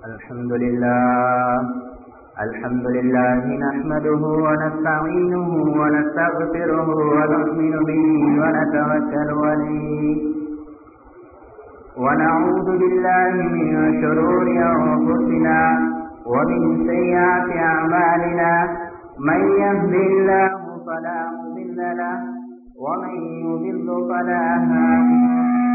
الحمد لله الحمد لله نحمده ونستعينه ونستغفره ونؤمن به ونتوكل عليه ونعوذ بالله من شرور أنفسنا ومن سيئات أعمالنا من يهد الله فلا مضل له ومن يضل فلا هادي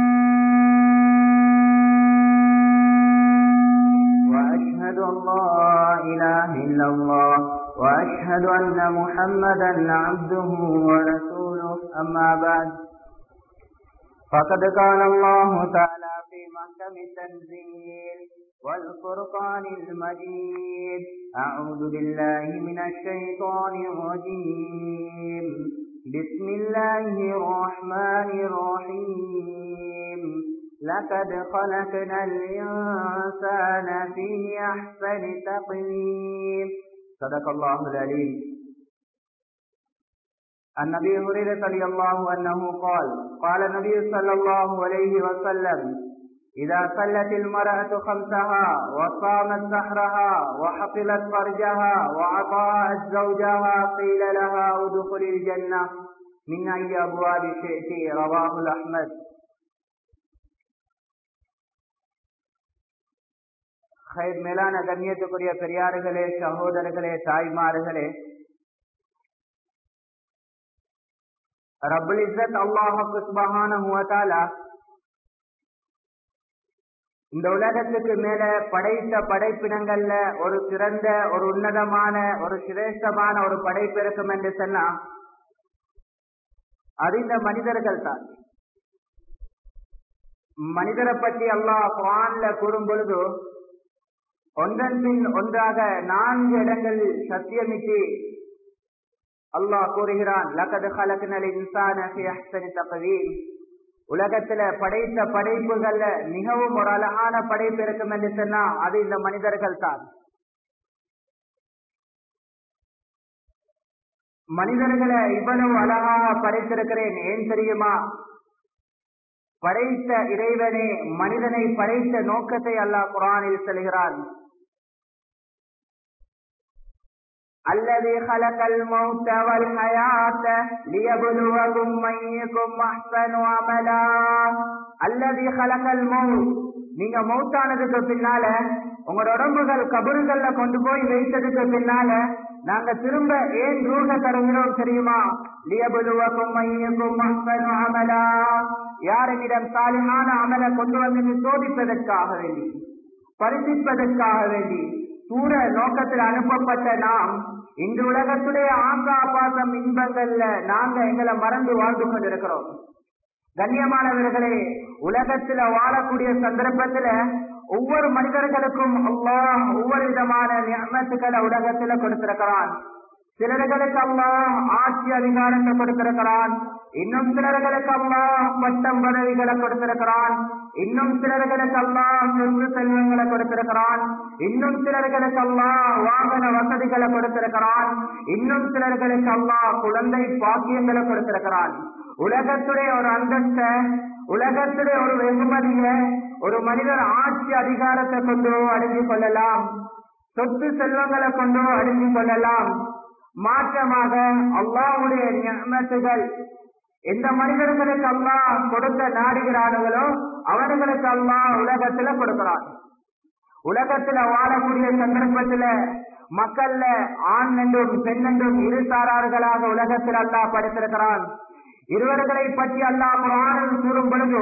وأشهد أن لا إله إلا الله وأشهد أن محمدا عبده ورسوله أما بعد فقد قال الله تعالى في محكم التنزيل والفرقان المجيد أعوذ بالله من الشيطان الرجيم بسم الله الرحمن الرحيم لقد خلقنا الإنسان في أحسن تقويم صدق الله العليم النبي هريرة رضي الله عنه قال قال النبي صلى الله عليه وسلم إذا صلت المرأة خمسها وصامت سحرها وحفظت فرجها وأطاعت زوجها قيل لها ادخل الجنة من أي أبواب شئت رواه الأحمد ஹைர் மேலான கண்ணியத்துக்குரிய பெரியார்களே சகோதரர்களே தாய்மார்களே ரபுல் இசத் அல்லாஹு சுபஹான இந்த உலகத்துக்கு மேல படைத்த படைப்பினங்கள்ல ஒரு சிறந்த ஒரு உன்னதமான ஒரு சிரேஷ்டமான ஒரு படைப்பு இருக்கும் என்று சொன்னா அது இந்த மனிதர்கள் தான் மனிதரை பற்றி அல்லாஹ் குரான்ல கூறும் பொழுது ஒன்றன் பின் ஒன்றாக நான்கு இடங்களில் சத்தியமிட்டு அல்லாஹ் கூறுகிறான் லகது ஹலக்னல் இன்சான ஃபி அஹ்சனி தக்வீம் உலகத்துல படைத்த படைப்புகள்ல மிகவும் ஒரு அழகான படைப்பு இருக்கும் என்று சொன்னா அது இந்த மனிதர்கள் தான் மனிதர்களை இவ்வளவு அழகாக படைத்திருக்கிறேன் ஏன் தெரியுமா படைத்த இறைவனே மனிதனை படைத்த நோக்கத்தை அல்லாஹ் குரானில் செல்கிறான் الذي خلق الموت والحياة ليبلوكم أيكم أحسن عملا الذي خلق الموت நீங்க மௌத்தானதுக்கு பின்னால உங்களோட உடம்புகள் கபறுகள்ல கொண்டு போய் வைத்ததுக்கு பின்னால நாங்க திரும்ப ஏன் ரூக தருகிறோம் தெரியுமா லியபுலுவக்கும் மையக்கும் அஹ்சனு அமலா யாரிடம் சாலிமான அமலை கொண்டு வந்து சோதிப்பதற்காக வேண்டி பரிசிப்பதற்காக வேண்டி தூர நோக்கத்தில் அனுப்பப்பட்ட நாம் இந்த உலகத்துடைய ஆங்கா பாசம் இன்பங்கள்ல நாங்க எங்களை மறந்து வாழ்ந்து கொண்டிருக்கிறோம் கண்ணியமானவர்களே உலகத்துல வாழக்கூடிய சந்தர்ப்பத்துல ஒவ்வொரு மனிதர்களுக்கும் அல்லாஹ் ஒவ்வொரு விதமான நியமத்துக்களை உலகத்துல கொடுத்திருக்கிறான் சிலர்களுக்கு அல்லாஹ் ஆட்சி அதிகாரத்தை கொடுத்திருக்கிறான் இன்னும் சிலர்களுக்கு அல்லாஹ் பட்டம் பதவிகளை கொடுத்திருக்கிறான் இன்னும் சிலர்களுக்கு அல்லாஹ் சொத்து செல்வங்களை கொடுத்திருக்கிறான் இன்னும் சிலர்களுக்கு அல்லாஹ் வாகன வசதிகளை கொடுத்திருக்கிறான் இன்னும் சிலர்களுக்கு அல்லாஹ் குழந்தை பாக்கியங்களை கொடுத்திருக்கிறான் உலகத்துடைய ஒரு அந்தஸ்த உலகத்துடைய ஒரு வெகுமதிய ஒரு மனிதர் ஆட்சி அதிகாரத்தை கொண்டோ அடைஞ்சு கொள்ளலாம் சொத்து செல்வங்களை கொண்டோ அடைஞ்சு கொள்ளலாம் மாற்றமாக அல்லாவுடைய ஞானத்துகள் எந்த மனிதர்களுக்கு அல்லாஹ் கொடுக்க நாடுகிறார்களோ அவர்களுக்கு அல்லாஹ் உலகத்துல கொடுக்கிறான் உலகத்துல வாழக்கூடிய சந்தர்ப்பத்துல மக்கள்ல ஆண் என்றும் பெண் என்றும் இரு சாரார்களாக உலகத்தில் அல்லாஹ் படைத்திருக்கிறான் இருவர்களை பற்றி அல்லாஹ் குரானில் கூறும் பொழுது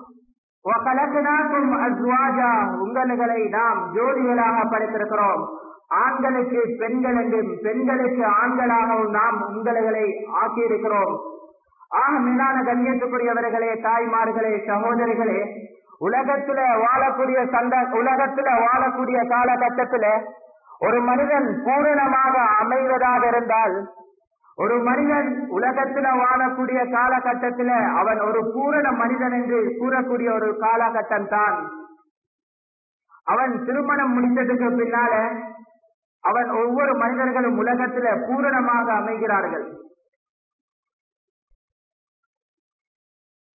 உங்களை நாம் ஜோடிகளாக படைத்திருக்கிறோம் ஆண்களுக்கு பெண்கள் என்றும் பெண்களுக்கு ஆண்களாகவும் நாம் உங்களை ஆக்கியிருக்கிறோம் ஆக மேலான கண்ணியத்துக்குரியவர்களே தாய்மார்களே சகோதரிகளே உலகத்துல வாழக்கூடிய சந்த உலகத்துல வாழக்கூடிய காலகட்டத்துல ஒரு மனிதன் பூரணமாக அமைவதாக இருந்தால் ஒரு மனிதன் உலகத்துல வாழக்கூடிய காலகட்டத்துல அவன் ஒரு பூரண மனிதன் என்று கூறக்கூடிய ஒரு காலகட்டம் தான் அவன் திருமணம் முடித்ததுக்கு பின்னால அவன் ஒவ்வொரு மனிதர்களும் உலகத்துல பூரணமாக அமைகிறார்கள்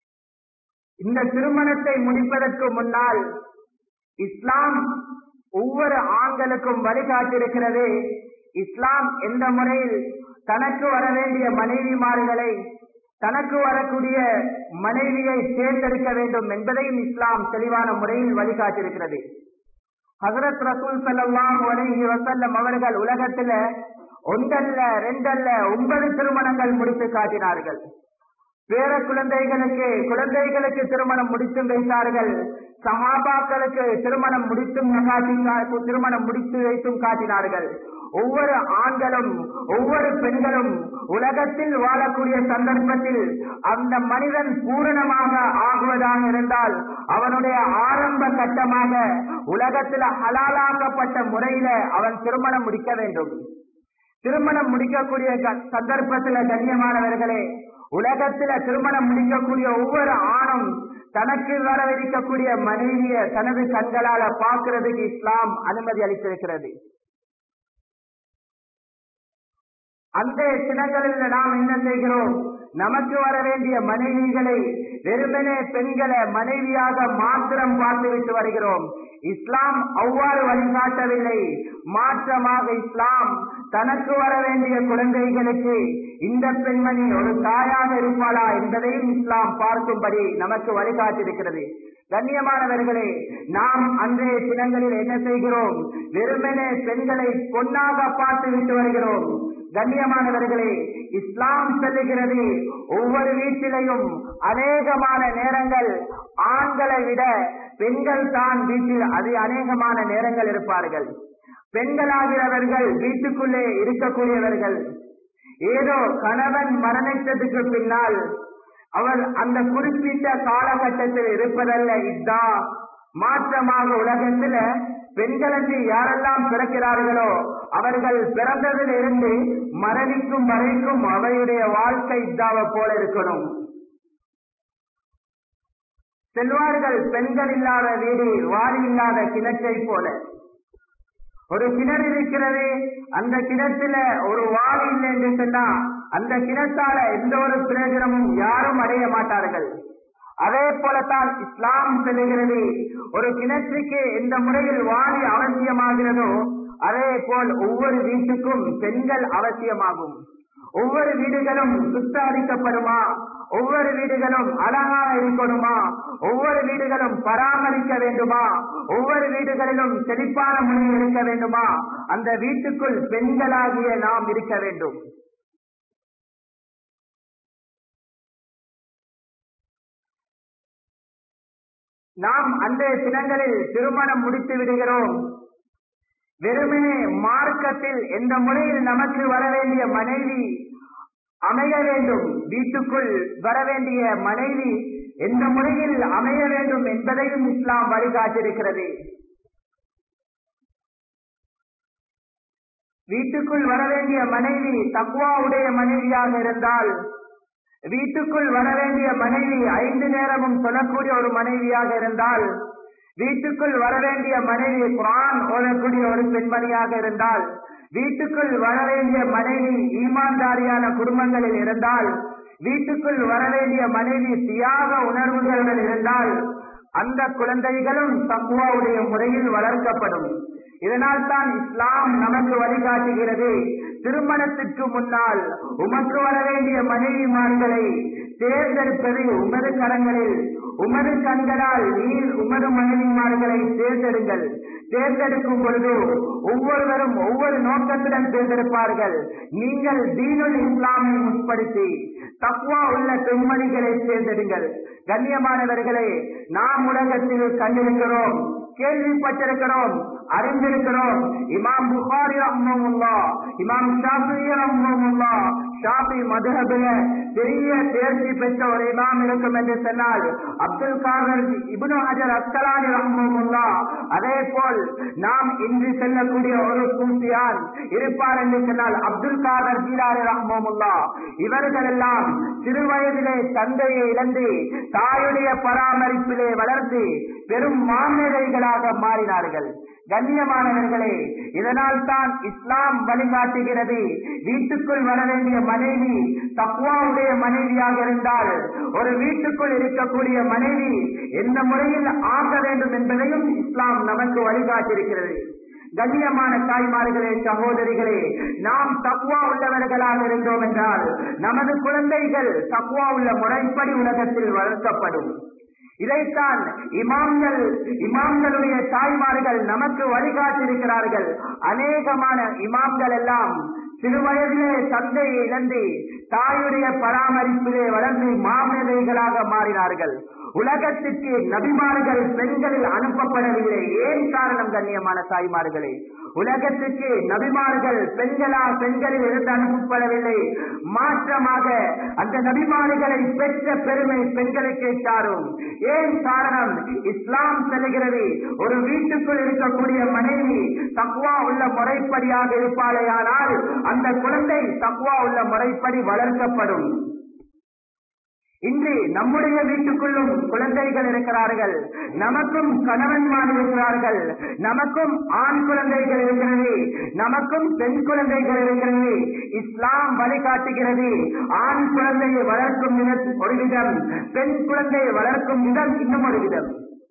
இந்த திருமணத்தை முடிப்பதற்கு முன்னால் இஸ்லாம் ஒவ்வொரு ஒவ்வொரு ஆண்களுக்கும் வழிகாட்டிருக்கிறது இஸ்லாம் எந்த முறையில் தனக்கு வர வேண்டிய மனைவிமார்களை தனக்கு வரக்கூடிய மனைவியை தேர்ந்தெடுக்க வேண்டும் என்பதையும் இஸ்லாம் தெளிவான முறையில் வழிகாட்டிருக்கிறது ஹசரத் ரசூல் சல்லாம் அலைஹி வசல்லம் அவர்கள் உலகத்துல ஒன்றல்ல ரெண்டல்ல ஒன்பது திருமணங்கள் முடித்து காட்டினார்கள் பேர குழந்தைகளுக்கு குழந்தைகளுக்கு திருமணம் முடித்து வைத்தார்கள் சஹாபாக்களுக்கு திருமணம் முடித்தும் காட்டி திருமணம் முடித்து வைத்தும் காட்டினார்கள் ஒவ்வொரு ஆண்களும் ஒவ்வொரு பெண்களும் உலகத்தில் வாழக்கூடிய சந்தர்ப்பத்தில் அந்த மனிதன் பூரணமாக ஆகுவதாக இருந்தால் அவனுடைய ஆரம்ப கட்டமாக உலகத்தில் ஹலாலாக்கப்பட்ட முறையில அவன் திருமணம் முடிக்க வேண்டும் திருமணம் முடிக்கக்கூடிய சந்தர்ப்பத்தில் கண்ணியமானவர்களே உலகத்துல திருமணம் முடிக்கக்கூடிய ஒவ்வொரு ஆணும் தனக்கு வரவிருக்கக்கூடிய மனைவிய தனது கண்களால பார்க்கிறதுக்கு இஸ்லாம் அனுமதி அளித்திருக்கிறது அந்த சினங்களில் நாம் என்ன செய்கிறோம் நமக்கு வர வேண்டிய மனைவிகளை வெறுமனே பெண்களை மனைவியாக மாத்திரம் பார்த்துவிட்டு வருகிறோம் இஸ்லாம் அவ்வாறு வழிகாட்டவில்லை மாற்றமாக இஸ்லாம் தனக்கு வர வேண்டிய குழந்தைகளுக்கு இந்த பெண்மணி ஒரு தாயாக இருப்பாளா என்பதையும் இஸ்லாம் பார்க்கும்படி நமக்கு வழிகாட்டிருக்கிறது கண்ணியமானவர்களே நாம் அன்றைய தினங்களில் என்ன செய்கிறோம் வெறுமனே பெண்களை பொன்னாக பார்த்து விட்டு வருகிறோம் கண்ணியமானவர்களே இஸ்லாம் சொல்லுகிறது ஒவ்வொரு வீட்டிலையும் அநேகமான நேரங்கள் ஆண்களை விட பெண்கள் தான் வீட்டில் அது அநேகமான நேரங்கள் இருப்பார்கள் பெண்களாகிறவர்கள் வீட்டுக்குள்ளே இருக்கக்கூடியவர்கள் ஏதோ கணவன் மரணித்ததுக்கு பின்னால் அவர் அந்த குறிப்பிட்ட காலகட்டத்தில் இருப்பதல்ல இதா மாற்றமாக உலகத்துல பெண்களுக்கு யாரெல்லாம் பிறக்கிறார்களோ அவர்கள் பிறந்ததில் இருந்து மரணிக்கும் வரைக்கும் அவையுடைய வாழ்க்கை இதாவை போல இருக்கணும் செல்வார்கள் பெண்கள் இல்லாத வீடு வாரி இல்லாத கிணற்றை போல ஒரு கிணறு இருக்கிறது அந்த கிணத்துல ஒரு வாரி இல்லை என்று சொன்னா அந்த கிணத்தால எந்த ஒரு பிரயோஜனமும் யாரும் அடைய மாட்டார்கள் அதே போலத்தான் இஸ்லாம் சொல்லுகிறது ஒரு கிணற்றுக்கு எந்த முறையில் வாரி அவசியமாகிறதோ அதே போல் ஒவ்வொரு வீட்டுக்கும் பெண்கள் அவசியமாகும் ஒவ்வொரு வீடுகளும் சுத்தாரிக்கப்படுமா ஒவ்வொரு வீடுகளும் அழகாக இருக்கணுமா ஒவ்வொரு வீடுகளும் பராமரிக்க வேண்டுமா ஒவ்வொரு வீடுகளிலும் செழிப்பான முறையில் இருக்க வேண்டுமா அந்த வீட்டுக்குள் பெண்களாகிய நாம் இருக்க வேண்டும் நாம் அந்த தினங்களில் திருமணம் முடித்து விடுகிறோம் வெறுமனே மார்க்கத்தில் எந்த முறையில் நமக்கு வர வேண்டிய மனைவி அமைய வேண்டும் வீட்டுக்குள் வர வேண்டிய மனைவி எந்த முறையில் அமைய வேண்டும் என்பதையும் இஸ்லாம் வழிகாட்டிருக்கிறது வீட்டுக்குள் வர வேண்டிய மனைவி தக்குவாவுடைய மனைவியாக இருந்தால் வீட்டுக்குள் வர வேண்டிய மனைவி ஐந்து நேரமும் சொல்லக்கூடிய ஒரு மனைவியாக இருந்தால் வீட்டுக்குள் வர வேண்டிய மனைவி குரான் ஓதக்கூடிய ஒரு பெண்மணியாக இருந்தால் வீட்டுக்குள் வர வேண்டிய மனைவி ஈமான்தாரியான குடும்பங்களில் இருந்தால் வீட்டுக்குள் வர வேண்டிய மனைவி தியாக உணர்வுகளுடன் இருந்தால் அந்த குழந்தைகளும் தக்குவாவுடைய முறையில் வளர்க்கப்படும் இதனால் தான் இஸ்லாம் நமக்கு வழிகாட்டுகிறது திருமணத்திற்கு முன்னால் உமக்கு வர வேண்டிய மனைவிமார்களை தேர்ந்தெடுப்பது உமது கரங்களில் உமது கண்களால் நீர் உமது மனைவிமார்களை தேர்ந்தெடுங்கள் தேர்ந்தெடுக்கும் பொழுது ஒவ்வொருவரும் ஒவ்வொரு நோக்கத்துடன் தேர்ந்தெடுப்பார்கள் நீங்கள் தீனுல் இஸ்லாமை முற்படுத்தி தக்குவா உள்ள பெண்மணிகளை தேர்ந்தெடுங்கள் கண்ணியமானவர்களே நாம் உலகத்தில் கண்டிருக்கிறோம் கேள்விப்பட்டிருக்கிறோம் அறிந்திருக்கிறோம் இமாம் புகாரி ரஹ்மமுல்லா இமாம் ஷாஃபி ரஹ்மமுல்லா ஷாஃபி மதுஹபில பெரிய தேர்ச்சி பெற்ற ஒரு இமாம் இருக்கும் என்று சொன்னால் அப்துல் காதர் இப்னு ஹஜர் அஸ்கலானி ரஹ்மமுல்லா அதே போல் நாம் இன்று செல்லக்கூடிய ஒரு சூஃபியான் இருப்பார் என்று சொன்னால் அப்துல் காதர் ஜீலாரி ரஹ்மமுல்லா இவர்கள் எல்லாம் சிறு வயதிலே தந்தையை இழந்து தாயுடைய பராமரிப்பிலே வளர்ந்து பெரும் மாநிலைகளாக மாறினார்கள் கண்ணியமானவர்களே இதனால் தான் இஸ்லாம் வழிகாட்டுகிறது வீட்டுக்குள் வர வேண்டிய மனைவி தக்குவாவுடைய மனைவியாக இருந்தால் ஒரு வீட்டுக்குள் இருக்கக்கூடிய மனைவி எந்த முறையில் ஆக வேண்டும் என்பதையும் இஸ்லாம் நமக்கு வழிகாட்டிருக்கிறது கண்ணியமான தாய்மார்களே சகோதரிகளே நாம் தக்குவா உள்ளவர்களாக இருந்தோம் என்றால் நமது குழந்தைகள் தக்குவா உள்ள முறைப்படி உலகத்தில் வளர்க்கப்படும் இதைத்தான் இமாம்கள் இமாம்களுடைய தாய்மார்கள் நமக்கு வழிகாட்டியிருக்கிறார்கள் அநேகமான இமாம்கள் எல்லாம் சிறுவயதிலே தந்தையை இழந்து தாயுடைய பராமரிப்பிலே வளர்ந்து மாமேதைகளாக மாறினார்கள் உலகத்திற்கு நபிமார்கள் பெண்களில் அனுப்பப்படவில்லை ஏன் காரணம் கண்ணியமான தாய்மார்களே உலகத்திற்கு நபிமார்கள் பெண்களா பெண்களில் இருந்து அனுப்பப்படவில்லை மாற்றமாக அந்த நபிமார்களை பெற்ற பெருமை பெண்களுக்கு சாரும் ஏன் காரணம் இஸ்லாம் செல்கிறது ஒரு வீட்டுக்குள் இருக்கக்கூடிய மனைவி தக்குவா உள்ள முறைப்படியாக இருப்பாளேயானால் அந்த குழந்தை தக்குவா உள்ள முறைப்படி வளர்க்கப்படும் இன்று நம்முடைய வீட்டுக்குள்ளும் குழந்தைகள் இருக்கிறார்கள் நமக்கும் கணவன்மார் இருக்கிறார்கள் நமக்கும் ஆண் குழந்தைகள் இருக்கிறது நமக்கும் பெண் குழந்தைகள் இருக்கிறது இஸ்லாம் வழிகாட்டுகிறது ஆண் குழந்தையை வளர்க்கும் விதம் ஒரு விதம் பெண் குழந்தையை வளர்க்கும் விதம் இன்னும் ஒரு விதம்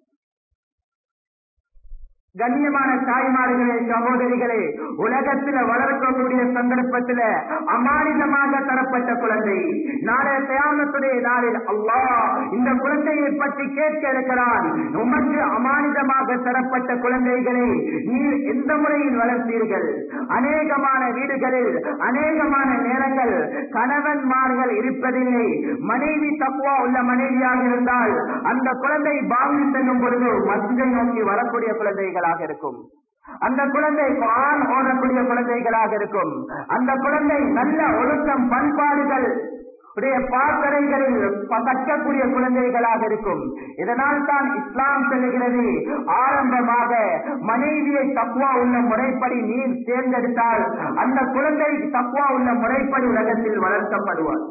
கண்ணியமான தாய்மார்களே சகோதரிகளே உலகத்தில் வளர்க்கக்கூடிய சந்தர்ப்பத்தில் அமானிதமாக தரப்பட்ட குழந்தை நாளைய தயாமத்துடைய நாளில் அல்லாஹ் இந்த குழந்தையை பற்றி கேட்க இருக்கிறான் உமக்கு அமானிதமாக தரப்பட்ட குழந்தைகளை நீர் எந்த முறையில் வளர்த்தீர்கள் அநேகமான வீடுகளில் அநேகமான நேரங்கள் கணவன்மார்கள் இருப்பதில்லை மனைவி தக்குவா உள்ள மனைவியாக இருந்தால் அந்த குழந்தை பாங்கு செல்லும் பொழுது மஸ்ஜிதை நோக்கி வரக்கூடிய குழந்தைகள் குழந்தைகளாக இருக்கும் அந்த குழந்தை குரான் ஓடக்கூடிய குழந்தைகளாக இருக்கும் அந்த குழந்தை நல்ல ஒழுக்கம் பண்பாடுகள் உடைய பாசறைகளில் கற்கக்கூடிய குழந்தைகளாக இருக்கும் இதனால் தான் இஸ்லாம் செல்கிறது ஆரம்பமாக மனைவியை தக்குவா உள்ள முறைப்படி நீர் தேர்ந்தெடுத்தால் அந்த குழந்தை தக்குவா உள்ள முறைப்படி உலகத்தில் வளர்க்கப்படுவார்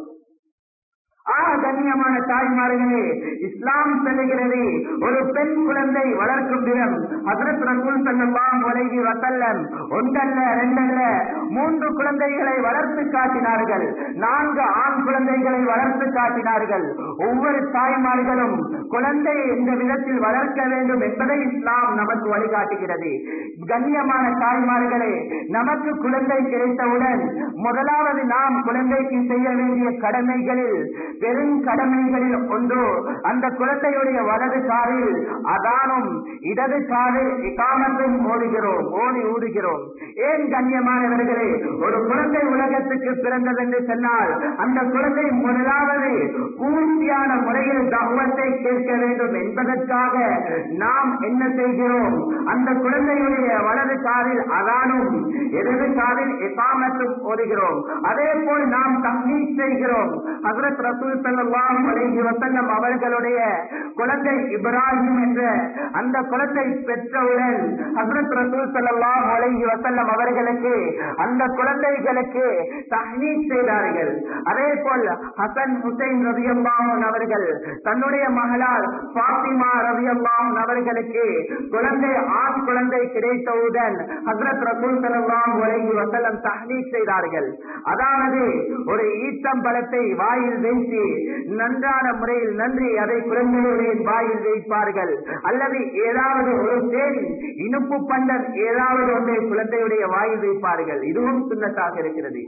ஆக கண்ணியமான தாய்மார்களே இஸ்லாம் செல்லுகிறது ஒரு பெண் குழந்தை வளர்க்கும் தினம் ஹசரத் ரசூல் சல்லாஹ் வலைகி வசல்லம் ஒன்றல்ல ரெண்டல்ல மூன்று குழந்தைகளை வளர்த்து காட்டினார்கள் நான்கு ஆண் குழந்தைகளை வளர்த்து காட்டினார்கள் ஒவ்வொரு தாய்மார்களும் குழந்தையை எந்த விதத்தில் வளர்க்க வேண்டும் என்பதை இஸ்லாம் நமக்கு வழிகாட்டுகிறது கண்ணியமான தாய்மார்களே நமக்கு குழந்தை கிடைத்தவுடன் முதலாவது நாம் குழந்தைக்கு செய்ய வேண்டிய கடமைகளில் பெரும் கடமைகளில் ஒன்று அந்த குழந்தையுடைய வலது காலில் அதானும் இடது காலில் இகாமத்தும் ஓடுகிறோம் ஓடி ஊடுகிறோம் ஏன் கண்ணியமானவர்களே ஒரு குழந்தை உலகத்துக்கு பிறந்தது என்று சொன்னால் அந்த குழந்தை முதலாவது பூர்த்தியான முறையில் தகவத்தை கேட்க வேண்டும் என்பதற்காக நாம் என்ன செய்கிறோம் அந்த குழந்தையுடைய வலது காலில் அதானும் இடது காலில் இகாமத்தும் ஓடுகிறோம் அதே போல் நாம் தண்ணீர் செய்கிறோம் ஹசரத் ரசூல் சல்லாஹ் அலைஹி வசல்லம் அவர்களுடைய குழந்தை இப்ராஹிம் என்ற அந்த குழந்தை பெற்றவுடன் ஹசரத் ரசூல் சல்லாஹ் அலைஹி வசல்லம் அவர்களுக்கு அந்த குழந்தைகளுக்கு தஹ்னீக் செய்தார்கள் அதே போல் ஹசன் ஹுசைன் ரவியல்லாஹன் அவர்கள் தன்னுடைய மகளால் பாத்திமா ரவியல்லாஹன் அவர்களுக்கு குழந்தை ஆண் குழந்தை கிடைத்தவுடன் ஹசரத் ரசூல் சல்லாஹ் அலைஹி வசல்லம் தஹ்னீக் செய்தார்கள் அதாவது ஒரு ஈத்தம்பழத்தை வாயில் வைத்து நன்றான முறையில் நன்றி அதை குழந்தையுடைய வாயில் வைப்பார்கள் அல்லது ஏதாவது ஒரு தேன் இனிப்பு பண்டம் ஏதாவது ஒன்றை குழந்தையுடைய வாயில் வைப்பார்கள் இதுவும் சுண்ணத்தாக இருக்கிறது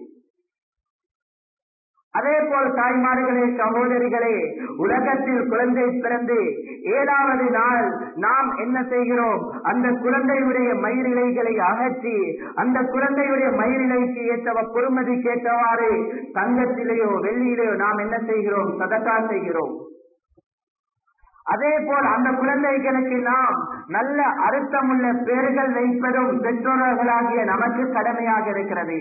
அதே போல் தாய்மார்களே சகோதரிகளே உலகத்தில் குழந்தை பிறந்து ஏழாவது நாள் நாம் என்ன செய்கிறோம் அந்த குழந்தையுடைய மயிரிழைகளை அகற்றி அந்த குழந்தையுடைய மயிரிழைக்கு ஏற்றவ பொறுமதி கேட்டவாறு தங்கத்திலேயோ வெள்ளியிலேயோ நாம் என்ன செய்கிறோம் சதக்கா செய்கிறோம் அதே போல் அந்த குழந்தைகளுக்கு நாம் நல்ல அர்த்தமுள்ள பேர்கள் வைப்பதும் பெற்றோர்களாகிய நமக்கு கடமையாக இருக்கிறது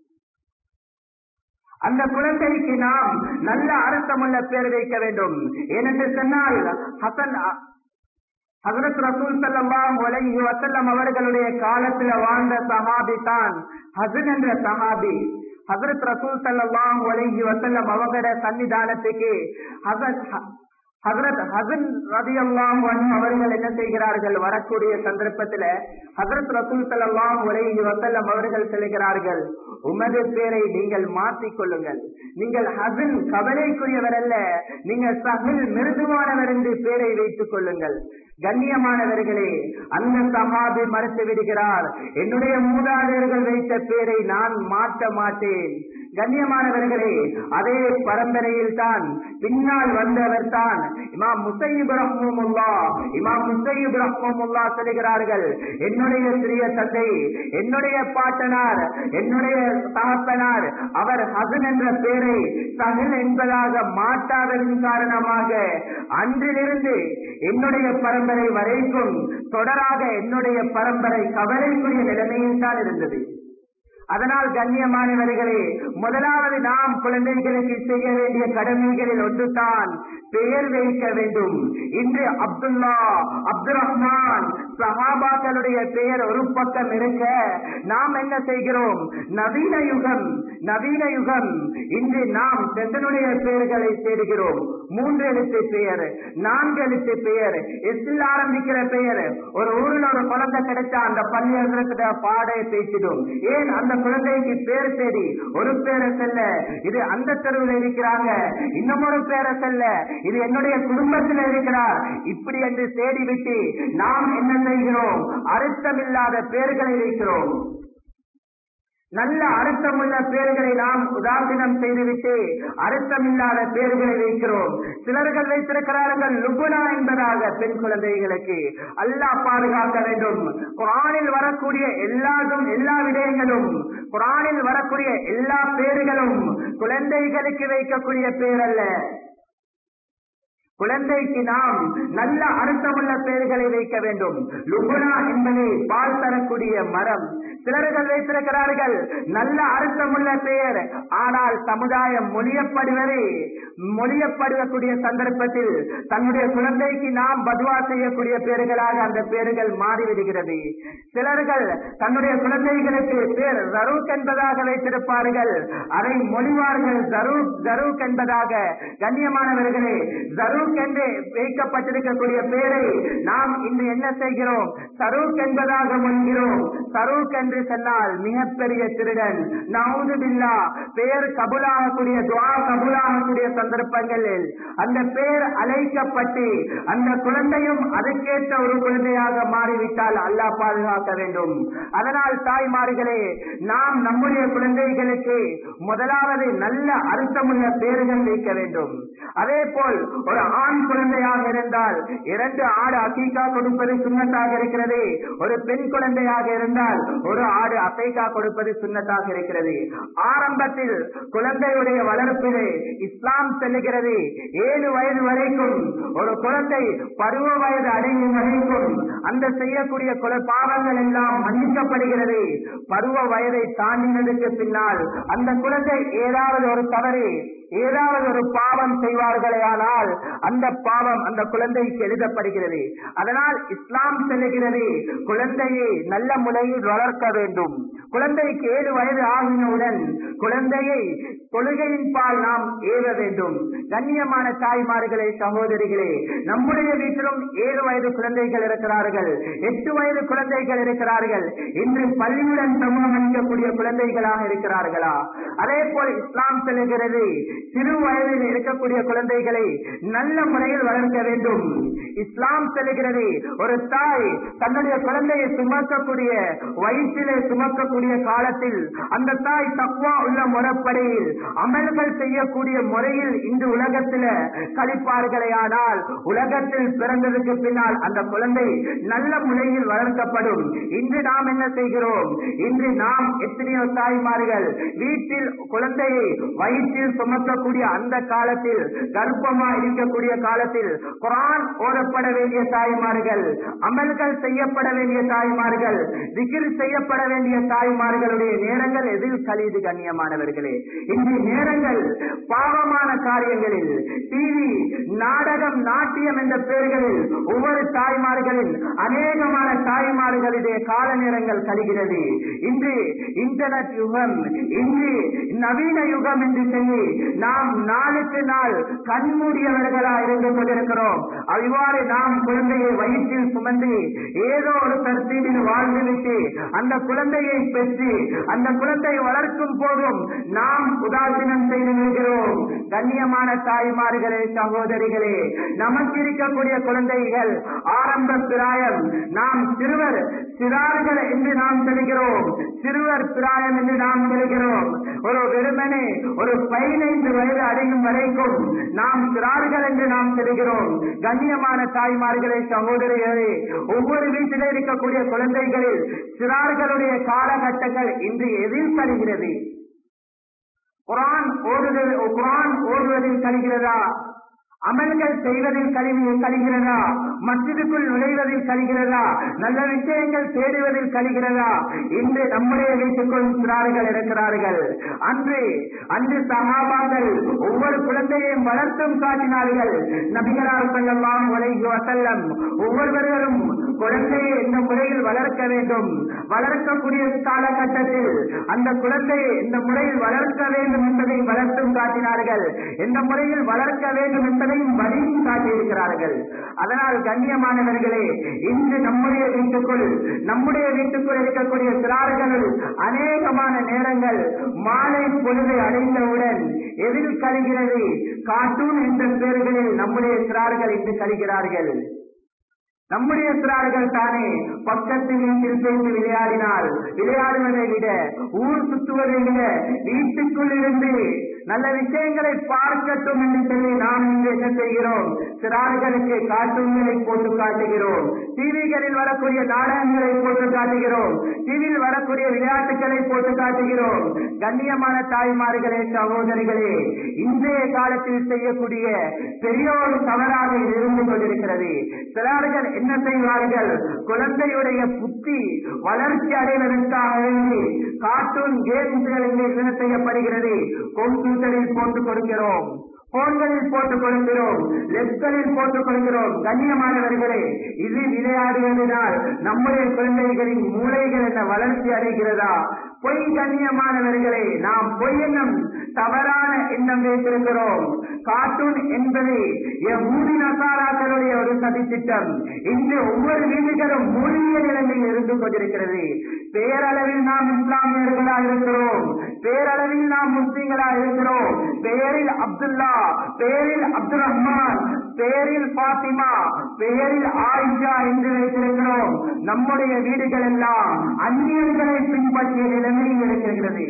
அந்த குழந்தைக்கு நாம் நல்ல அர்த்தமுள்ள பேர் வைக்க வேண்டும் ஏனென்று சொன்னால் ஹசன் ஹசரத் ரசூல் சல்லாம் உலகி வசல்லம் அவர்களுடைய காலத்தில் வாழ்ந்த சஹாபி தான் ஹசன் என்ற சஹாபி ஹசரத் ரசூல் சல்லாம் உலகி வசல்லம் அவங்களோட சன்னிதானத்துக்கு ஹசன் ஹசரத் ஹசன் ரதி அல்லாம் அவர்கள் என்ன செய்கிறார்கள் வரக்கூடிய சந்தர்ப்பத்தில் ஹசரத் ரசூல் சல்லாம் உலகி வசல்லம் அவர்கள் செல்கிறார்கள் உமது பேரை நீங்கள் மாற்றிக் கொள்ளுங்கள் நீங்கள் ஹசன் கவலைக்குரியவர் அல்ல நீங்கள் சஹில் மிருதுவானவர் என்று பேரை வைத்துக் கொள்ளுங்கள் கண்ணியமானவர்களே அந்த சஹாபி மறுத்து விடுகிறார் என்னுடைய மூதாதையர்கள் வைத்த பேரை நான் மாற்ற மாட்டேன் கண்ணியமானவர்களே அதே பரம்பரையில் தான் பின்னால் வந்தவர் தான் இமாம் முசையிப் ரஹ்மமுல்லா இமாம் முசையிப் ரஹ்மமுல்லா சொல்லுகிறார்கள் என்னுடைய சிறிய தந்தை என்னுடைய பாட்டனார் என்னுடைய தகப்பனார் அவர் ஹசன் என்ற பெயரை சஹில் என்பதாக மாட்டாததன் காரணமாக அன்றிலிருந்து என்னுடைய பரம்பரை வரைக்கும் தொடராக என்னுடைய பரம்பரை கவலைக்குரிய நிலைமையில் தான் இருந்தது அதனால் கண்ணியமானவர்களே முதலாவது நாம் குழந்தைகளுக்கு செய்ய வேண்டிய கடமைகளில் ஒன்றுதான் பெயர் வைக்க வேண்டும் இன்று அப்துல்லா அப்துல் ரஹ்மான் சஹாபாக்களுடைய பெயர் ஒரு பக்கம் இருக்க நாம் என்ன செய்கிறோம் நவீன யுகம் நவீன யுகம் இன்று நாம் செந்தனுடைய பெயர்களை தேடுகிறோம் மூன்று எழுத்து பெயர் நான்கு எழுத்து பெயர் எஸ்டில் ஆரம்பிக்கிற பெயர் ஒரு ஊரில் ஒரு குழந்தை கிடைச்சா அந்த பள்ளியர்களுக்கு பாட பேசிடும் ஏன் அந்த குழந்தைக்கு பேர் தேடி ஒரு பேரை செல்ல இது அந்த தெருவில் இருக்கிறாங்க இன்னும் ஒரு பேரை செல்ல இது என்னுடைய குடும்பத்தில் இருக்கிறார் இப்படி என்று தேடிவிட்டு நாம் என்ன செய்கிறோம் அர்த்தமில்லாத பேர்களை வைக்கிறோம் நல்ல அர்த்தமுள்ள பேர்களை நாம் உதாசீனம் செய்துவிட்டு அர்த்தமில்லாத பேர்களை வைக்கிறோம் சிலர்கள் வைத்திருக்கிறார்கள் லுகுனா என்பதாக பெண் குழந்தைகளுக்கு அல்லாஹ் பாதுகாக்க வேண்டும் குரானில் வரக்கூடிய எல்லாதும் எல்லா விடயங்களும் குரானில் வரக்கூடிய எல்லா பேர்களும் குழந்தைகளுக்கு வைக்கக்கூடிய பேர் அல்ல குழந்தைக்கு நாம் நல்ல அர்த்தமுள்ள பெயர்களை வைக்க வேண்டும் லுகுனா என்பது பால் தரக்கூடிய மரம் சிலர்கள் வைத்திருக்கிறார்கள் நல்ல அர்த்தமுள்ள பெயர் ஆனால் சமுதாயம் மொழியப்படுவதை மொழியப்படுவக்கூடிய சந்தர்ப்பத்தில் தன்னுடைய குழந்தைக்கு நாம் பதுவா செய்யக்கூடிய பேர்களாக அந்த பேர்கள் மாறிவிடுகிறது சிலர்கள் தன்னுடைய குழந்தைகளுக்கு பேர் ஜரூக் என்பதாக வைத்திருப்பார்கள் அதை மொழிவார்கள் ஜரூக் ஜரூக் என்பதாக கண்ணியமானவர்களே ஜரூக் என்று வைக்கப்பட்டிருக்கக்கூடிய பேரை நாம் இன்று என்ன செய்கிறோம் சரூக் என்பதாக மொழிகிறோம் சரூக் என்று சொன்னால் மிகப்பெரிய திருடன் நவுது பில்லா பெயர் கபுலாகக்கூடிய துவா கபுலாகக்கூடிய சந்தர்ப்பங்களில் அந்த பெயர் அழைக்கப்பட்டு அந்த குழந்தையும் அதுக்கேற்ற ஒரு குழந்தையாக மாறிவிட்டால் அல்லாஹ் பாதுகாக்க வேண்டும் அதனால் தாய்மார்களே நாம் நம்முடைய குழந்தைகளுக்கு முதலாவது நல்ல அர்த்தமுள்ள பெயர்கள் வைக்க வேண்டும் அதே போல் ஒரு ஆண் குழந்தையாக இருந்தால் இரண்டு ஆடு அசீகா கொடுப்பது சுண்ணத்தாக இருக்கிறது ஒரு பெண் குழந்தையாக இருந்தால் ஒரு ஆடு அசைகா கொடுப்பது சுண்ணத்தாக இருக்கிறது ஆரம்பத்தில் குழந்தையுடைய வளர்ப்பிலே இஸ்லாம் செல்லுகிறது ஏழு வயது வரைக்கும் ஒரு குழந்தை பருவ வயது அடையும் வரைக்கும் அந்த செய்யக்கூடிய குல பாவங்கள் எல்லாம் மன்னிக்கப்படுகிறது பருவ வயதை தாண்டினதுக்கு பின்னால் அந்த குழந்தை ஏதாவது ஒரு தவறு ஏதாவது ஒரு பாவம் செய்வார்களே ஆனால் அந்த பாவம் அந்த குழந்தைக்கு எழுதப்படுகிறது அதனால் இஸ்லாம் செல்லுகிறது குழந்தையை நல்ல முறையில் வளர்க்க வேண்டும் குழந்தைக்கு ஏழு வயது ஆகினவுடன் குழந்தையை தொழுகையின் பால் நாம் ஏவ வேண்டும் கண்ணியமான தாய்மார்களே சகோதரிகளே நம்முடைய வீட்டிலும் ஏழு வயது குழந்தைகள் இருக்கிறார்கள் எட்டு வயது குழந்தைகள் இருக்கிறார்கள் இன்று பள்ளியுடன் சமூகம் அளிக்கக்கூடிய குழந்தைகளாக இருக்கிறார்களா அதே போல் இஸ்லாம் செல்லுகிறது சிறு வயதில் இருக்கக்கூடிய குழந்தைகளை நல்ல முறையில் வளர்க்க வேண்டும் இஸ்லாம் செல்லுகிறது ஒரு தாய் தன்னுடைய குழந்தையை சுமக்கக்கூடிய வயிற்றிலே சுமக்கக்கூடிய காலத்தில் அந்த தாய் தக்குவா உள்ள முறைப்படியில் அமல்கள் செய்யக்கூடிய முறையில் இன்று உலகத்தில் கழிப்பார்களே ஆனால் உலகத்தில் பிறந்ததுக்கு பின்னால் அந்த குழந்தை நல்ல முறையில் வளர்க்கப்படும் இன்று நாம் என்ன செய்கிறோம் இன்று நாம் எத்தனையோ தாய்மார்கள் வீட்டில் குழந்தையை வயிற்றில் சுமக்கக்கூடிய அந்த காலத்தில் கர்ப்பமா இருக்கக்கூடிய காலத்தில் குரான் ஓதப்பட வேண்டிய தாய்மார்கள் அமல்கள் செய்யப்பட வேண்டிய தாய்மார்கள் திகில் செய்யப்பட வேண்டிய தாய்மார்களுடைய நேரங்கள் எதில் கழிது கண்ணியமானவர்களே இன்று நேரங்கள் பாவமான காரியங்களில் டிவி நாடகம் நாட்டியம் என்ற பெயர்களில் ஒவ்வொரு தாய்மார்களின் அநேகமான தாய்மார்களுடைய கால நேரங்கள் கழிகிறது இன்று இன்டர்நெட் யுகம் இன்று நவீன யுகம் என்று சொல்லி நாம் நாளுக்கு நாள் கண்மூடியவர்களா இருந்து கொண்டிருக்கிறோம் அவ்வாறு நாம் குழந்தையை வயிற்றில் சுமந்து ஏதோ ஒரு தர்த்தீவில் வாழ்ந்துவிட்டு அந்த குழந்தையை பெற்று அந்த குழந்தை வளர்க்கும் போதும் நாம் உதாசீனம் செய்து விடுகிறோம் கண்ணியமான தாய்மார்களே சகோதரிகளே நமக்கு இருக்கக்கூடிய குழந்தைகள் ஆரம்ப பிராயம் நாம் சிறுவர் சிறார்கள் என்று நாம் சொல்கிறோம் சிறுவர் பிராயம் என்று நாம் சொல்கிறோம் ஒரு வெறுமனே ஒரு பதினைந்து வயது அடையும் வரைக்கும் நாம் சிறார்கள் என்று நாம் சொல்கிறோம் கண்ணியமான தாய்மார்களே சகோதரிகளே ஒவ்வொரு வீட்டிலே இருக்கக்கூடிய குழந்தைகளில் சிறார்களுடைய காலகட்டங்கள் இன்று எதில் கழிகிறது குரான் ஓடுதல் குரான் ஓடுவதில் கழிகிறதா அமல்கள் செய்வதில் கழிவு கழிகிறதா மஸ்ஜிதுக்குள் நுழைவதில் கழிகிறதா நல்ல விஷயங்கள் தேடுவதில் கழிகிறதா இன்று நம்முடைய வீட்டுக்குள் சிறார்கள் இருக்கிறார்கள் அன்று அன்று சகாபாக்கள் ஒவ்வொரு குழந்தையையும் வளர்த்தும் காட்டினார்கள் நபிகளார் செல்லலாம் உலகி வசல்லம் ஒவ்வொருவரும் குழந்தையை இந்த முறையில் வளர்க்க வேண்டும் வளர்க்கக்கூடிய காலகட்டத்தில் அந்த குழந்தையை இந்த முறையில் வளர்க்க வேண்டும் என்பதை வளர்த்தும் காட்டினார்கள் எந்த முறையில் வளர்க்க வேண்டும் என்பதையும் வழியும் காட்டியிருக்கிறார்கள் அதனால் கண்ணியமானவர்களே இன்று நம்முடைய வீட்டுக்குள் நம்முடைய வீட்டுக்குள் இருக்கக்கூடிய சிறார்கள் அநேகமான நேரங்கள் மாலை பொழுதை அடைந்தவுடன் எதில் கழிகிறது கார்ட்டூன் என்ற பெயர்களில் நம்முடைய சிறார்கள் இன்று கழிகிறார்கள் நம்முடைய சிறார்கள் தானே பக்கத்து வீட்டில் சென்று விளையாடினால் விளையாடுவதை விட ஊர் சுற்றுவதை விட வீட்டுக்குள் இருந்து நல்ல விஷயங்களை பார்க்கட்டும் என்று சொல்லி நாம் இங்கு என்ன செய்கிறோம் சிறார்களுக்கு கார்ட்டூன்களை போட்டு காட்டுகிறோம் டிவிகளில் வரக்கூடிய நாடகங்களை போட்டு காட்டுகிறோம் டிவியில் வரக்கூடிய விளையாட்டுகளை போட்டு காட்டுகிறோம் கண்ணியமான தாய்மார்களே சகோதரிகளே இன்றைய காலத்தில் செய்யக்கூடிய பெரிய ஒரு தவறாக இது இருந்து கொண்டிருக்கிறது சிறார்கள் என்ன செய்வார்கள் குழந்தையுடைய புத்தி வளர்ச்சி அடைவதற்காக வேண்டி கார்ட்டூன் கேம்ஸ்கள் என்ன செய்யப்படுகிறது கம்ப்யூட்டரில் போட்டு கொடுக்கிறோம் போன்களில் போட்டுக் கொடுக்கிறோம் லெப்களில் போட்டுக் கொடுக்கிறோம் கண்ணியமானவர்களே இது விளையாடுவதனால் நம்முடைய குழந்தைகளின் மூளைகள் என்ன வளர்ச்சி அடைகிறதா பொய் கண்ணியமானவர்களே நாம் பொய் எண்ணம் தவறான எண்ணம் வைத்திருக்கிறோம் கார்ட்டூன் என்பது ஊதி நசாராக்களுடைய ஒரு சதித்திட்டம் இன்று ஒவ்வொரு வீடுகளும் மூலிகை நிலைமையில் இருந்து கொண்டிருக்கிறது பேரளவில் நாம் இஸ்லாமியர்களா இருக்கிறோம் பேரளவில் நாம் முஸ்லிம்களா இருக்கிறோம் பெயரில் அப்துல்லா பெயரில் அப்துல் ரஹ்மான் பெயரில் பாத்திமா பெயரில் ஆயிஷா என்று வைத்திருக்கிறோம் நம்முடைய வீடுகள் எல்லாம் அந்நியர்களை பின்பற்றிய நிலைமையில் இருக்கிறது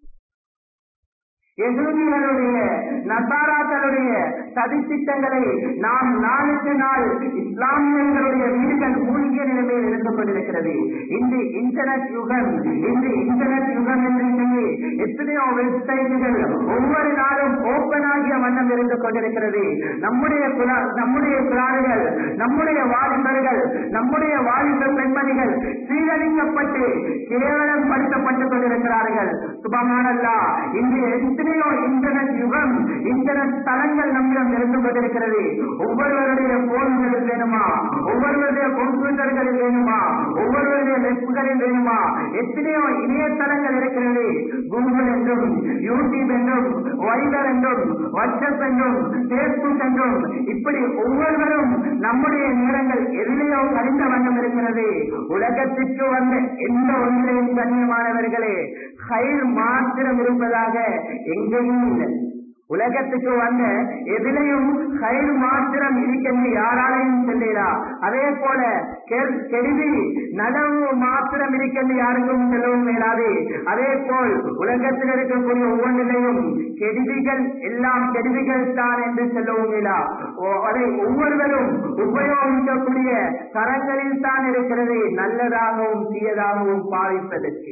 எதிர்களுடைய நசாராக்களுடைய சதித்திட்டங்களை நாம் நாளுக்கு நாள் இஸ்லாமியர்களுடைய வீடுகள் மூழ்கிய நிலைமையில் இருந்து கொண்டிருக்கிறது இன்று இன்டர்நெட் யுகம் இன்று இன்டர்நெட் யுகம் என்று சொல்லி எத்தனையோ வெப்சைட்டுகள் ஒவ்வொரு நாளும் ஓபன் ஆகிய வண்ணம் இருந்து கொண்டிருக்கிறது நம்முடைய குலா- நம்முடைய குழாடுகள் நம்முடைய வாலிபர்கள் நம்முடைய வாலிப பெண்மணிகள் சீரழிக்கப்பட்டு கேவலம் படுத்தப்பட்டுக் கொண்டிருக்கிறார்கள் சுபமானல்லா இன்று எத்தனையோ இன்டர்நெட் யுகம் இன்டர்நெட் தளங்கள் நம்மிடம் இருந்து கொண்டிருக்கிறது ஒவ்வொருவருடைய போன்களில் வேணுமா ஒவ்வொருவருடைய கம்ப்யூட்டர்களில் வேணுமா ஒவ்வொருவருடைய வெப்களில் வேணுமா எத்தனையோ இணையதளங்கள் இருக்கிறது கூகுள் என்றும் யூடியூப் என்றும் வைபர் என்றும் வாட்ஸ்அப் என்றும் பேஸ்புக் என்றும் இப்படி ஒவ்வொருவரும் நம்முடைய நேரங்கள் எதிலேயோ கழிந்த வண்ணம் இருக்கிறது உலகத்திற்கு வந்த எந்த ஒன்றிலையும் கண்ணியமானவர்களே கயிர் மாத்திரம் இருப்பதாக எங்கேயும் இல்லை உலகத்துக்கு வந்த எதிலையும் கயிறு மாத்திரம் இருக்கின்ற யாராலையும் செல்லா அதே போல கெ- கெடுதி நனவு மாத்திரம் இருக்கின்ற யாருக்கும் செல்லவும் மேலாது அதே போல் உலகத்தில் இருக்கக்கூடிய ஒவ்வொன்றிலையும் கெடுதிகள் எல்லாம் கெடுதிகள் தான் என்று செல்லவும் இயலா ஓ- அதை ஒவ்வொருவரும் உபயோகிக்கக்கூடிய கரங்களில் தான் இருக்கிறது நல்லதாகவும் தீயதாகவும் பாவிப்பதற்கு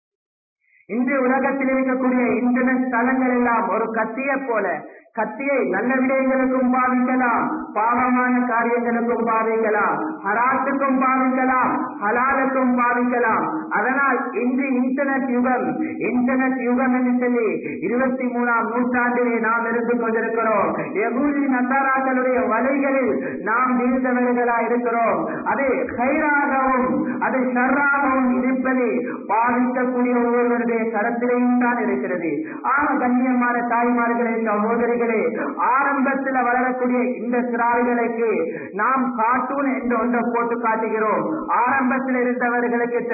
இன்று உலகத்தில் இருக்கக்கூடிய இன்டர்நெட் தளங்கள் எல்லாம் ஒரு கத்தியை போல கத்தியை நல்ல விடயங்களுக்கும் பாவிக்கலாம் பாவமான காரியங்களுக்கும் பாவிக்கலாம் ஹராத்துக்கும் பாவிக்கலாம் ஹலாலுக்கும் பாவிக்கலாம் அதனால் இன்று இன்டர்நெட் யுகம் இன்டர்நெட் யுகம் என்று சொல்லி இருபத்தி மூணாம் நூற்றாண்டிலே நாம் இருந்து கொண்டிருக்கிறோம் எகூதி நசாராக்களுடைய வலைகளில் நாம் வீழ்ந்தவர்களா இருக்கிறோம் அது கயிறாகவும் அது ஷர்ராகவும் இருப்பது பாதிக்கக்கூடிய ஒவ்வொருவருடைய கரத்திலேயும் தான் இருக்கிறது ஆக கண்ணியமான தாய்மார்களே சகோதரிகளே ஆரம்பத்தில் வளரக்கூடிய இந்த சிறார்களுக்கு நாம் கார்ட்டூன் என்று ஒன்றை போட்டு காட்டுகிறோம் ஆரம்பத்தில் இருந்தவர்களுக்கு தெரியும்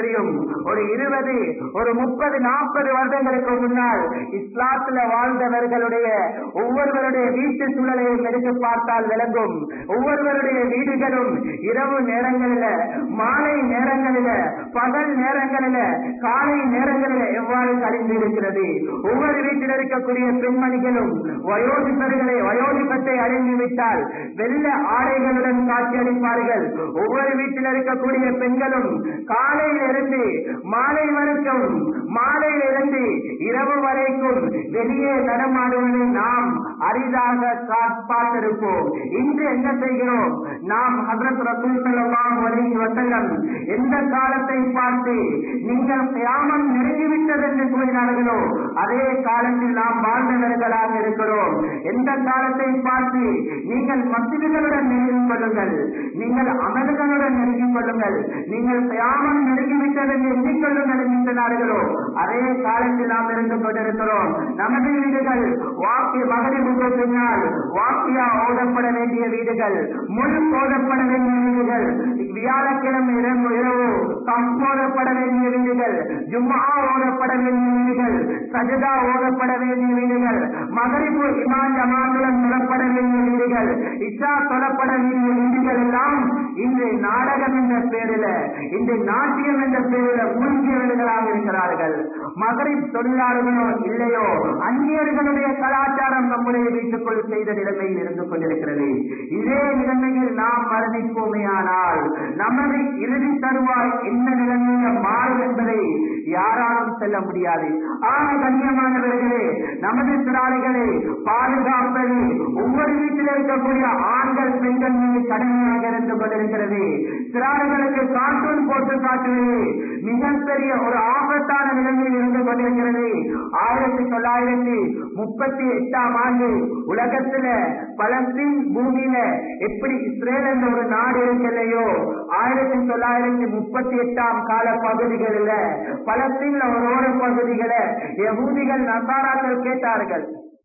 ஒரு இருபது ஒரு முப்பது நாற்பது வருடங்களுக்கு முன்னால் இஸ்லாத்துல வாழ்ந்தவர்களுடைய ஒவ்வொருவருடைய வீட்டு சூழலையும் எடுத்து பார்த்தால் விளங்கும் ஒவ்வொருவருடைய வீடுகளும் இரவு நேரங்களில மாலை நேரங்களில பகல் நேரங்களில காலை நேரங்களில எவ்வாறு கழிந்து இருக்கிறது ஒவ்வொரு வீட்டில் இருக்கக்கூடிய பெண்மணிகளும் வயோதிபர்களை வயோதிபத்தை அடைந்து விட்டால் வெள்ள ஆடைகளுடன் காட்சியளிப்பார்கள் ஒவ்வொரு வீட்டில் இருக்கக்கூடிய பெண்களும் காலையில் இருந்து மாலை வரைக்கும் மாலையில் இருந்து இரவு வரைக்கும் வெளியே நடமாடுவதை நாம் அரிதாக கா- பார்த்திருப்போம் இன்று என்ன செய்கிறோம் நாம் ஹசரத் ரசூல் ஸல்லல்லாஹு அலைஹி வஸல்லம் எந்த காலத்தை பார்த்து நீங்கள் கியாமம் நெருங்கிவிட்டது என்று கூறினார்களோ அதே காலத்தில் நாம் வாழ்ந்தவர்களாக இருக்கிறோம் எந்த காலத்தை பார்த்து நீங்கள் மசிதிகளுடன் நெருங்கிக் கொள்ளுங்கள் நீங்கள் அமல்களுடன் நெருங்கிக் கொள்ளுங்கள் நீங்கள் கியாமம் நெருங்கிவிட்டது என்று எண்ணிக்கொள்ளுங்கள் என்று சொன்னார்களோ அதே காலத்தில் நாம் இருந்து கொண்டிருக்கிறோம் நமது வீடுகள் வாக்கு மகளிருக்கு பின்னால் வாக்கியா ஓதப்பட வேண்டிய வீடுகள் முள் ஓதப்பட வேண்டிய வீடுகள் வியாழக்கிழமை இரவு இரவு கம் ஓதப்பட வேண்டிய வீடுகள் ஜும்மா ஓதப்பட வேண்டிய வீடுகள் சஜதா ஓதப்பட வேண்டிய வீடுகள் மகரிப்பு இமான் ஜமாத்துடன் சொல்லப்பட வேண்டிய வீடுகள் இஷா சொல்லப்பட வேண்டிய வீடுகள் எல்லாம் இன்று நாடகம் என்ற பேரில் இன்று நாட்டியம் என்ற பேரில் மூழ்கியவர்களாக இருக்கிறார்கள் மகரிப் தொழிலாளர்களோ இல்லையோ அந்நியர்களுடைய கலாச்சாரம் நம்முடைய வீட்டுக்குள் செய்த நிலைமையில் இருந்து கொண்டிருக்கிறது இதே நிலைமையில் நாம் மரணிப்போமே ஆனால் நமது இறுதி தருவாய் என்ன நிலைமையில் மாறும் என்பதை யாராலும் செல்ல முடியாது ஆக கண்ணியமானவர்களே நமது சிறாரிகளை பாதுகாப்பது ஒவ்வொரு வீட்டில் இருக்கக்கூடிய ஆண்கள் பெண்கள் மீது கடமையாக இருந்து கொண்டிருக்கிறது சிறார்களுக்கு கார்ட்டூன் போட்டு காட்டுவது மிகப்பெரிய ஒரு ஆபத்தான நிலைமையில் இருந்து கொண்டிருக்கிறது ஆயிரத்தி தொள்ளாயிரத்தி முப்பத்தி எட்டாம் ஆண்டு உலகத்துல பலஸ்தீன் பூமியில எப்படி இஸ்ரேல் என்ற ஒரு நாடு இருக்கலையோ ஆயிரத்தி தொள்ளாயிரத்தி முப்பத்தி எட்டாம் கால பகுதிகளில் பலஸ்தீன்ல ஒரு ஓர பகுதிகளை யகூதிகள் நசாராக்கள் கேட்டார்கள்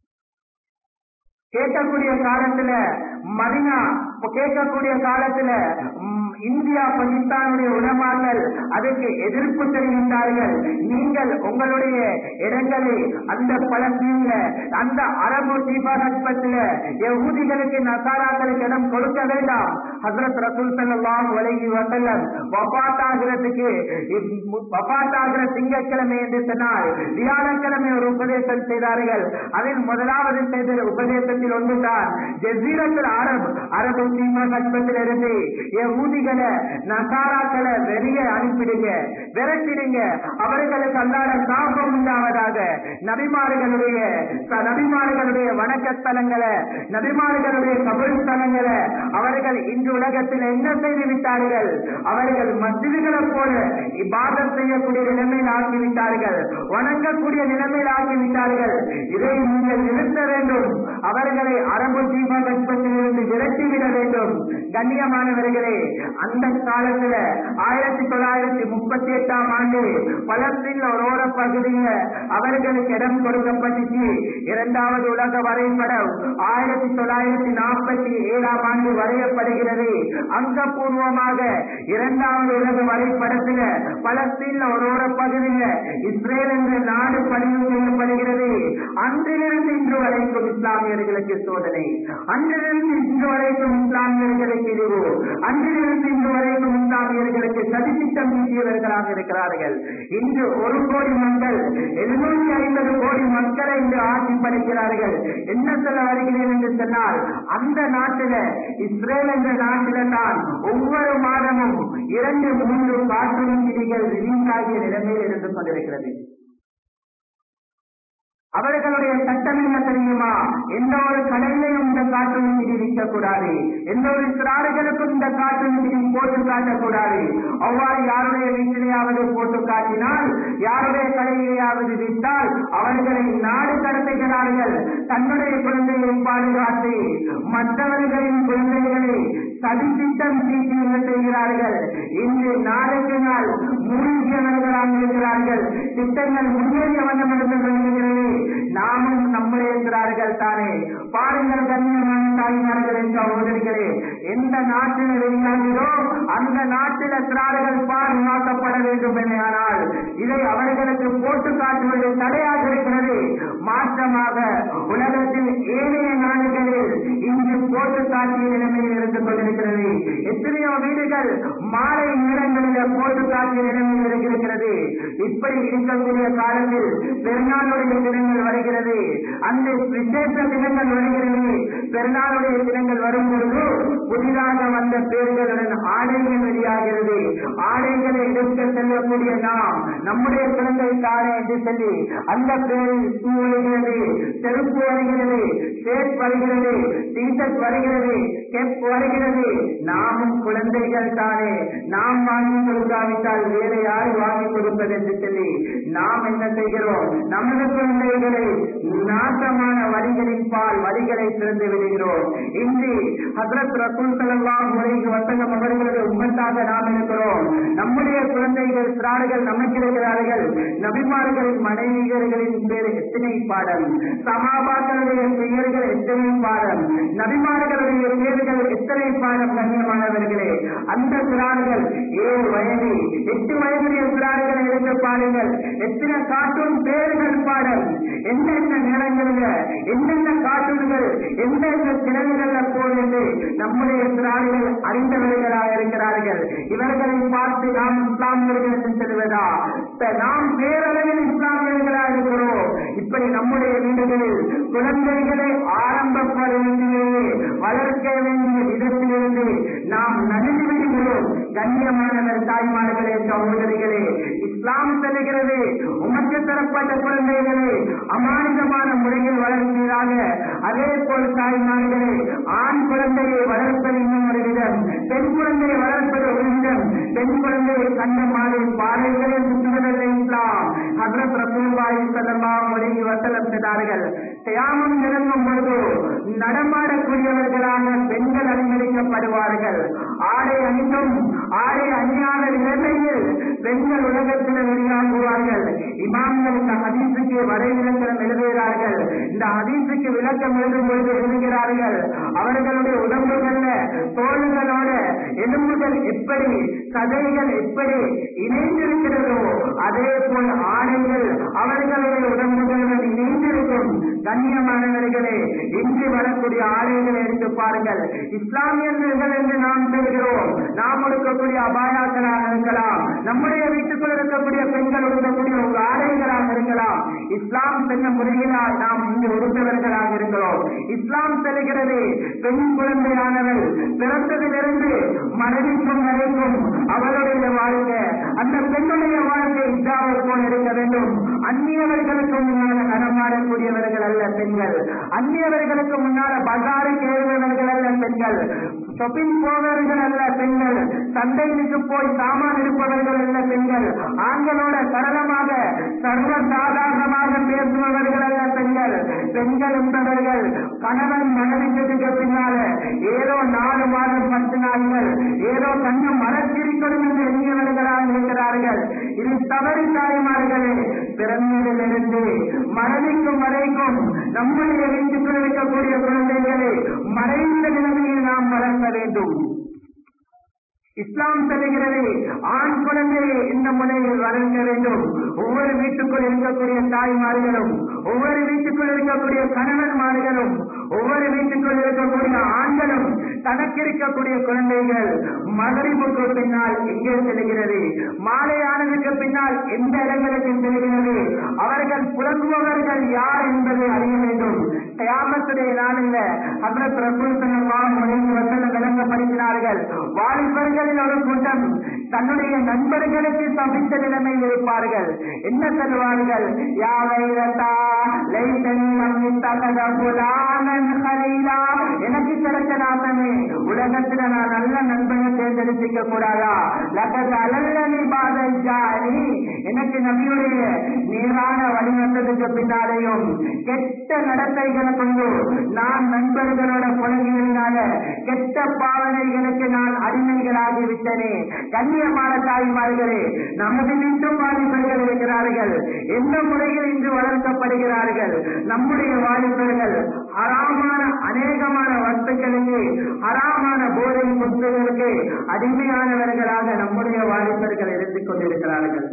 கேட்கக்கூடிய காலத்துல மதினா கேட்கக்கூடிய காலத்துல ம், இந்தியா பாகிஸ்தானுடைய உலமாக்கள் அதற்கு எதிர்ப்பு தெரிவித்தார்கள் நீங்கள் உங்களுடைய இடங்களை அந்த பலஸ்தீன்ல அந்த அரபு தீபகற்பத்தில் யகூதிகளுக்கு நசாராக்களுக்கு இடம் கொடுக்க வேண்டாம் ஹசரத் ரசூல் ஸல்லல்லாஹு அலைஹி வஸல்லம் வஃபாத் ஆகிறதுக்கு வஃபாத் ஆகிற திங்கட்கிழமை என்று சொன்னால் வியாழக்கிழமை ஒரு உபதேசம் செய்தார்கள் அதில் முதலாவது செய்த உபதேசத்தில் ஒன்றுதான் ஜசீரத்தில் அரபு அரபு தீபகற்பத்தில் இருந்து யகூதிகளை நசாராக்களை வெளியே அனுப்பிடுங்க விரட்டிடுங்க அவர்களுக்கு அல்லாத சாபம் உண்டாவதாக நபிமார்களுடைய ச- நபிமார்களுடைய வணக்கஸ்தலங்களை நபிமார்களுடைய கபல் ஸ்தலங்களை அவர்கள் இன்று உலகத்தில் என்ன செய்து விட்டார்கள் அவர்கள் மசிதிகளை போல இபாதத் செய்யக்கூடிய நிலைமையில் ஆக்கிவிட்டார்கள் வணங்கக்கூடிய நிலைமையில் ஆக்கிவிட்டார்கள் இதை நீங்கள் நிறுத்த வேண்டும் அவர்களை அரபு தீபகற்பத்தில் இருந்து விரட்டிவிட வேண்டும் கண்ணியமானவர்களே அந்த காலத்துல ஆயிரத்தி தொள்ளாயிரத்தி முப்பத்தி எட்டாம் ஆண்டு பலஸ்தீன்ல ஒரு ஓர பகுதியில அவர்களுக்கு இடம் கொடுக்கப்பட்டுச்சு இரண்டாவது உலக வரைபடம் ஆயிரத்தி தொள்ளாயிரத்தி நாற்பத்தி ஏழாம் ஆண்டு வரையப்படுகிறது அங்கபூர்வமாக இரண்டாவது உலக வரைபடத்துல பலஸ்தீன்ல ஒரு ஓர பகுதியில இஸ்ரேல் என்ற நாடு பதிவு செய்யப்படுகிறது அன்றிலிருந்து இன்று வரைக்கும் இஸ்லாமியர்களுக்கு சோதனை அன்றிலிருந்து இன்று வரைக்கும் இஸ்லாமியர்களுக்கு இழிவு அன்றிலிருந்து இன்று வரைக்கும் இஸ்லாமியர்களுக்கு சதித்திட்டம் தீட்டியவர்களாக இருக்கிறார்கள் இன்று ஒரு கோடி மக்கள் எழுநூற்றி ஐம்பது கோடி மக்களை இன்று ஆட்சி படைக்கிறார்கள் என்ன சொல்ல வருகிறேன் என்று சொன்னால் அந்த நாட்டில இஸ்ரேல் என்ற நாட்டில தான் ஒவ்வொரு மாதமும் இரண்டு மூன்று கார்ட்டூன் விதிகள் ரிலீஸ் ஆகிய நிலைமையில் இருந்து கொண்டிருக்கிறது அவர்களுடைய சட்டம் என்ன தெரியுமா எந்த ஒரு கடையிலையும் இந்த காட்டு விதி விற்கக்கூடாது எந்த ஒரு சிறார்களுக்கும் இந்த காட்டு விதி போட்டு காட்டக்கூடாது அவ்வாறு யாருடைய வீட்டிலேயாவது போட்டு காட்டினால் யாருடைய கடையிலேயாவது விற்றால் அவர்களை நாடு கடத்துகிறார்கள் தன்னுடைய குழந்தையை பாதுகாத்து மற்றவர்களின் குழந்தைகளை சதித்திட்டம் தீட்டி என்ன செய்கிறார்கள் இன்று நாளுக்கு நாள் மூழ்கியவர்களாக இருக்கிறார்கள் இருக்கிறார்கள் திட்டங்கள் முன்னேறிய வண்ணம் இருந்து கொண்டிருக்கிறது நாமும் நம்முடைய இருக்கிறார்கள் தானே பாருங்கள் கண்ணியமான தாய்மார்களே சகோதரிகளே எந்த நாட்டில் வெளியாகிறோ அந்த நாட்டில் சிறார்கள் பாதுகாக்கப்பட வேண்டும் ஆனால் இதை அவர்களுக்கு போட்டு காட்டுவது தடையாக இருக்கிறது மாற்றமாக உலகத்தில் ஏனைய நாடுகளில் இன்று போட்டு காட்டிய நிலைமையில் இருந்து கொண்டிருக்கிறது எத்தனையோ வீடுகள் மாலை நேரங்களில் போட்டு காட்டிய நிலைமையில் இருக்கிறது இப்படி இருக்கக்கூடிய காலத்தில் பெருநாளுடைய தினங்கள் வருகிறது அந்த விசேஷ தினங்கள் வருகிறது பெருநாளுடைய தினங்கள் வரும் பொழுது புதிதாக வந்த பேர்களுடன் ஆடைகள் வெளியாகிறது ஆடைகளை எடுக்க செல்லக்கூடிய நாம் நம்முடைய குழந்தை தானே என்று சொல்லி அந்த பேரில் ஷூ வருகிறது செருப்பு வருகிறது ஷேப் வருகிறது டீஷர்ட் வருகிறது கெப் வருகிறது நாமும் குழந்தைகள் தானே நாம் வாங்கி கொடுக்காவிட்டால் வேறு யார் வாங்கி கொடுப்பது என்று சொல்லி நாம் என்ன செய்கிறோம் நமது குழந்தைகளை நாசமான வழிகளின் பால் வழிகளை திறந்து விடுகிறோம் இன்று ஹசரத் ரசூல் சலல்லாம் முறைக்கு வசனம் அவர்களது உம்மத்தாக நாம் இருக்கிறோம் நம்முடைய குழந்தைகள் சிறார்கள் நமக்கு இருக்கிறார்கள் நபிமார்களின் மனைவியர்களின் பேர் எத்தனை பாடம் சமாபாக்களுடைய பெயர்கள் எத்தனை பாடம் நபிமார்களுடைய பேர்கள் எத்தனை பாடம் கண்ணியமானவர்களே அந்த சிறார்கள் ஏழு வயது எட்டு வயதுடைய சிறார்களை எடுத்து பாருங்கள் எத்தனை காட்டும் பேர்கள் பாடம் எந்தெந்த நேரங்களில் எந்தெந்த காட்டுகள் எந்தெந்த கிழங்குகள்ல போகிறது நம்முடைய சிறார்கள் அறிந்தவர்களாக இருக்கிறார்கள் இவர்களை பார்த்து நாம் இஸ்லாமியர்கள் என்று சொல்வதா நாம் பேரளவில் இஸ்லாமியர்களாக இருக்கிறோம் இப்படி நம்முடைய வீடுகளில் குழந்தைகளை ஆரம்ப பருவத்திலேயே வளர்க்க வேண்டிய விதத்திலிருந்து நாம் நடுந்து விடுகிறோம் கண்ணியமானவர் தாய்மார்களே சகோதரிகளே இஸ்லாம் செல்கிறது உமக்கு தரப்பட்ட குழந்தைகளை அமானிதமான முறையில் வளர்க்கிறாக அதே போல் தாய்மார்களே ஆண் குழந்தையை வளர்ப்பது இன்னும் ஒரு விதம் பெண் குழந்தையை வளர்ப்பது ஒரு விதம் பெண் குழந்தையை கண்ட மாதிரி பாதைகளை சுற்றுவதில்லை இஸ்லாம் ஹசரத் ரசூல்பாய் செல்லலாம் உலகி வசலம் செய்தார்கள் தியாமம் நெருங்கும் பொழுது நடமாடக்கூடியவர்களாக பெண்கள் அனுமதிக்கப்படுவார்கள் ஆடை அணிந்தும் ஆடை அணியாத நிலைமையில் பெண்கள் உலகத்தில் வெளியாகுவார்கள் இமாம்கள் இந்த ஹதீஸுக்கு வரைவிலக்கணம் எழுதுகிறார்கள் இந்த ஹதீஸுக்கு விளக்கம் எழுதும் பொழுது எழுதுகிறார்கள் அவர்களுடைய உடம்புகள்ல தோள்களோட எலும்புகள் எப்படி கதைகள் எப்படி இணைந்திருக்கிறதோ அதே போல் ஆடைகள் அவர்களுடைய உடம்புகளுடன் இணைந்திருக்கும் கண்ணியமானவர்களே இன்று வரக்கூடிய ஆடைகளை எடுத்து பாருங்கள் இஸ்லாமியர்கள் என்று நாம் சொல்கிறோம் நாம் கொடுக்கக்கூடிய அபாயாக்களாக இருக்கலாம் நம்முடைய வீட்டுக்குள் இருக்கக்கூடிய பெண்கள் உடுக்கக்கூடிய ஒரு ஆடைகளாக இருக்கலாம் இஸ்லாம் செல்ல முறையினால் நாம் இங்கு உடுத்தவர்களாக இருக்கிறோம் இஸ்லாம் செல்கிறது பெண் குழந்தையானவள் பிறந்ததிலிருந்து மனைவிக்கும் வரைக்கும் அவளுடைய வாழ்க்கை அந்த பெண்ணுடைய வாழ்க்கை இதாவை போல் இருக்க வேண்டும் அந்நியவர்களுக்கு முன்னால நடமாடக்கூடியவர்கள் அல்ல பெண்கள் அந்நியவர்களுக்கு முன்னால பஜாருக்கு ஏறுபவர்கள் அல்ல பெண்கள் ஷொப்பிங் போவர்கள் அல்ல பெண்கள் சந்தைக்கு போய் சாமான் இருப்பவர்கள் அல்ல பெண்கள் ஆண்களோட சரளமாக சர்வ சாதாரணமாக பேசுபவர்கள் அல்ல பெண்கள் பெண்கள் என்பவர்கள் கணவன் மனைவிக்கு பின்னால ஏதோ நாலு மாதம் பத்து நாட்கள் ஏதோ கண்ணம் மறைச்சிருக்கணும் என்று எண்ணியவர்களாக இருக்கிறார்கள் இது தவறு தாய்மார்களே பிறந்ததிலிருந்து மரணிக்கும் வரைக்கும் நம்முடைய வீட்டுக்குள் இருக்கக்கூடிய குழந்தைகளை மறைந்த நிலைமையில் நாம் வளர்க்க வேண்டும் இஸ்லாம் சொல்லுகிறது ஆண் குழந்தையை இந்த முறையில் வளர்க்க வேண்டும் ஒவ்வொரு வீட்டுக்குள் இருக்கக்கூடிய தாய்மார்களும் ஒவ்வொரு வீட்டுக்குள் இருக்கக்கூடிய கணவன்மார்களும் ஒவ்வொரு வீட்டுக்குள் இருக்கக்கூடிய ஆண்களும் தனக்கு இருக்கக்கூடிய குழந்தைகள் மகரிப்புக்கு பின்னால் எங்கே செல்கிறது மாலையானதுக்கு பின்னால் எந்த இடங்களுக்கு செல்கிறது அவர்கள் புலங்குபவர்கள் யார் என்பதை அறிய வேண்டும் கயாமத்துடைய நாளில் ஹசரத் ரசூல் ஸல்லல்லாஹு அலைஹி வஸல்லம் விளங்கப்படுத்தினார்கள் வாலிபர்களில் ஒரு கூட்டம் தன்னுடைய நண்பர்களுக்கு சபித்த நிலைமையில் இருப்பார்கள் என்ன சொல்வார்கள் யா வைரதா லைதனி லம் இத்தகத ஃபுலானன் கலீலா எனக்கு கிடைச்ச நாசமே உலகத்துல நான் நல்ல நண்பனை தேர்ந்தெடுத்துக்க கூடாதா லகத் அலல்லனி பாதல் ஜானி எனக்கு நபியுடைய நேரான வழி வந்ததுக்கு பின்னாலேயும் கெட்ட நடத்தைகளை கொண்டு நான் நண்பர்களோட புலங்கினால கெட்ட பாவனைகளுக்கு நான் அடிமைகளாகி விட்டனே கண்ணியமான தாய்மார்களே நமது வீட்டும் வாலிபர்கள் இருக்கிறார்கள் வாலிபர்கள் எந்த முறையில் இன்று வளர்க்கப்படுகிறார்கள் நம்முடைய வாலிபர்கள் ஹராமான அநேகமான வஸ்துக்களுக்கு ஹராமான போதை சொத்துகளுக்கு அடிமையானவர்களாக நம்முடைய வாலிபர்கள் இருந்து கொண்டிருக்கிறார்கள்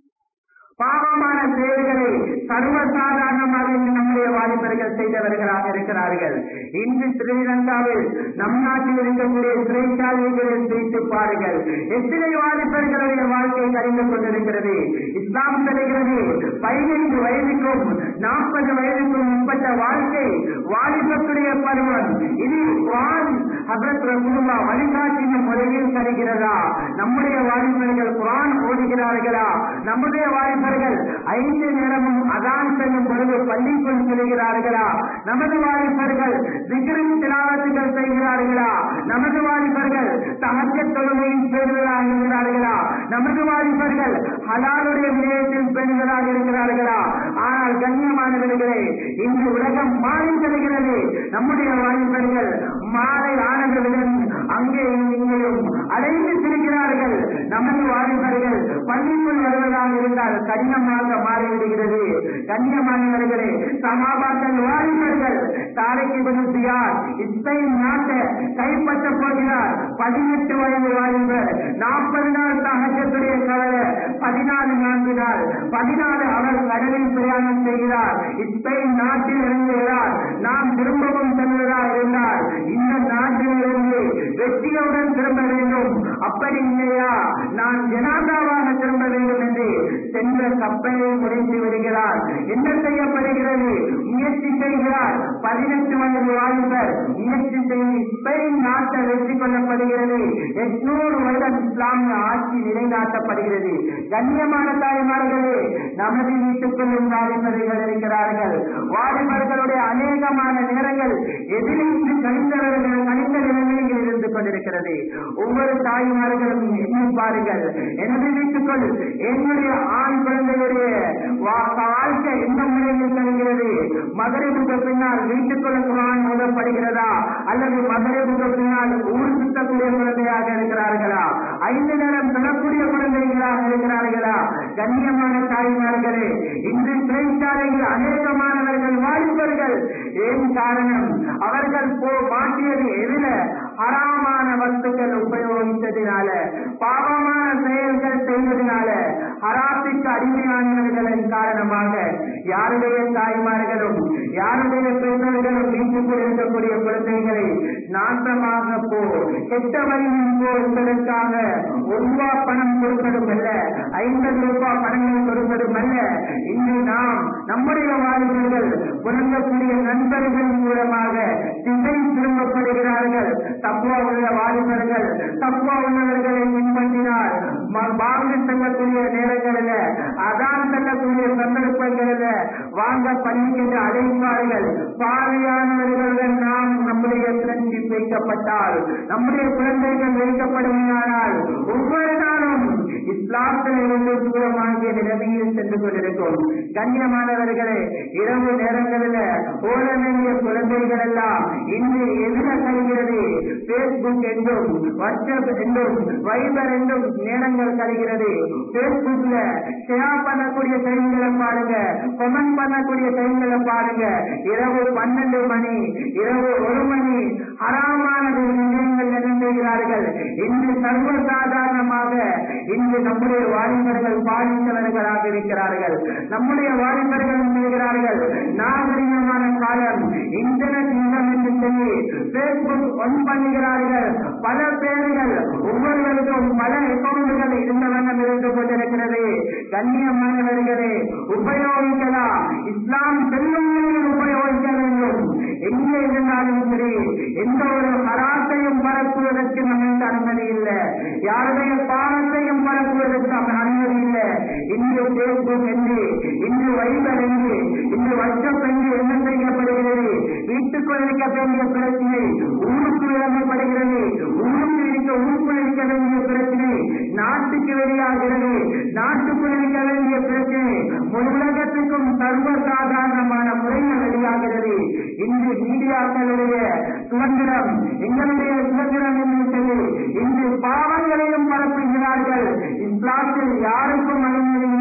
பாவமான செயல்களை சர்வசாதாரணமாக இன்று நம்முடைய வாலிபர்கள் செய்தவர்களாக இருக்கிறார்கள் இன்று ஸ்ரீலங்காவில் நம் நாட்டில் இருக்கக்கூடிய சிறைச்சாலைகளில் வைத்து பாருங்கள் எத்தனை வாலிபர்களுடைய வாழ்க்கை கழிந்து கொண்டிருக்கிறது இஸ்லாம் சொல்கிறது பதினைந்து வயதுக்கும் நாற்பது வயதுக்கும் உட்பட்ட வாழ்க்கை வாலிபத்துடைய பருவம் இது குரான் ஹசரத் ரசூலுல்லா வழிகாட்டின முறையில் தருகிறதா நம்முடைய வாலிபர்கள் குரான் ஓடுகிறார்களா நம்முடைய வாலிபர்கள் ஐந்து நேரமும் அதான் செய்யும் பொழுது பள்ளிக்குள் செல்கிறார்களா நமது வாலிபர்கள் திகிரின் திலாவத்துகள் செய்கிறார்களா நமது வாலிபர்கள் தகச்ச தொழுகையில் பேருவதாக இருக்கிறார்களா நமது வாலிபர்கள் ஹலாலுடைய விடயத்தில் பெண்களாக இருக்கிறார்களா ஆனால் கண்ணியமானவர்களே இன்று உலகம் மாறி செல்கிறது நம்முடைய வாலிபர்கள் மாலை ஆனதுடன் அங்கே இங்கேயும் அலைந்து திரிகிறார்கள் நமது வாலிபர்கள் பள்ளிக்குள் வருவதாக இருந்தால் கடினமாக மாறிவிடுகிறது கண்ணியமானவர்களே சகாபாக்கள் வாலிபர்கள் தாரைக்கு விடுத்தியார் இஸ்பெயின் நாட்டை கைப்பற்ற போகிறார் பதினெட்டு வயது வாலிபர் நாற்பது நாள் சகஜத்துடைய கவலை பதினாலு நான்கு நாள் பதினாலு அவர் கடலில் பிரயாணம் செய்கிறார் இஸ்பெயின் நாட்டில் இறங்குகிறார் நாம் திரும்பவும் செல்வதா இருந்தால் இந்த நாட்டிலிருந்து வெற்றியுடன் திரும்ப வேண்டும் அப்படி இல்லையா நான் ஜனாதாவாக திரும்ப வேண்டும் என்று சென்ற கப்பலை முடித்து விடுகிறார் என்ன செய்யப்படுகிறது முயற்சி செய்கிறார் பதினெட்டு வயது வாலிபர் முயற்சி செய்து ஸ்பெயின் நாட்டை வெற்றி கொள்ளப்படுகிறது எட்நூறு வருடம் இஸ்லாமிய ஆட்சி நிலைநாட்டப்படுகிறது கண்ணியமான தாய்மார்களே நமது வீட்டுக்குள்ளும் வாலிபர்கள் இருக்கிறார்கள் வாலிபர்களுடைய அநேகமான நேரங்கள் எதிரிட்டு கணிந்தவர்கள் கணிந்த நிலைமையில் இருந்து கொண்டிருக்கிறது ஒவ்வொரு தாய்மார்களும் எண்ணி பாருங்கள் எனது வீட்டுக்குள் என்னுடைய ஆண் குழந்தையுடைய வா- வாழ்க்கை எந்த முறையில் தருகிறது மகரிபுக்கு பின்னால் வீட்டுக்குள்ள குரான் ஓதப்படுகிறதா அல்லது மகரிபுக்கு பின்னால் ஊர் சுத்தக்கூடிய குழந்தையாக இருக்கிறார்களா ஐந்து நேரம் சொல்லக்கூடிய குழந்தைகளாக இருக்கிறார்களா கண்ணியமான தாய்மார்களே இன்று சிறைச்சாலையில் அநேகமானவர்கள் வாலிபர்கள் ஏன் காரணம் அவர்கள் போ மாட்டியது எதிர ஹராமான வஸ்துக்கள் உபயோகித்ததினால பாவமான செயல்கள் செய்ததினால ஹராத்துக்கு அடிமையானவர்களின் காரணமாக யாருடைய தாய்மார்களும் யாருடைய பெற்றோர்களும் வீட்டுக்குள் இருக்கக்கூடிய குழந்தைகளை நாசமாக போ கெட்ட வழியில் போ என்பதற்காக ஒரு ரூபா பணம் கொடுப்பதும் அல்ல ஐம்பது ரூபாய் பணங்கள் கொடுப்பதும் அல்ல இன்று நாம் நம்முடைய வாலிபர்கள் புலங்கக்கூடிய நண்பர்கள் மூலமாக திசை திரும்பப்படுகிறார்கள் தப்புவா உள்ள வாலிபர்கள் தப்புவா உள்ளவர்களை பின்பற்றினார் ம- வாங்க செல்லக்கூடிய நேரங்களில் அதான் செல்லக்கூடிய சந்தர்ப்பங்களில் வாங்க பள்ளிக்கின்ற அழைப்பார்கள் பாவையானவர்களுடன் நாம் நம்முடைய ஃப்ரெண்ட்ஷிப் வைக்கப்பட்டால் நம்முடைய குழந்தைகள் வைக்கப்படுமானால் ஒவ்வொரு நாளும் இஸ்லாத்தில் இருந்து தூரமாகிய நிலைமையில் சென்று கொண்டிருக்கும் கண்ணியமானவர்களே இரவு நேரங்களில் ஓட வேண்டிய குழந்தைகள் எல்லாம் இன்று எதிர கழிகிறது பேஸ்புக் என்றும் வாட்ஸ்அப் என்றும் வைபர் என்றும் நேரங்கள் கழிகிறது பேஸ்புக்ல ஷேர் பண்ணக்கூடிய செய்திகளை பாருங்க கமெண்ட் பண்ணக்கூடிய செய்திகளை பாருங்க இரவு பன்னெண்டு மணி இரவு ஒரு மணி ஹராமான விஷயங்கள் என்ன செய்கிறார்கள் இன்று சர்வசாதாரணமாக இன்று நம்முடைய வாலிபர்கள் பாதித்தவர்களாக இருக்கிறார்கள் நம்முடைய வாலிபர்கள் செய்கிறார்கள் நாகரிகமான காலம் இன்டர்நெட் யுகம் என்று சொல்லி பேஸ்புக் ஒன் பண்ணுகிறார்கள் பல பேர்கள் ஒவ்வொருவருக்கும் பல அக்கௌண்டுகள் இருந்த வண்ணம் இருந்து கொண்டிருக்கிறது கண்ணியமானவர்களே உபயோகிக்கலாம் இஸ்லாம் செல்லும் வழியில் உபயோகிக்க வேண்டும் எங்கே இருந்தாலும் சரி எந்த ஒரு ஹராத்தையும் பரப்புவதற்கு நமக்கு அனுமதி இல்லை யாருடைய பாவத்தையும் பரப்புவதற்கு நமக்கு அனுமதி இல்லை இன்று பேஸ்புக் என்று இன்று வைபர் என்று இன்று வாட்ஸ்அப் என்று என்ன செய்யப்படுகிறது வீட்டுக்குள் இருக்க வேண்டிய பிரச்சனை ஊருக்கு விளங்கப்படுகிறது ஊருக்கு இருக்க ஊருக்குள் இருக்க வேண்டிய பிரச்சனை நாட்டுக்கு வெளியாகிறது நாட்டுக்குள் இருக்க வேண்டிய பிரச்சனை முழு உலகத்துக்கும் சர்வசாதாரணமான முறையில் வெளியாகிறது இன்று மீடியாக்களுடைய சுதந்திரம் எங்களுடைய சுதந்திரம் என்று சொல்லி இன்று பாவங்களையும் பரப்புகிறார்கள் இஸ்லாத்தில் யாருக்கும் அனுமதி இல்லை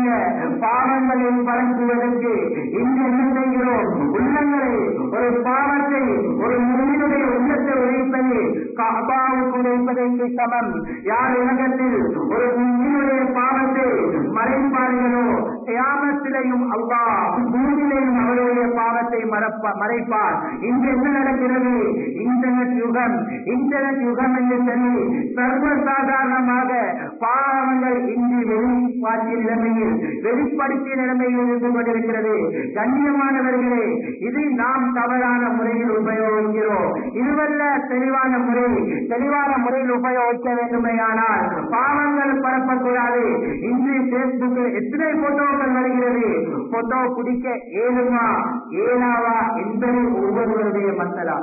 பாவங்களை பரப்புவதற்கு இன்று என்ன செய்கிறோம் உள்ளங்களை ஒரு பாவத்தை ஒரு முன்னுடைய உள்ளத்தை உழைப்பது காபாவுக்கு உழைப்பதற்கு சமம் யார் உலகத்தில் ஒரு முன்னுடைய பாவத்தை மறைப்பார்களோ கியாமத்திலையும் அல்லாஹ் பூமியிலையும் அவருடைய பாவத்தை மறப்ப மறைப்பார் இன்று என்ன நடக்கிறது இன்டர்நெட் யுகம் இன்டர்நெட் யுகம் என்று சொல்லி சர்வசாதாரணமாக பாவங்கள் இன்று வெளிப்பாட்டிய நிலைமையில் வெளிப்படுத்திய நிலைமையில் இருந்து கொண்டிருக்கிறது கண்ணியமானவர்களே இது நாம் தவறான முறையில் உபயோகிக்கிறோம் இதுவல்ல தெளிவான முறை தெளிவான முறையில் உபயோகிக்க வேண்டுமேயானால் பாவங்கள் பரப்பக்கூடாது இன்று பேஸ்புக்கில் எத்தனை போட்டோக்கள் வருகிறது போட்டோ பிடிக்க ஏழுமா ஏழாவா என்பது ஒவ்வொருவருடைய மசலா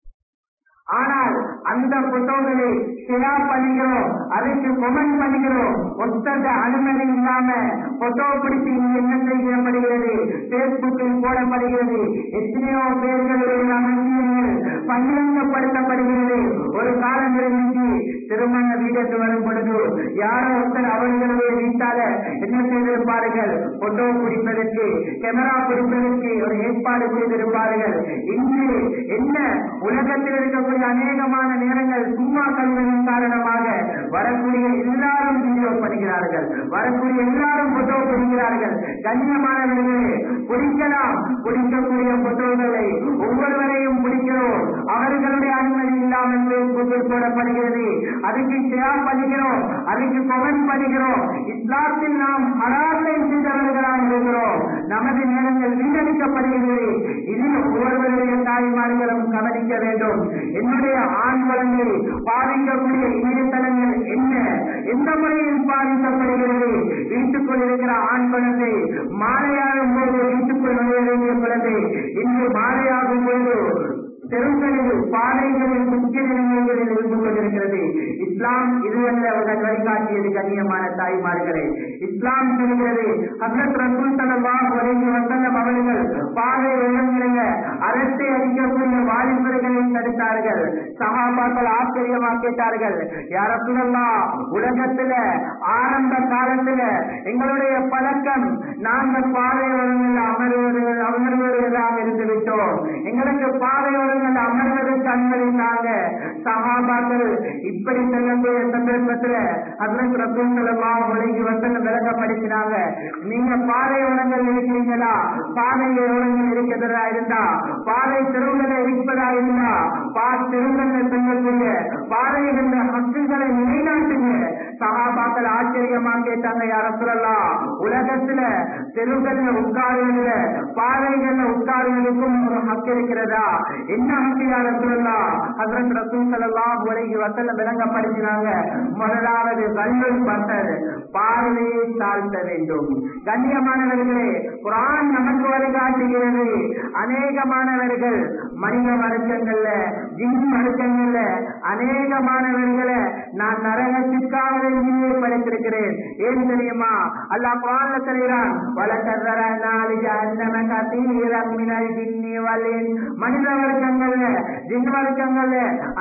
ஆனால் அந்த போட்டோகளை ஷேர் பண்ணுகிறோம் அதுக்கு கொமெண்ட் பண்ணுகிறோம் ஒத்தத அனுமதி இல்லாம போட்டோ பிடித்து இங்கு என்ன செய்யப்படுகிறது பேஸ்புக்கில் போடப்படுகிறது எத்தனையோ பேர்களுடைய அமைச்சர்கள் பகிரங்கப்படுத்தப்படுகிறது ஒரு காலம் இருந்துச்சு திருமண வீட்டுக்கு வரும் பொழுது யாரோ ஒருத்தர் அவர்களுடைய வீட்டால என்ன செய்திருப்பார்கள் போட்டோ பிடிப்பதற்கு கேமரா பிடிப்பதற்கு ஒரு ஏற்பாடு செய்திருப்பார்கள் இன்று என்ன உலகத்தில் இருக்கக்கூடிய அநேகமான நேரங்கள் சும்மா கல்வியின் காரணமாக வரக்கூடிய எல்லாரும் வீடியோ பண்ணுகிறார்கள் வரக்கூடிய எல்லாரும் போட்டோ பிடிக்கிறார்கள் கண்ணியமானவர்களே பிடிக்கலாம் பிடிக்கக்கூடிய போட்டோகளை ஒவ்வொருவரையும் பிடிக்கிறோம் அவர்களுடைய அனுமதி இல்லாமல் பேஸ்புக்கில் போடப்படுகிறது அதுக்கு ஷேர் பண்ணுகிறோம் அதுக்கு கமெண்ட் பண்ணுகிறோம் இஸ்லாத்தில் நாம் ஹராத்தை செய்தவர்களாக இருக்கிறோம் நமது நேரங்கள் வீணடிக்கப்படுகிறது இதில் ஒவ்வொருவருடைய தாய்மார்களும் கவனிக்க வேண்டும் என்னுடைய ஆண் குழந்தை பாதிக்கக்கூடிய இணையதளங்கள் என்ன எந்த முறையில் பாதிக்கப்படுகிறது வீட்டுக்குள் இருக்கிற ஆண் குழந்தை மாலையாகும் போது வீட்டுக்குள் நுழைய வேண்டிய குழந்தை இன்று மாலையாகும் போது தெருக்களில் பாதைகளில் முக்கிய நிலைமைகளில் இருந்து கொண்டிருக்கிறது இஸ்லாம் இதுவல்ல அவர்கள் வழிகாட்டியது கண்ணியமான தாய்மார்களே இஸ்லாம் சொல்கிறது ஹசரத் ரசூல் ஸல்லல்லாஹு அலைஹி வஸல்லம் அவர்கள் பாதை உயர்நிலைய அரசை அடிக்கக்கூடிய வாலிபர்களை தடுத்தார்கள் சஹாபாக்கள் ஆச்சரியமா கேட்டார்கள் யார சொல்லலாம் உலகத்துல ஆரம்ப காலத்துல எங்களுடைய பழக்கம் நாங்கள் பாதையோரங்கள் அமர்வர்கள் அமர்வர்களாக இருந்து விட்டோம் எங்களுக்கு பாதையோரங்கள் அமர்வதற்கு அனுமதித்தாங்க சகாபாக்கள் இப்படி செல்லக்கூடிய சந்தர்ப்பத்துல அதற்கு ரசூல்களெல்லாம் ஒழுங்கி வசன விளக்கப்படுத்தினாங்க நீங்க பாதையோரங்கள் இருக்கிறீங்களா பாதையோரங்கள் இருக்கிறதா இருந்தா பாதை தெருவுகளை இருப்பதா இருந்தா பா தெருவுகள் செல்லக்கூடிய பாதைகளின் ஹக்குகளை நிலைநாட்டுங்க சகாபாக்கள் ஆச்சரியமா கேட்டாங்க யார சொல்லலாம் உலகத்துல தெருவுகள்ல உட்காருவதில் பாதைகள்ல உட்காருவதற்கும் ஒரு ஹக்கு இருக்கிறதா என்ன ஹக்கு யார சொல்லலாம் ஹசரத் ரசூல் ஸல்லல்லாஹு அலைஹி வஸல்லம் விளங்கப்படுத்தினாங்க முதலாவது கல்லுள் பட்டர் பார்வையை தாழ்த்த வேண்டும் கண்ணியமானவர்களே குரான் நமக்கு வழிகாட்டுகிறது அநேகமானவர்கள் மனித வழக்கங்கள்ல ஜின் வழக்கங்கள்ல அநேகமானவர்களை நான் நரகத்திற்காக வேண்டியே படைத்திருக்கிறேன் ஏன் தெரியுமா அல்லாஹ் குரான்ல சொல்கிறான் வலக்கர்ரனாலி ஜஹன்னம கதீரம் மினல் ஜின்னி வல் இன்ஸ் மனித வர்க்கங்கள்ல ஜின் வர்க்கங்கள்ல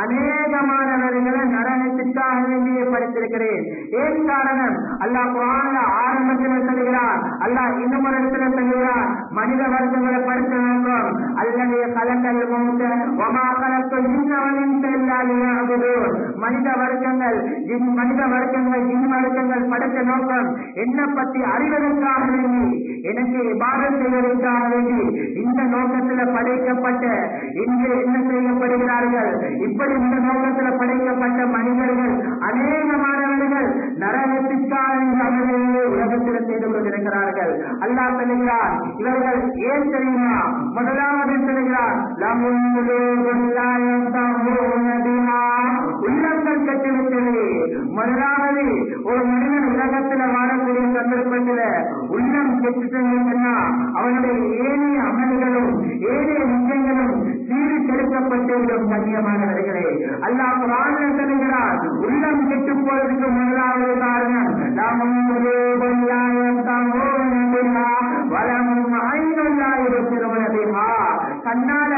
அநேகமானவர்களை நரகத்திற்காக வேண்டியே படைத்திருக்கிறேன் ஏன் காரணம் அல்லாஹ் குரான்ல ஆரம்பத்தில் சொல்கிறான் அல்லாஹ் இன்னும் ஒரு இடத்துல சொல்கிறான் மனித வர்க்கங்களை படைத்த நோக்கம் அல்லது கலக்கல் மௌத்த ஒமா கலக்கல் ஜின்னவனின் செல்லாலியாகுதோர் மனித வர்க்கங்கள் ஜின் மனித வர்க்கங்கள் ஜின் வர்க்கங்கள் படைத்த நோக்கம் என்ன பற்றி அறிவதற்காக வேண்டி எனக்கு பாதம் செய்வதற்காக வேண்டி இந்த நோக்கத்தில் படைக்கப்பட்ட இன்று என்ன செய்யப்படுகிறார்கள் இப்படி இந்த நோக்கத்தில் படைக்கப்பட்ட மனிதர்கள் அநேகமானவர்கள் நரகத்திற்காக இந்த அமர்வையே உலகத்தில் செய்து கொண்டிருக்கிறார்கள் அல்லாஹ் சொல்லுகிறார் இவர்கள் ஏன் தெரியுமா முதலாவது சொல்லுகிறார் லஹும் குலூபுன் லா யஃகஹூன பிஹா. உள்ளங்கள் கட்டிவிட்டது முதலாவது ஒரு மனிதன் உலகத்துல வாழக்கூடிய சந்தர்ப்பத்துல உள்ளம் கெட்டுட்டா அவனுடைய ஏனைய அமல்களும் ஏனைய விஷயங்களும் சீறு கெடுக்கப்பட்டுவிடும் கண்ணியமானவர்களே அல்லாஹ் குரானில் சொல்லுகிறார் உள்ளம் கெட்டு போவதற்கு முதலாவது காரணம் லஹும் குலூபுன் லா யஃகஹூன பிஹா வலஹும் ஐனுன் லா யுபசிரூன பிஹா. கண்ணால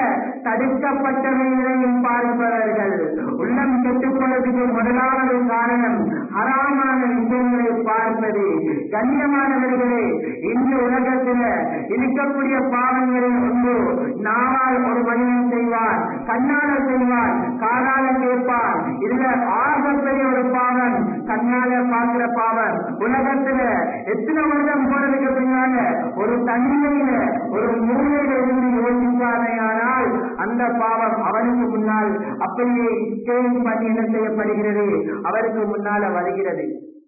தடுக்கப்பட்டவைகளையும் பார்ப்பவர்கள் உள்ளம் கெட்டுப் போவதற்கு முதலாவது காரணம் ஹராமான விஷயங்களை பார்ப்பது கண்ணியமானவர்களே இந்த உலகத்தில் இருக்கக்கூடிய பாவங்களில் ஒன்று நாவால் ஒரு மனிதன் செய்வான் கண்ணால செய்வான் காலால கேட்பான் இதுல ஆகப்பெரிய ஒரு பாவம் கண்ணால பார்க்கிற பாவம் உலகத்துல எத்தனை வருடம் போனதுக்கு பின்னால ஒரு தனிமையில ஒரு மூலையில இருந்து யோசிப்பானே ஆனால் அந்த பாவம் அவனுக்கு முன்னால் அப்படியே சேஞ்ச் பண்ணி என்ன செய்யப்படுகிறது அவருக்கு முன்னால வருகிறது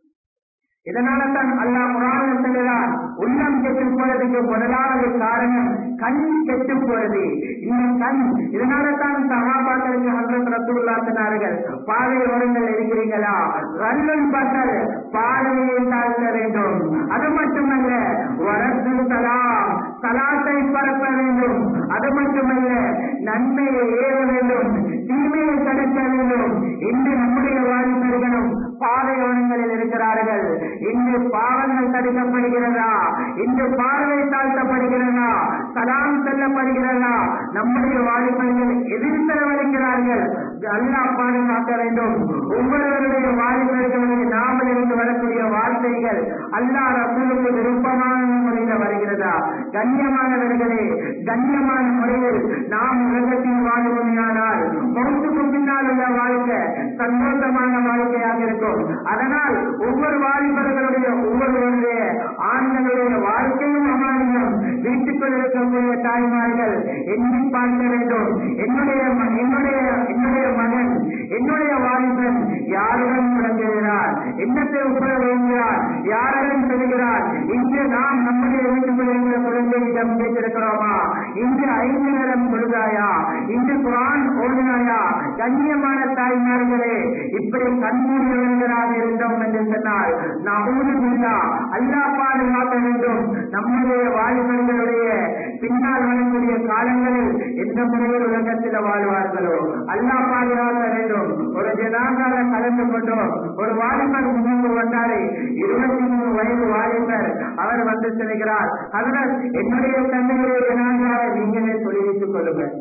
இதனால தான் அல்லாஹ் குரான் சொல்லுகிறான் உள்ளம் கெட்டு போறதுக்கு முதலாவது காரணம் கண் கெட்டு போறது இந்த கண் இதனால தான் சகாபாக்களுக்கு ஹசரத் ரசூல்லா சொன்னார்கள் பாதை ஓரங்கள் இருக்கிறீங்களா ரல்லன் பட்டல் பாதையை தாழ்த்த வேண்டும் அது மட்டுமல்ல வரத்து சலாம் சலாத்தை பரப்ப வேண்டும் அது மட்டுமல்ல நன்மையை ஏற வேண்டும் தீமையை தடுக்க வேண்டும் இன்று நம்முடைய வாலிபர்களும் பாதையோரங்களில் இருக்கிறார்கள் இன்று பாவங்கள் தடுக்கப்படுகிறதா இன்று பார்வை தாழ்த்தப்படுகிறதா சலாம் செல்லப்படுகிறதா நம்முடைய வாலிபர்கள் எதிர் செலவழிக்கிறார்கள் அல்லாஹ் பாதுகாக்க வேண்டும் ஒவ்வொருவருடைய வாலிபர்களுடைய நாமல் இருந்து வரக்கூடிய வார்த்தைகள் அல்லாஹ் ரசூலுக்கு விருப்பமான முறையில் வருகிறதா கண்ணியமானவர்களே கண்ணியமான முறையில் நாம் உலகத்தில் வாழ்வோமையானால் மௌத்துக்கு பின்னால் உள்ள வாழ்க்கை சந்தோஷமான வாழ்க்கையாக இருக்கும் அதனால் ஒவ்வொரு வாலிபர்களுடைய ஒவ்வொருவருடைய ஆண்களுடைய வாழ்க்கையும் அமானியம் வீட்டுக்குள் இருக்கக்கூடிய தாய்மார்கள் எண்ணி பார்க்க வேண்டும் என்னுடைய ம- என்னுடைய என்னுடைய மகன் என்னுடைய வாலிபன் யாருடன் முடங்குகிறார் என்னத்தை உபயோகிக்கிறார் யாருடன் செல்கிறார் இன்று நாம் நம்முடைய வீட்டுக்குள் இருக்கிற குழந்தையிடம் கேட்டிருக்கிறோமா இன்று ஐந்து நேரம் சொல்கிறாயா இன்று குரான் ஓடினாயா கண்ணியமான தாய்மார்களே இப்படி கண்மூடியவர்களாக இருந்தோம் என்று சொன்னால் நாம் ஊருமில்லா அல்லாஹ் பாதுகாக்க வேண்டும் நம்முடைய வாலிபர்களுடைய பின்னால் வரக்கூடிய காலங்களில் எந்த முறையில் உலகத்தில் வாழ்வார்களோ அல்லாஹ் பாதுகாக்க வேண்டும் ஒரு ஜனாதார கலந்து கொண்டோம் ஒரு வாலிபர் முன்னுக்கு வந்தாரே இருபத்தி மூணு வயது வாலிபர் அவர் வந்து செல்கிறார் அதனால் என்னுடைய தந்தையுடைய ஜனாதாரை நீங்களே சொல்லிவிட்டுக் கொள்ளுங்கள்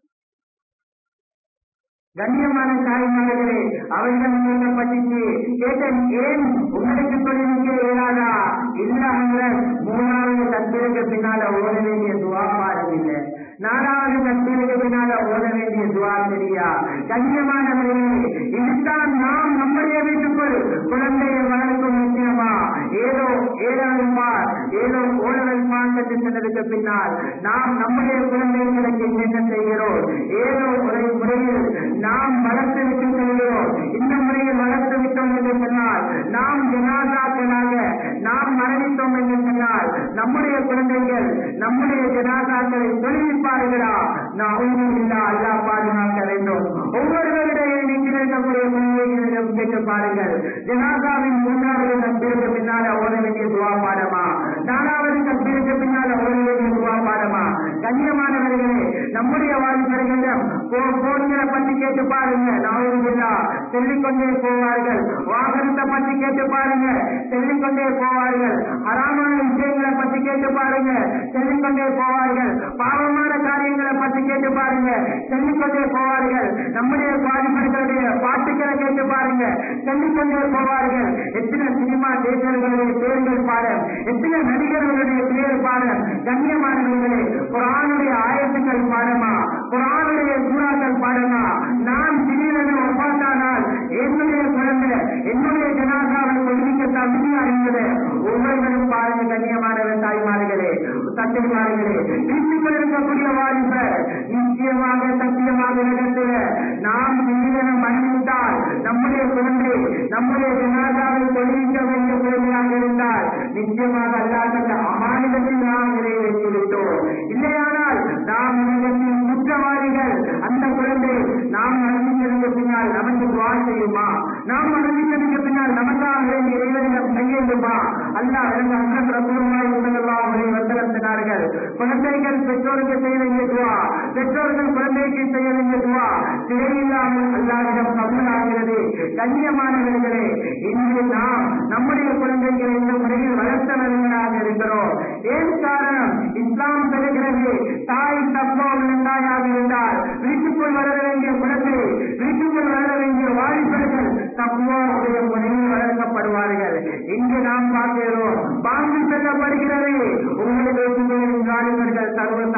கண்ணியமான தாய்மார்களே அவரிடம் சொல்லப்பட்டுச்சு கேட்டேன் ஏன் உங்களுக்கு தொழிலுக்கு இயலாதா இல்லாம மூணாவது தத்திற்கு பின்னால ஓட வேண்டிய துவா பாருங்க நாலாவது தத்திற்கு பின்னால ஓட வேண்டிய துவா சரியா கண்ணியமானவர்களே இதுதான் நாம் நம்முடைய வீட்டுக்குள் குழந்தையை வளர்க்கும் விஷயமா ஏதோ ஏழாவது பார் ஏதோ ஓடவல் பார் என்று சொன்னதுக்கு பின்னால் நாம் நம்முடைய குழந்தைகளுக்கு என்ன செய்கிறோம் ஏதோ ஒரு முறையில் நாம் வளர்த்து விட்டு செல்கிறோம் இந்த முறையில் வளர்த்து விட்டோம் என்று சொன்னால் நாம் ஜனாதாக்களாக நாம் மரணித்தோம் என்று சொன்னால் நம்முடைய குழந்தைகள் நம்முடைய ஜனாதாக்களை தொழில்பார்களா நான் இல்லா அல்லா பாதுகாக்க வேண்டும் ஒவ்வொருவருடைய நீங்கள் இருக்கக்கூடிய குழந்தைகளிடம் கேட்டு பாருங்கள் ஜனாதாவின் மூன்றாவது தப்பிற்கு பின்னால ஓட வேண்டிய துவா பாடமா நாலாவது தப்பிற்கு பின்னால ஓட வேண்டிய துவா பாடமா கண்ணியமானவர்களே நம்முடைய வாலிபர்களிடம் போ- போன்களை பற்றி கேட்டு பாருங்க நாவூருல்லா சொல்லிக்கொண்டே போவார்கள் வாகனத்தை பற்றி கேட்டு பாருங்க சொல்லிக்கொண்டே போவார்கள் ஹராமான விஷயங்களை பற்றி கேட்டு பாருங்க சொல்லிக்கொண்டே போவார்கள் பாவமான காரியங்களை பற்றி கேட்டு பாருங்க சொல்லிக்கொண்டே போவார்கள் நம்முடைய வாலிபர்களுடைய பாட்டுகளை கேட்டு பாருங்க சொல்லிக்கொண்டே போவார்கள் எத்தனை சினிமா தேசர்களுடைய பேர்கள் பாடம் எத்தனை நடிகர்களுடைய பேர் பாடம் கண்ணியமானவர்களே குரானுடைய ஆயத்துக்கள் பாடமா குரானுடைய சூறாக்கள் பாடமா நான் திடீரென ஒப்பாத்தானால் என்னுடைய குழந்தை என்னுடைய ஜனாதாவை ஒதுக்கத்தான் விதியா இருந்தது ஒவ்வொருவரும் பாருங்க கண்ணியமானவர் தாய்மார்களே தந்தைமார்களே வீட்டுக்குள் இருக்கக்கூடிய வாலிபர் நிச்சயமாக சத்தியமாக இடத்தில் நாம் திடீரென மன்னித்தால் நம்முடைய குழந்தை நம்முடைய ஜனாதாவை தொழிலிக்க வேண்டிய குழந்தையாக இருந்தால் நிச்சயமாக அல்லாத அமானிதத்தில் நாம் நிறைவேற்றி விட்டோம் இல்லையானால் நாம் உலகத்தின் குற்றவாளிகள் அந்த குழந்தை நாம் மரணித்ததுக்கு பின்னால் நமக்கு துவா செய்யுமா நாம் மரணித்ததுக்கு பின்னால் நமக்காக வேண்டிய இறைவனிடம் கையெழுமா அல்லாஹ் எனக்கு அக்கன் ரசூலுல்லாஹி ஸல்லல்லாஹு அலைஹி வஸல்லம் சொன்னார்கள் குழந்தைகள் பெற்றோருக்கு செய்ய வேண்டிய துவா பெற்றோர்கள் குழந்தைக்கு செய்ய வேண்டிய துவா தேவையில்லாமல் அல்லாஹ்விடம் கபூலாகிறது கண்ணியமானவர்களே இன்று நாம் நம்முடைய குழந்தைகளை இந்த முறையில் வளர்த்தவர்களாக இருக்கிறோம் ஏன் காரணம் இஸ்லாம் சொல்லுகிறது தாய் தப்போ தாயாக இருந்தால் வீட்டுக்குள் வளர வேண்டிய குழந்தை வீட்டுக்குள் வளர வேண்டிய வாலிபர்கள் தப்புவா உடைய முறையில் வளர்க்க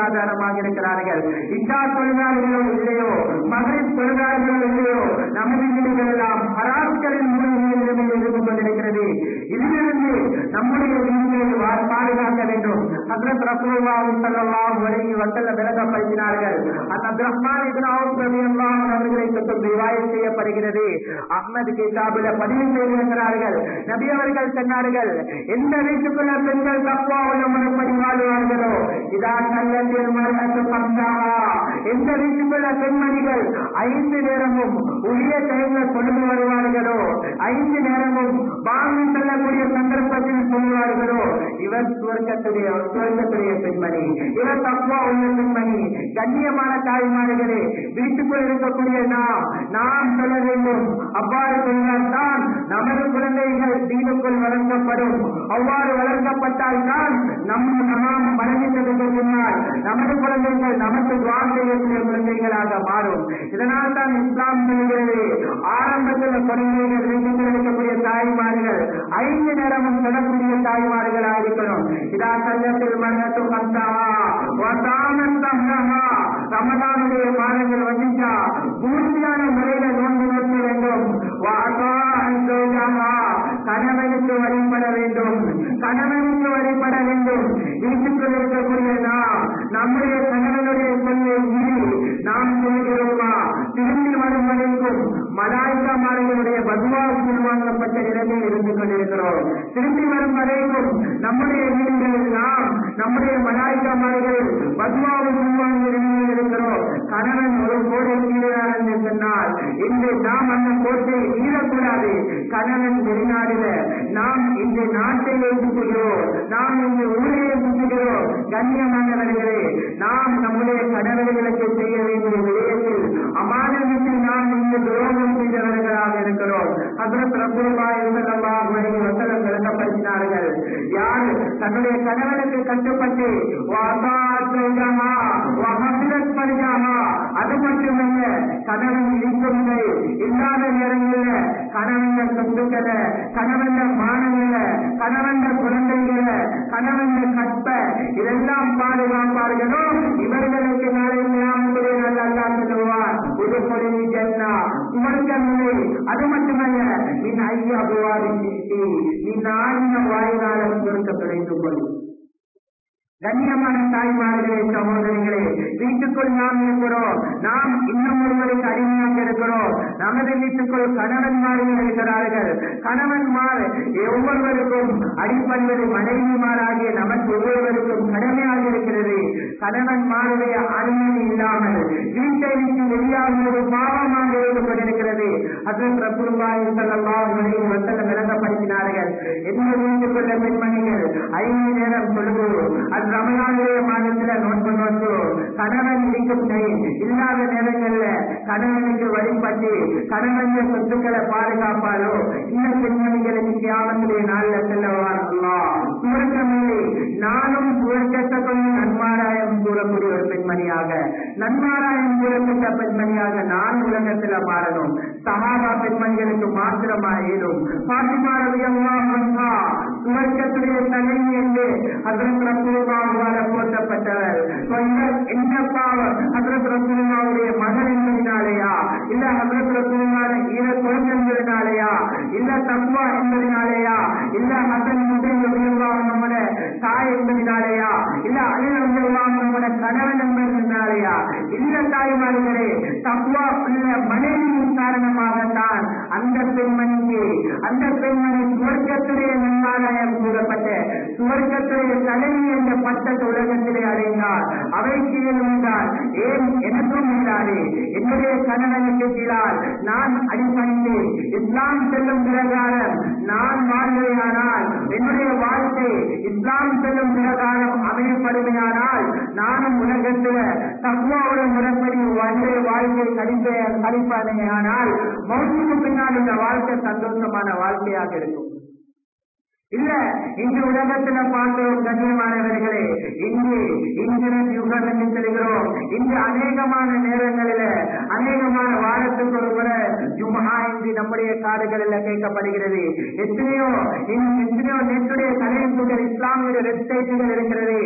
வாழ்வாதாரமாக இருக்கிறார்கள் இஷா தொழிலாளர்களோ இல்லையோ மகளிர் தொழிலாளர்களோ இல்லையோ நமது வீடுகள் எல்லாம் ஹராஸ்களின் மூலிகையில் இருந்து கொண்டிருக்கிறது இதிலிருந்து நம்முடைய வீடுகளை வா- பாதுகாக்க வேண்டும் ஹசரத் ரசூலுல்லாஹி ஸல்லல்லாஹு அலைஹி வஸல்லம் விளக்கப்படுத்தினார்கள் அந்த அப்துர்ரஹ்மான் இப்னு அவுஃப் ரலியல்லாஹு அன்ஹு அவர்களை தொட்டு ரிவாயத் செய்யப்படுகிறது அஹ்மத் கிதாபில் பதிவு செய்திருக்கிறார்கள் நபி அவர்கள் சொன்னார்கள் எந்த வீட்டுக்குள்ள பெண்கள் தக்குவா உள்ள முறைப்படி வாழ்வார்களோ இதா கல்லத்தில் மரணத்து பந்தாவா எந்த வீட்டுக்குள்ள பெண்மணிகள் ஐந்து நேரமும் உரிய டைம்ல கொண்டு வருவார்களோ ஐந்து நேரமும் வாங்கி செல்லக்கூடிய சந்தர்ப்பத்தில் சொல்வார்களோ இவர் சுவர்க்கத்துடைய சுவர்க்கத்துடைய பெண்மணி இவர் தக்குவா உள்ள பெண்மணி கண்ணியமான தாய்மார்களே வீட்டுக்குள் இருக்கக்கூடிய நாம் நாம் சொல்ல வேண்டும் அவ்வாறு சொன்னால்தான் நமது குழந்தைகள் தீனுக்குள் வளர்க்கப்படும் அவ்வாறு வளர்க்கப்பட்டால் தான் நம் நாம் மரணித்ததுக்கு பின்னால் நமது குழந்தைகள் நமக்கு துவான் செய்யக்கூடிய குழந்தைகளாக மாறும் இதனால் தான் இஸ்லாம் சொல்கிறது ஆரம்பத்தில் குழந்தைகள் வீட்டுக்குள் இருக்கக்கூடிய தாய்மார்கள் ஐந்து நேரமும் சொல்லக்கூடிய தாய்மார்களாக இருக்கணும் இதா கல்லத்தில் மரணத்து கந்தாவா ரமதானுடைய மாதங்கள் வந்துச்சா பூர்த்தியான முறையில நோன்பு நோக்க வேண்டும் வாசா அந்தோஜாமா கணவனுக்கு வழிபட வேண்டும் கணவனுக்கு வழிபட வேண்டும் வீட்டுக்குள் இருக்கக்கூடிய நாம் நம்முடைய கணவனுடைய சொல்லை மீறி நாம் சொல்கிறோமா திரும்பி வரும் வரைக்கும் மலாய்க்காமார்களுடைய பதுவாவுக்கு வாங்கப்பட்ட நிலையில் இருந்து கொண்டிருக்கிறோம் திரும்பி வரும் வரைக்கும் நம்முடைய வீடுகளில் நாம் நம்முடைய மலாய்க்காமார்கள் பதுவாவுக்கு வாங்க நிலையில் இருக்கிறோம் கணவன் ஒரு கோடை மீறினார் என்று சொன்னால் இன்று நாம் அந்த கோட்டை மீறக்கூடாது கணவன் வெளிநாடுல நாம் இந்த நாட்டை எழுதுகிறோம் நாம் இந்த ஊரை எழுதுகிறோம் கண்ணியமானவர்களே நாம் நம்முடைய கடவுள்களுக்கு செய்ய வேண்டிய விடயத்தில் அமானத்தில் நாம் இந்த துரோகம் செய்தவர்களாக இருக்கிறோம் அதற்கு ரசூலுல்லாஹி ஸல்லல்லாஹு அலைஹி வஸல்லம் விளக்கப்படுத்தினார்கள் யார் தன்னுடைய கணவனுக்கு கட்டுப்பட்டு வாசாத்தௌஜஹா வஹஃபிரத் பர்ஜஹா அது மட்டுமல்ல கணவன் இருக்குமுறை இல்லாத நேரங்களில் கணவன் சொத்துக்களை கணவன் மானங்களை கணவன் குழந்தைகளை கணவன் கற்ப இதெல்லாம் பாதுகாப்பார்களோ இவர்களுக்கு நாளை ஞாபகத்துடைய நல்ல அல்லா சொல்லுவார் ஒரு பொருள் ஜன்னா சுமர்க்கமில்லை அது மட்டுமல்ல நீ ஐயா அபுவாரின் நீ நாடின வாயினாலும் சுருக்க கிடைத்துக் கொள்ளும் கண்ணியமான தாய்மார்களே சகோதரிகளே வீட்டுக்குள் நாம் இருக்கிறோம் நாம் இன்னும் ஒருவருக்கு அடிமையாக இருக்கிறோம் நமது வீட்டுக்குள் கணவன்மார்கள் இருக்கிறார்கள் கணவன்மார் ஒவ்வொருவருக்கும் அடிப்படைவது மனைவிமாராகிய நமக்கு ஒவ்வொருவருக்கும் கடமையாக இருக்கிறது கணவன்மாருடைய அனுமதி இல்லாமல் வீட்டை விட்டு வெளியாகுவது பாவமாக இருந்து கொண்டிருக்கிறது அது பிரபுருபாய் செல்லலாம் வசனம் விளங்கப்படுத்தினார்கள் என்ன வீட்டுக்குள்ள பெண்மணிகள் ஐந்து நேரம் சொல்லுவோம் அது ரமலானுடைய மாதத்துல நோன்பு நோட்டு கணவன் இருக்கும் டைம் இல்லாத நேரங்கள்ல கணவனுக்கு வழிபட்டு கணவனுடைய சொத்துக்களை பாதுகாப்பாலோ இந்த பெண்மணிகளுக்கு தியாகத்துடைய நாள்ல செல்லவார் சுவர்க்கமில்லை நானும் சுவர்க்கத்தை கொஞ்சம் நன்மாராயம் கூறக்கூடிய ஒரு பெண்மணியாக நன்மாராயம் கூறப்பட்ட பெண்மணியாக நான் உலகத்துல மாறணும் சகாபா பெண்மணிகளுக்கு மாத்திரமா ஏதும் பாட்டிமாரதியம்மா சுவர்க்கத்துடைய தலைவி என்று அதற்கு ரசூலுல்லாஹால போற்றப்பட்டவர் சொன்ன என்ன பாவம் ஹசரத் ரசூலுல்லாவுடைய மகன் என்பதனாலேயா இல்ல ஹசரத் ரசூலுல்லான ஈர குழந்தை என்பதனாலேயா இல்ல தக்குவா என்பதனாலேயா இல்ல ஹசன் முஸ்லிம் ரசூலுல்லாஹ் நம்மட தாய் என்பதனாலேயா இல்ல அலி ரசூலுல்லாஹ் நம்மட கணவன் என்பதனாலேயா இல்ல தாய்மார்களே தக்குவா உள்ள மனைவியின் காரணமாகத்தான் அந்த பெண்மணிக்கு அந்த பெண்மணி சுவர்க்கத்துடைய நன்மாராயம் கூறப்பட்ட சுவர்க்கத்துடைய தலைவி என்ற பட்டத்தை உலகத்திலே அடைந்தார் அவைக்கு இருந்தால் ஏன் எனக்கும் இல்லாது என்னுடைய கணவனுக்கு கீழால் நான் அடிபணிந்து இஸ்லாம் செல்லும் பிரகாரம் நான் வாழ்வேயானால் என்னுடைய வாழ்க்கை இஸ்லாம் செல்லும் பிரகாரம் அமையப்படுமையானால் நானும் உலகத்தில் தக்குவாவோட முறைப்படி வாழ்க்கை வாழ்க்கை கழிப்ப கழிப்பதையானால் மௌத்துக்கு பின்னால் இந்த வாழ்க்கை சந்தோஷமான வாழ்க்கையாக இருக்கும் இல்ல இன்று உலகத்துல பார்க்கிறோம் கண்ணியமானவர்களே இங்கு இன்டர்நெட் யுகம் என்று சொல்கிறோம் இன்று அநேகமான நேரங்களில அநேகமான வாரத்துக்கு ஒரு முறை ஜும்ஹா என்று நம்முடைய காடுகளில் கேட்கப்படுகிறது எத்தனையோ இன்னும் எத்தனையோ நெட்டுடைய தலைப்புகள் இஸ்லாமிய வெப்சைட்டுகள் இருக்கிறது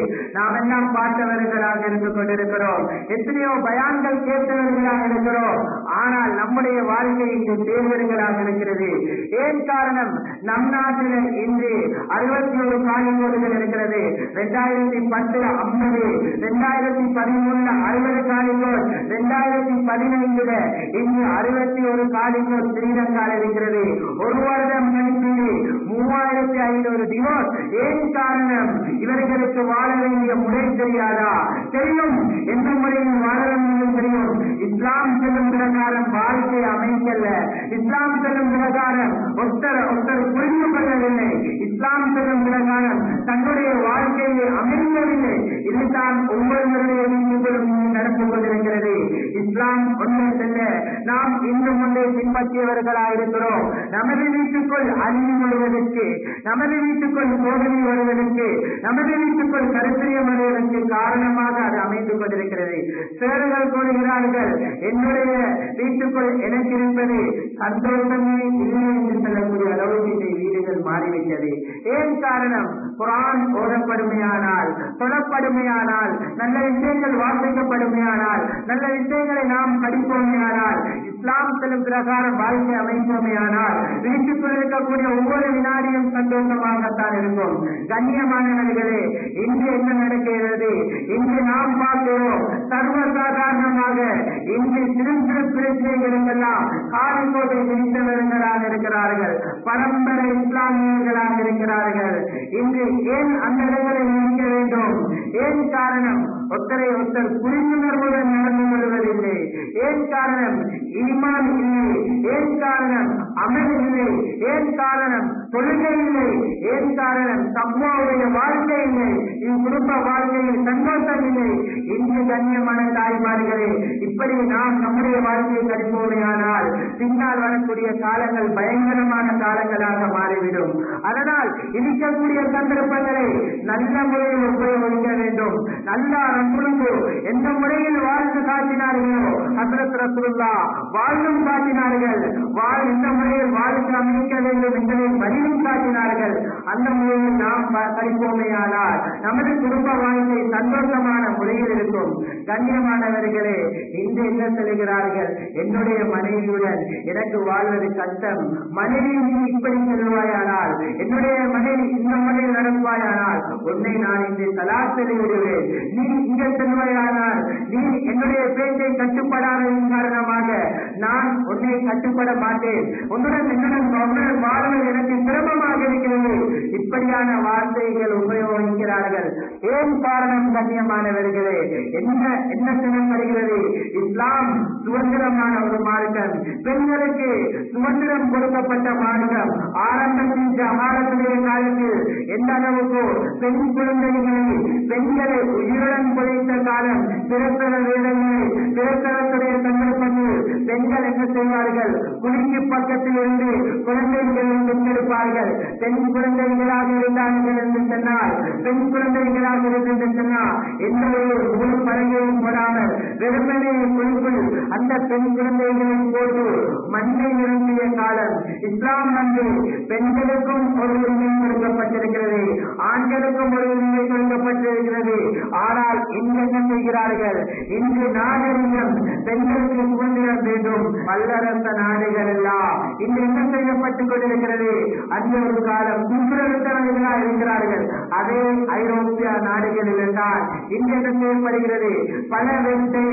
நாம் எல்லாம் பார்த்தவர்களாக இருந்து கொண்டிருக்கிறோம் எத்தனையோ பயான்கள் கேட்டவர்களாக இருக்கிறோம் ஆனால் நம்முடைய வாழ்க்கை இங்கு தேர்வர்களாக இருக்கிறது ஏன் காரணம் நம் நாட்டில் இன்று அறுபத்தி ஒரு காலிகோடுகள் இருக்கிறது ரெண்டாயிரத்தி பத்துல ஐம்பது ரெண்டாயிரத்தி பதிமூணுல அறுபது காலிகோட் ரெண்டாயிரத்தி பதினைந்துல இங்கு அறுபத்தி ஒரு காலிகோட் ஸ்ரீலங்கால இருக்கிறது ஒரு வருடம் கழித்து மூவாயிரத்தி ஐநூறு டிவோர்ஸ் ஏன் காரணம் இவர்களுக்கு வாழ வேண்டிய முறை தெரியாதா தெரியும் எந்த முறையில் வாழ வேண்டும் தெரியும் இஸ்லாம் செல்லும் பிரகாரம் வாழ்க்கை அமைக்கல்ல இஸ்லாம் செல்லும் பிரகாரம் ஒருத்தர் ஒருத்தர் புரிந்து கொள்ளவில்லை இஸ்லாம் செல்லும் பிரகாரம் தன்னுடைய வாழ்க்கையை அமைக்கவில்லை இதுதான் ஒவ்வொருவருடைய வீட்டுகளும் நடந்து கொண்டிருக்கிறது இஸ்லாம் ஒன்றை செல்ல நாம் இன்னும் ஒன்றை பின்பற்றியவர்களாக இருக்கிறோம் நமது வீட்டுக்குள் அழிவு வருவதற்கு நமது வீட்டுக்குள் சோதனை வருவதற்கு நமது வீட்டுக்குள் கருத்திரியம் வருவதற்கு காரணமாக அது அமைந்து கொண்டிருக்கிறது சேரர்கள் கூறுகிறார்கள் என்னுடைய வீட்டுக்குள் எனக்கு இருப்பது சந்தோஷமே இல்லை என்று சொல்லக்கூடிய அளவுக்கு இந்த வீடுகள் மாறிவிட்டது ஏன் காரணம் குரான் ஓதப்படுமையானால் தொடப்படுமையானால் நல்ல விஷயங்கள் வாசிக்கப்படுமையானால் நல்ல விஷயங்களை நாம் படிப்போமையானால் இஸ்லாம் செல்லும் பிரகாரம் வாழ்க்கை அமைப்போமையானால் வீட்டுக்குள் இருக்கக்கூடிய ஒவ்வொரு வினாடியும் சந்தோஷமாகத்தான் இருக்கும் கண்ணியமானவர்களே இன்று என்ன நடக்கிறது இன்று நாம் பார்க்கிறோம் சர்வசாதாரணமாக இன்று சிறு சிறு பிரச்சனைகளுக்கெல்லாம் காலிக்கோட்டை விரித்தவர்களாக இருக்கிறார்கள் பரம்பரை இஸ்லாமியர்களாக இருக்கிறார்கள் இன்று ஏன் அந்த இடங்களை நினைக்க வேண்டும் ஏன் காரணம் ஒருத்தரை ஒருத்தர் புரிந்துணர்வுடன் நடந்து கொள்வதில்லை ஏன் காரணம் ஈமான் இல்லை ஏன் காரணம் அமல் இல்லை ஏன் காரணம் தொழுகை இல்லை ஏன் காரணம் தம்மாவுடைய வாழ்க்கை இல்லை இவ் குடும்ப வாழ்க்கையில் சந்தோஷம் இல்லை இன்று கண்ணியமான தாய்மார்களே இப்படி நாம் நம்முடைய வாழ்க்கையை கடிப்போமையானால் பின்னால் வரக்கூடிய காலங்கள் பயங்கரமான காலங்களாக மாறிவிடும் அதனால் இருக்கக்கூடிய சந்தர்ப்பங்களை நல்ல முறையில் உபயோகிக்க வேண்டும் நல்லா ரசூலுக்கு எந்த முறையில் வாழ்ந்து காட்டினார்களோ ஹசரத் ரசூல்லா வாழ்ந்தும் காட்டினார்கள் வாழ் எந்த முறையில் வாழ்க்கை அமைக்க வேண்டும் என்பதை வழியும் காட்டினார்கள் அந்த முறையில் நாம் ப- படிப்போமேயானால் நமது குடும்ப வாழ்க்கை சந்தோஷமான முறையில் இருக்கும் கண்ணியமானவர்களே இன்று என்ன சொல்கிறார்கள் என்னுடைய மனைவியுடன் எனக்கு வாழ்வது கஷ்டம் மனைவி நீ இப்படி செல்வாயானால் என்னுடைய மனைவி இந்த முறையில் நடப்பாயானால் உன்னை நான் இன்று கலாச்சலை விடுவேன் நீ இங்கே செல்வாயானால் நீ என்னுடைய பேச்சை கட்டுப்படாததன் காரணமாக நான் உன்னை கட்டுப்பட மாட்டேன் உன்னுடன் என்னுடன் உன்னுடன் வாழ்வது எனக்கு சிரமமாக இருக்கிறது இப்படியான வார்த்தைகள் உபயோகிக்கிறார்கள் ஏன் காரணம் கண்ணியமானவர்களே என்ன என்ன செய்யப்படுகிறது இஸ்லாம் சுதந்திரமான ஒரு மார்க்கம் பெண்களுக்கு சுதந்திரம் கொடுக்கப்பட்ட மார்க்கம் ஆரம்பத்தில் ஜகாலத்துடைய காலத்தில் எந்த அளவுக்கு பெண் குழந்தைகளை பெண்களை உயிருடன் புதைத்த காலம் பிறத்தர வேதங்களை பிறத்தரத்துடைய சந்தர்ப்பத்தில் பெண்கள் என்ன செய்வார்கள் குடிக்கு பக்கத்தில் இருந்து குழந்தைகளை பெற்றெடுப்பார்கள் பெண் குழந்தைகளாக இருந்தார்கள் என்று சொன்னால் பெண் குழந்தைகளாக இருந்து சொன்னால் எந்த ஒரு முழு பறவையும் போடாமல் வெறுமனே குழுக்குள் அந்த பெண் குழந்தைகளை போட்டு மண்ணை நிரம்பிய காலம் இஸ்லாம் வந்து பெண்களுக்கும் ஒரு உரிமை கொடுக்கப்பட்டிருக்கிறது ஆண்களுக்கும் ஒரு உரிமை கொடுக்கப்பட்டிருக்கிறது ஆனால் இன்று என்ன செய்கிறார்கள் இன்று நாகரிகம் பெண்களுக்கு சுதந்திரம் வேண்டும் வல்லரச நாடுகள் எல்லாம் இன்று என்ன செய்யப்பட்டுக் கொண்டிருக்கிறது அந்த ஒரு காலம் குற்றவித்தவர்களாக இருக்கிறார்கள் அதே ஐரோப்பிய நாடுகளில் இருந்தால் இன்று என்ன செய்யப்படுகிறது பல வெட்டை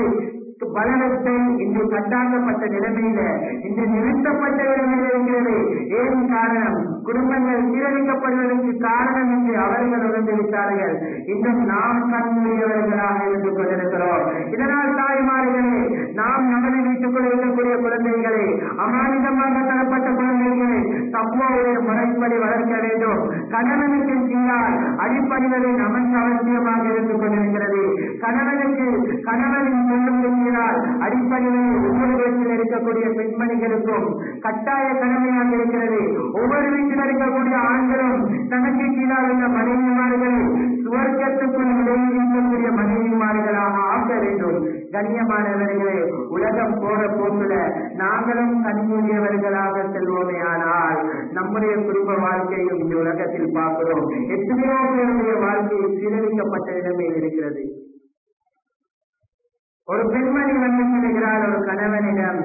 பலவற்றை இன்று கட்டாக்கப்பட்ட நிலைமையில இன்று நிறுத்தப்பட்ட நிலைமையில் இருக்கிறது ஏன் காரணம் குடும்பங்கள் சீரழிக்கப்படுவதற்கு காரணம் என்று அவர்கள் உணர்ந்து விட்டார்கள் இன்னும் நாம் கண்மூடியவர்களாக இருந்து கொண்டிருக்கிறோம் இதனால் தாய்மார்களே நாம் நமது வீட்டுக்குள் இருக்கக்கூடிய குழந்தைகளை அமானிதமாக தரப்பட்ட குழந்தைகளை தப்போடைய முறைப்படி வளர்க்க வேண்டும் கணவனுக்கு கீழால் அடிப்படைகளை நமக்கு அவசியமாக இருந்து கொண்டிருக்கிறது கணவனுக்கு கணவனின் சொல்லும் இருக்கிறார் அடிப்படையில் ஒவ்வொரு வீட்டில் இருக்கக்கூடிய பெண்மணிகளுக்கும் கட்டாய கடமையாக இருக்கிறது ஒவ்வொரு வீட்டில் இருக்கக்கூடிய ஆண்களும் தனக்கு கீழால் உள்ள மனைவிமார்களை சுவர்க்கத்துக்குள் விளைவிக்கக்கூடிய மனைவிமார்களாக ஆக்க வேண்டும் கண்ணியமானவர்களே உலகம் போற போக்குல நாங்களும் கண்மூடியவர்களாக செல்வோமே ஆனால் நம்முடைய குடும்ப வாழ்க்கையும் இந்த உலகத்தில் பார்க்கிறோம் எத்தனையோ பேருடைய வாழ்க்கை சீரழிக்கப்பட்ட நிலைமையில் இருக்கிறது ஒரு பெண்மணி வந்து சொல்லுகிறாள் ஒரு கணவனிடம்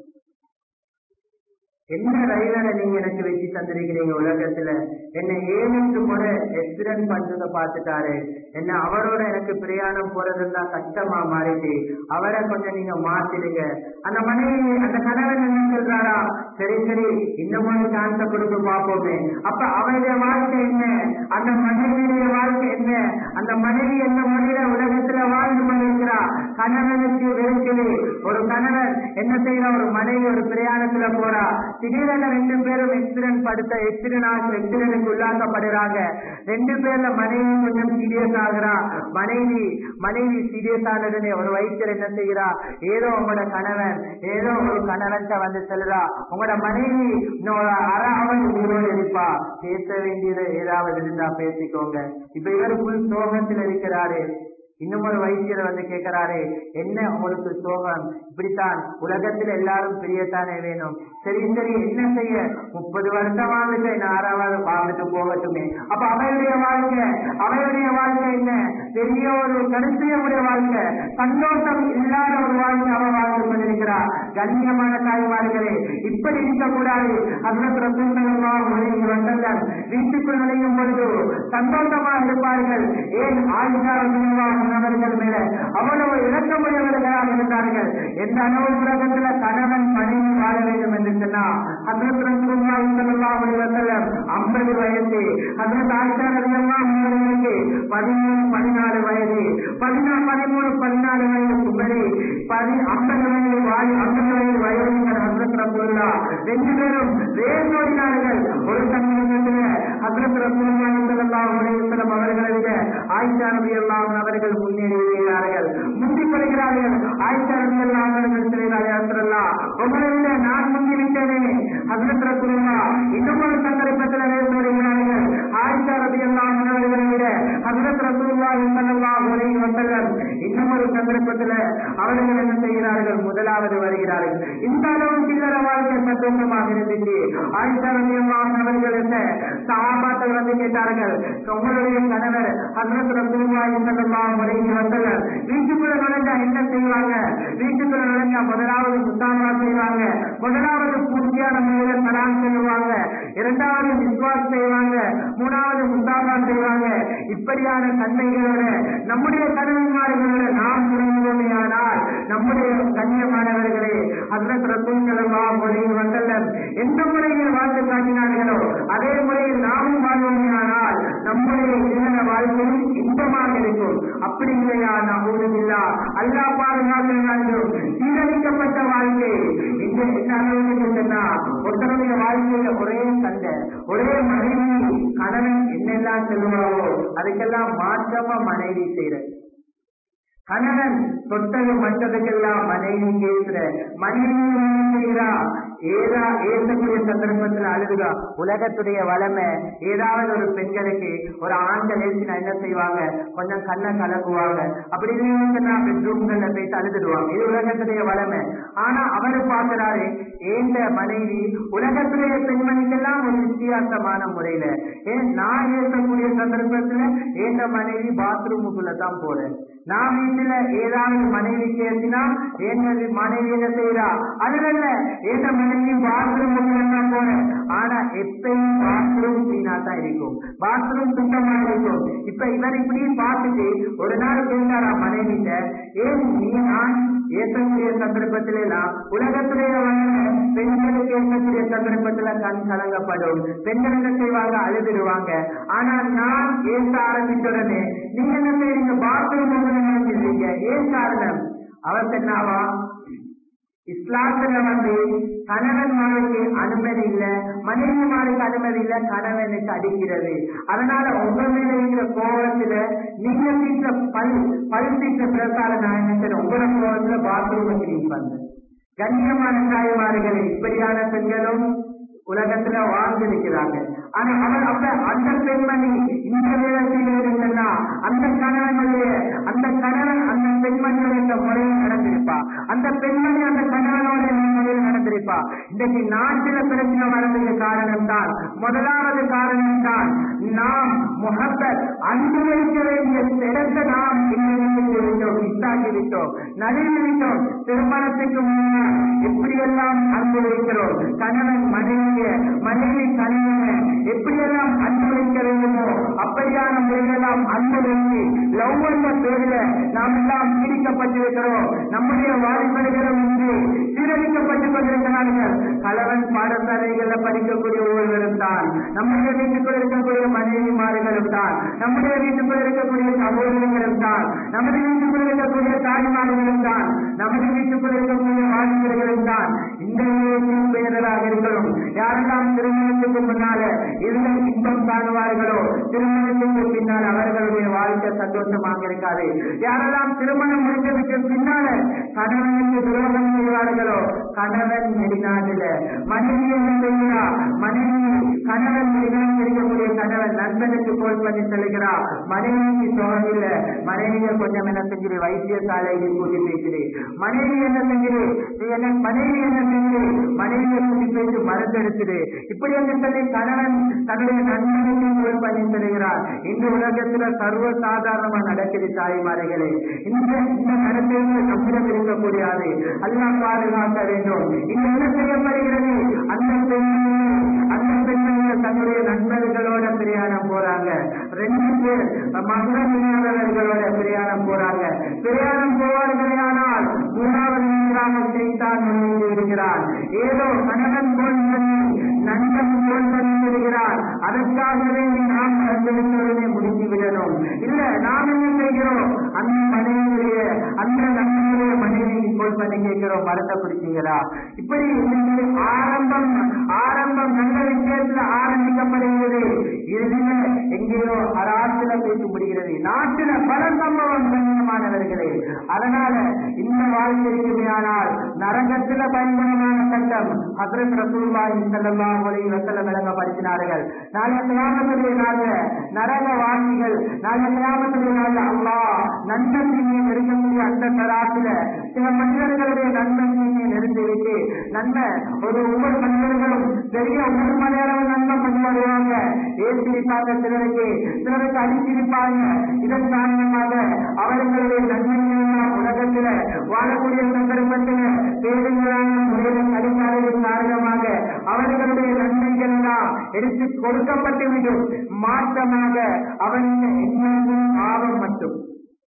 என்ன ரயிலரை நீங்க எனக்கு வச்சு தந்திருக்கிறீங்க உலகத்துல என்னை ஏழு முறை எக்ஸிடென்ட் பண்றத பார்த்துட்டாரு என்ன அவரோட எனக்கு பிரயாணம் போறதுன்னா கஷ்டமா மாறிட்டு அவரை கொஞ்சம் நீங்க மாத்திடுங்க அந்த மனைவி அந்த கணவன் என்ன சொல்றாரா சரி சரி இன்னும் ஒரு சான்ஸ கொடுத்து பார்ப்போமே அப்ப அவருடைய வாழ்க்கை என்ன அந்த மனைவியுடைய வாழ்க்கை என்ன அந்த மனைவி என்ன முறையில உலகத்துல வாழ்ந்து கொண்டிருக்கிறா கணவனுக்கு வெறுக்குது ஒரு கணவன் என்ன செய்யற ஒரு மனைவி ஒரு பிரயாணத்துல போறா திடீரென ரெண்டு பேரும் எக்ஸிடென்ட் படுத்த எக்ஸிடென்ட் ஆகி எக்ஸிடென்ட்க்கு உள்ளாக்கப்படுறாங்க ரெண்டு பேர்ல மனைவி கொஞ்சம் சீரியஸ் ஆகுறா மனைவி மனைவி சீரியஸ் ஆனதுன்னு ஒரு வைத்தியர் என்ன செய்யறா ஏதோ உங்களோட கணவன் ஏதோ ஒரு கணவன் வந்து சொல்லுறா உங்களோட மனைவி இன்னொரு அரை அவன் உங்களோட இருப்பா பேச வேண்டியது ஏதாவது இருந்தா பேசிக்கோங்க இப்ப இவர் புல் சோகத்தில் இருக்கிறாரு இன்னும் ஒரு வைத்தியர் வந்து கேட்கிறாரு என்ன உங்களுக்கு சோகம் இப்படித்தான் உலகத்தில் எல்லாரும் பிரியத்தானே வேணும் சரி சரி என்ன செய்ய முப்பது வருஷம் வாழ்ந்துட்டு என்ன ஆறாவது வாழ்ந்துட்டு போகட்டுமே அப்ப அவருடைய வாழ்க்கை அவருடைய வாழ்க்கை என்ன பெரிய ஒரு கருத்தையுடைய வாழ்க்கை சந்தோஷம் இல்லாத ஒரு வாழ்க்கை அவன் வாழ்ந்து கொண்டிருக்கிறார் கண்ணியமான தாய்மார்களே இப்படி இருக்கக்கூடாது அதற்கு வசந்தம் வீட்டுக்குள் நுழையும் பொழுது சந்தோஷமாக இருப்பார்கள் ஏன் ஆயுதாரம் அவர்கள் மேல அவ்வளவு இறக்கமுடையவர்களாக இருந்தார்கள் எந்த அளவு உலகத்துல கணவன் மனைவி வாழ வேண்டும் என்று சொன்னா ஐம்பது வயசு அதற்கு ஆச்சாரம் பதிமூணு பதினாலு வயது பதினா பதிமூணு பதினாலு வயது குமரி பதி ஐம்பது வயது வாயு ஐம்பது வயது வயோதிகர் ஹசரத் ரசூல்லா ரெண்டு பேரும் வேறோடினார்கள் ஒரு சமயத்தில் ஹசரத் ரசூல்லா ஸல்லல்லாஹு அலைஹி வஸல்லம் அவர்களை விட ஆயிஷா ரலியல்லாஹு அன்ஹா அவர்கள் முன்னேறி வருகிறார்கள் முந்தி வருகிறார்கள் ஆயிஷா ரலியல்லாஹு அன்ஹா அவர்கள் சொல்கிறார்கள் உங்களை விட நான் முந்தி விட்டேனே ஹசரத் ரசூல்லா இன்னும் ஒரு சந்தர்ப்பத்தில் வருகிறார்கள் ஆயிஷா ரலியல்லாஹு அன்ஹா அவர்களை விட ஹசரத் ரசூலுல்லாஹி ஸல்லல்லாஹு அலைஹி வஸல்லம் இன்னும் ஒரு சந்தர்ப்பத்தில் அவர்கள் என்ன செய்கிறார்கள் முதலாவது வருகிறார்கள் இந்த அளவு சில்லற வாழ்க்கை சந்தோஷமாக இருந்துச்சு ஆயிஷா ரலியல்லாஹு அன்ஹா அவர்கள் என்ன சஹாபாக்கள் வந்து கேட்டார்கள் உங்களுடைய கணவர் ஹசரத் ரசூலுல்லாஹி ஸல்லல்லாஹு அலைஹி வஸல்லம் வீட்டுக்குள்ள நுழைஞ்சா என்ன செய்வாங்க வீட்டுக்குள்ள நுழைஞ்சா முதலாவது முத்தாமா செய்வாங்க முதலாவது பூர்த்தியான முறையில் சலாம் சொல்லுவாங்க இரண்டாவது விஸ்வாஸ் செய்வாங்க மூணாவது முத்தாமா செய்வாங்க இப்படியான தன்மைகளோட நம்முடைய கணவன்மார்களோட நாம் புரிந்தோமே ஆனால் நம்முடைய கண்ணியமானவர்களே ஹசரத் ரசூலுல்லாஹி அலைஹி வஸல்லம் எந்த முறையில் வாழ்ந்து காட்டினார்களோ அதே முறையில் நாமும் வாழ்வோமே ஆனால் நம்முடைய இல்லற வாழ்க்கையும் இன்பமாக இருக்கும் அப்படி இல்லையா நம்புவதில்லா அல்லா பாதுகாக்க வேண்டும் சீரழிக்கப்பட்ட வாழ்க்கை இங்க என்ன அளவுக்கு சொன்னா ஒருத்தருடைய வாழ்க்கையில ஒரே சண்டை ஒரே மனைவி கணவன் என்னெல்லாம் சொல்லுவாரோ அதுக்கெல்லாம் மாற்றமா மனைவி செய்யறது கணவன் தொட்டது மற்றதுக்கெல்லாம் மனைவி பேசுற மனைவி என்ன செய்கிறா ஏதா ஏற்றக்கூடிய சந்தர்ப்பத்தில் அழுதுகா உலகத்துடைய வளமை ஏதாவது ஒரு பெண்களுக்கு ஒரு ஆண்கள் ஏற்றினா என்ன செய்வாங்க கொஞ்சம் கண்ணை கலக்குவாங்க அப்படி இல்லைன்னா பெட்ரூம்கள்ல போயிட்டு அழுதுடுவாங்க இது உலகத்துடைய வளமை ஆனா அவரு பார்க்கிறாரு ஏந்த மனைவி உலகத்துடைய பெண்மணிக்கெல்லாம் ஒரு வித்தியாசமான முறையில ஏன் நான் ஏற்கக்கூடிய சந்தர்ப்பத்துல ஏந்த மனைவி பாத்ரூமுக்குள்ள தான் போறேன் நான் வீட்டுல ஏதாவது மனைவி கேட்டினா என் மனைவி என்ன செய்யறா அதுல ஏந்த மனைவி பாத்ரூம் தான் போறேன் ஆனா எப்பயும் பாத்ரூம் கிளீனா தான் இருக்கும் பாத்ரூம் சுத்தமா இருக்கும் இப்ப இவர் இப்படி பார்த்துட்டு ஒரு நாள் கேட்டாரா மனைவிட்ட ஏன் நீ நான் ஏற்கக்கூடிய சந்தர்ப்பத்தில எல்லாம் உலகத்திலேயே வந்து பெண்களுக்கு ஏற்கக்கூடிய சந்தர்ப்பத்துல கண் கலங்கப்படும் பெண்கள் என்ன செய்வாங்க அழுதுடுவாங்க ஆனா நான் ஏற்க ஆரம்பிச்ச உடனே நீங்க என்ன செய்றீங்க பாத்ரூம் நினைச்சிருக்கீங்க ஏன் காரணம் அவர் சொன்னாவா இஸ்லாத்துல வந்து கணவன்மாருக்கு அனுமதி இல்ல மனைவிமாருக்கு அனுமதி இல்ல கணவனுக்கு அடிக்கிறது அதனால உங்க மேல இருக்கிற கோபத்துல நீங்க வீட்டுல பல் பல் வீட்டுல பிறக்கால நான் என்ன செய்றேன் உங்களோட கோபத்துல பாத்ரூம் கிளீன் பண்றேன் கண்ணியமான தாய்மார்களே இப்படியான பெண்களும் உலகத்துல வாழ்ந்திருக்கிறாங்க ஆனா அவர் அப்ப அந்த பெண்மணி இந்த நேரத்தில் இருந்தா அந்த கணவனுடைய அந்த கணவன் அந்த பெண்மணியோட இந்த முறையில் நடந்திருப்பா அந்த பெண்மணி அந்த கணவனோட இந்த முறையில் நடந்திருப்பா கடைபிடிப்பா இன்றைக்கு நாட்டில பிரச்சனை வர்றதுக்கு காரணம் தான் முதலாவது காரணம் தான் நாம் முகப்பத் அன்பு வைக்க வேண்டிய இடத்தை நாம் இங்கிருந்து விட்டோம் இத்தாக்கி விட்டோம் நழுவி விட்டோம் திருமணத்துக்கு முன்னால் எப்படியெல்லாம் அன்பு வைக்கிறோம் கணவன் மனைவிய மனைவி கணவன் எப்படியெல்லாம் அன்பு வைக்க வேண்டுமோ அப்படியான முறையெல்லாம் அன்பு வைத்து லவ் என்ற பேரில் நாம் எல்லாம் பீடிக்கப்பட்டிருக்கிறோம் நம்முடைய வாலிபர்களும் இன்று சீரழிக்கப்பட்டுக் கொண்டிருக்கிறார்கள் கலவன் பாடசாலைகளில் படிக்கக்கூடிய ஒருவரும் தான் நம்முடைய வீட்டுக்குள் இருக்கக்கூடிய மனைவிமார்களும் தான் நம்முடைய வீட்டுக்குள் இருக்கக்கூடிய சகோதரர்களும் தான் நமது வீட்டுக்குள் இருக்கக்கூடிய தாய்மார்களும் தான் நமது வீட்டுக்குள் இருக்கக்கூடிய வாலிபர்களும் தான் இந்த நிலையத்தில் பெயர்களாக இருக்கணும் யாரெல்லாம் திருமணத்துக்கு முன்னால இருந்த இன்பம் காணுவார்களோ திருமணத்துக்கு பின்னால் அவர்களுடைய வாழ்க்கை சந்தோஷமாக இருக்காது யாரெல்லாம் திருமணம் முடிந்ததுக்கு பின்னால கணவனுக்கு துரோகம் செய்வார்களோ கணவன் வெளிநாட்டுல மனைவி என்ன செய்கிறா மனைவி கணவன் வெளிநாட்டில் இருக்கக்கூடிய கணவன் நண்பனுக்கு கோல் பண்ணி சொல்லுகிறா மனைவிக்கு சுகம் இல்ல மனைவியை கொஞ்சம் என்ன செஞ்சிரு வைத்தியசாலைக்கு கூட்டி பேசுது மனைவி என்ன செஞ்சிரு நீ என்ன மனைவி என்ன செஞ்சிரு மனைவியை கூட்டி பேசி மருந்து எடுத்துடு இப்படி என்று சொல்லி கணவன் தன்னுடைய நண்பனுக்கு கோல் பண்ணி சொல்லுகிறார் இந்த உலகத்துல சர்வ சாதாரணமா நடக்குது தாய்மார்களே இந்த இந்த நடத்தைகளை நம்மிடம் இருக்கக்கூடியது அல்லாஹ் பாதுகாக்க வேண்டும் இங்க என்ன செய்யப்படுகிறது அந்த பெண்மணி அந்த பெண்மணிகள் தன்னுடைய நண்பர்களோட பிரயாணம் போறாங்க ரெண்டு பேர் மகனவர்களோட பிரயாணம் போறாங்க பிரயாணம் போவார்களே ஆனால் மூணாவது நீராக செய்தான் நுழைந்து இருக்கிறார் ஏதோ கணவன் போல் பண்ணி நண்பன் போல் பண்ணி விடுகிறார் அதற்காகவே நாம் கண்டுபிடித்தவரை முடித்து விடணும் இல்ல நாம் என்ன செய்கிறோம் அந்த மனைவியுடைய அந்த நம்முடைய மனைவி போல் பண்ணி கேட்கிறோம் மரத்தை பிடிச்சீங்களா இப்படி இன்னைக்கு ஆரம்பம் ஆரம்பம் நல்ல விஷயத்துல ஆரம்பிக்கப்படுகிறது இறுதியில எங்கேயோ அராத்துல பேசி முடிகிறது நாட்டுல பல சம்பவம் கண்ணியமானவர்களே அதனால இந்த வாழ்க்கைக்கு ஆனால் நரகத்துல பயங்கரமான சட்டம் ஹசரத் ரசூல்லாஹி ஸல்லல்லாஹு அலைஹி வஸல்லம் விளங்கப்படுத்தினார்கள் நாளைய கியாமத்துடைய நாள்ல நரக வாசிகள் நாளைய கியாமத்துடைய நாள்ல அல்லாஹ் நன்மை தீமையை நெருங்கக்கூடிய அந்த தராசில சில மனிதர்களுடைய நன்மை தீமையை நெருங்கிவிட்டு நன்மை ஒரு ஒவ்வொரு மனிதர்களும் பெரிய ஒரு மணி நேரம் நன்மை கொண்டு வருவாங்க ஏசிரிப்பாங்க சிலருக்கு சிலருக்கு அடிச்சிருப்பாங்க இதன் காரணமாக அவர்களுடைய நன்மைகள் உலகத்தில வாழக்கூடிய சந்தர்ப்பத்தில் தேவையான முறையில் கடிகாரத்தின் காரணமாக அவர்களுடைய நன்மைகள் எல்லாம் எடுத்து கொடுக்கப்பட்டுவிடும் மாற்றமாக அவனுக்கு என்னென்னும் பாவம் மட்டும்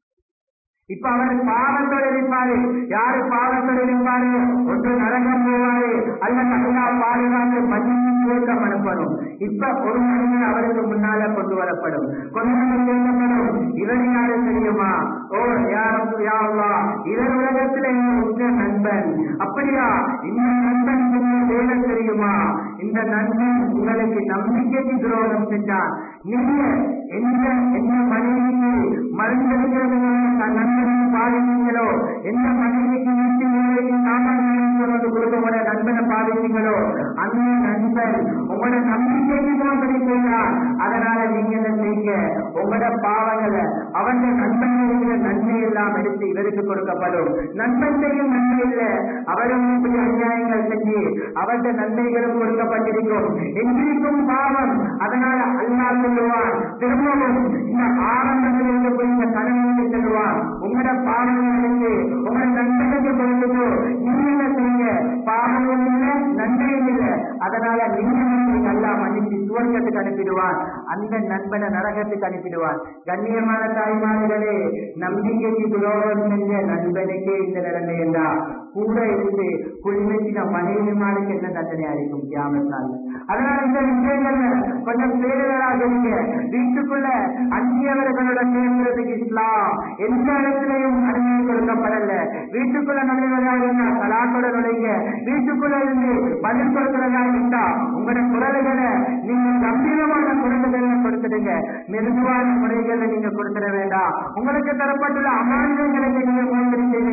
இப்ப அவர் பாவத்தோடு இருப்பாரு யாரு பாவத்தோடு இருப்பாரு ஒன்று நரகம் போவாரு அல்லது அல்லா பாதுகாத்து மன்னியும் சுருக்கம் அனுப்பணும் இப்ப ஒரு மனிதன் அவருக்கு முன்னால கொண்டு வரப்படும் கொண்டு வந்து கேட்கப்படும் இவர் யாரு தெரியுமா ஓ யாரும் யாவா இவர் உலகத்துல எங்க உற்ற நண்பன் அப்படியா இந்த நண்பன் சொன்ன வேலை தெரியுமா இந்த நண்பன் உங்களுக்கு நம்பிக்கைக்கு துரோகம் செஞ்சான் நீங்க எந்த எந்த மனைவிக்கு மருந்தெடுக்கிறது நண்பனை பாதித்தீங்களோ எந்த மனைவிக்கு வீட்டு வேலைக்கு சாமான் கொண்டு கொடுக்க நண்பனை பாதித்தீங்களோ அந்த நண்பன் உங்களோட நம்பிக்கைக்கு மோசடி செய்கிறான் அதனால நீங்க என்ன செய்யுங்க உங்களோட பாவங்களை அவன் நண்பன் நன்மை எல்லாம் எடுத்து இவருக்கு கொடுக்கப்படும் நண்பன் செய்யும் நன்மை இல்லை அவரும் இப்படி அநியாயங்கள் செஞ்சு அவருடைய நன்மைகளும் கொடுக்கப்பட்டிருக்கும் எங்கிருக்கும் பாவம் அதனால அல்லா சொல்லுவான் திரும்பவும் இந்த ஆரம்பத்தில் இருக்கக்கூடிய இந்த கணவனுக்கு சொல்லுவான் உங்களோட பாவங்களுக்கு உங்களோட நண்பனுக்கு கொடுத்துட்டு நீங்க என்ன செய்யுங்க பாவமும் இல்லை நன்மையும் இல்லை அதனால நீங்க நல்லா மன்னிச்சு சுவர்க்கத்துக்கு அனுப்பிடுவான் அந்த நண்பனை நரகத்துக்கு அனுப்பிடுவான் கண்ணியமான தாய்மார்களே நம்பிக்கைக்கு துரோகம் செஞ்ச நண்பனுக்கே இந்த நிலைமை என்றா கூட இருந்து குளிமைச்சின மனைவிமாருக்கு என்ன தண்டனையா இருக்கும் கியாமத்தால் அதனால இந்த விஷயங்கள்ல கொஞ்சம் பேரலாக இருங்க வீட்டுக்குள்ள அந்நியவர்களோட சேர்ந்ததுக்கு இஸ்லாம் எந்த இடத்திலையும் அனுமதி கொடுக்கப்படல வீட்டுக்குள்ள நுழைவதா இருந்தா கலாக்கோட நுழைங்க வீட்டுக்குள்ள இருந்து பதில் கொடுக்கிறதா இருந்தா உங்களோட குரல்களை நீங்க கம்பீரமான குரல்களை கொடுத்துடுங்க மெதுவான முறைகளை நீங்க கொடுத்துட வேண்டாம் உங்களுக்கு தரப்பட்டுள்ள அமானியங்களுக்கு நீங்க மோசடி செய்ய வேண்டாம்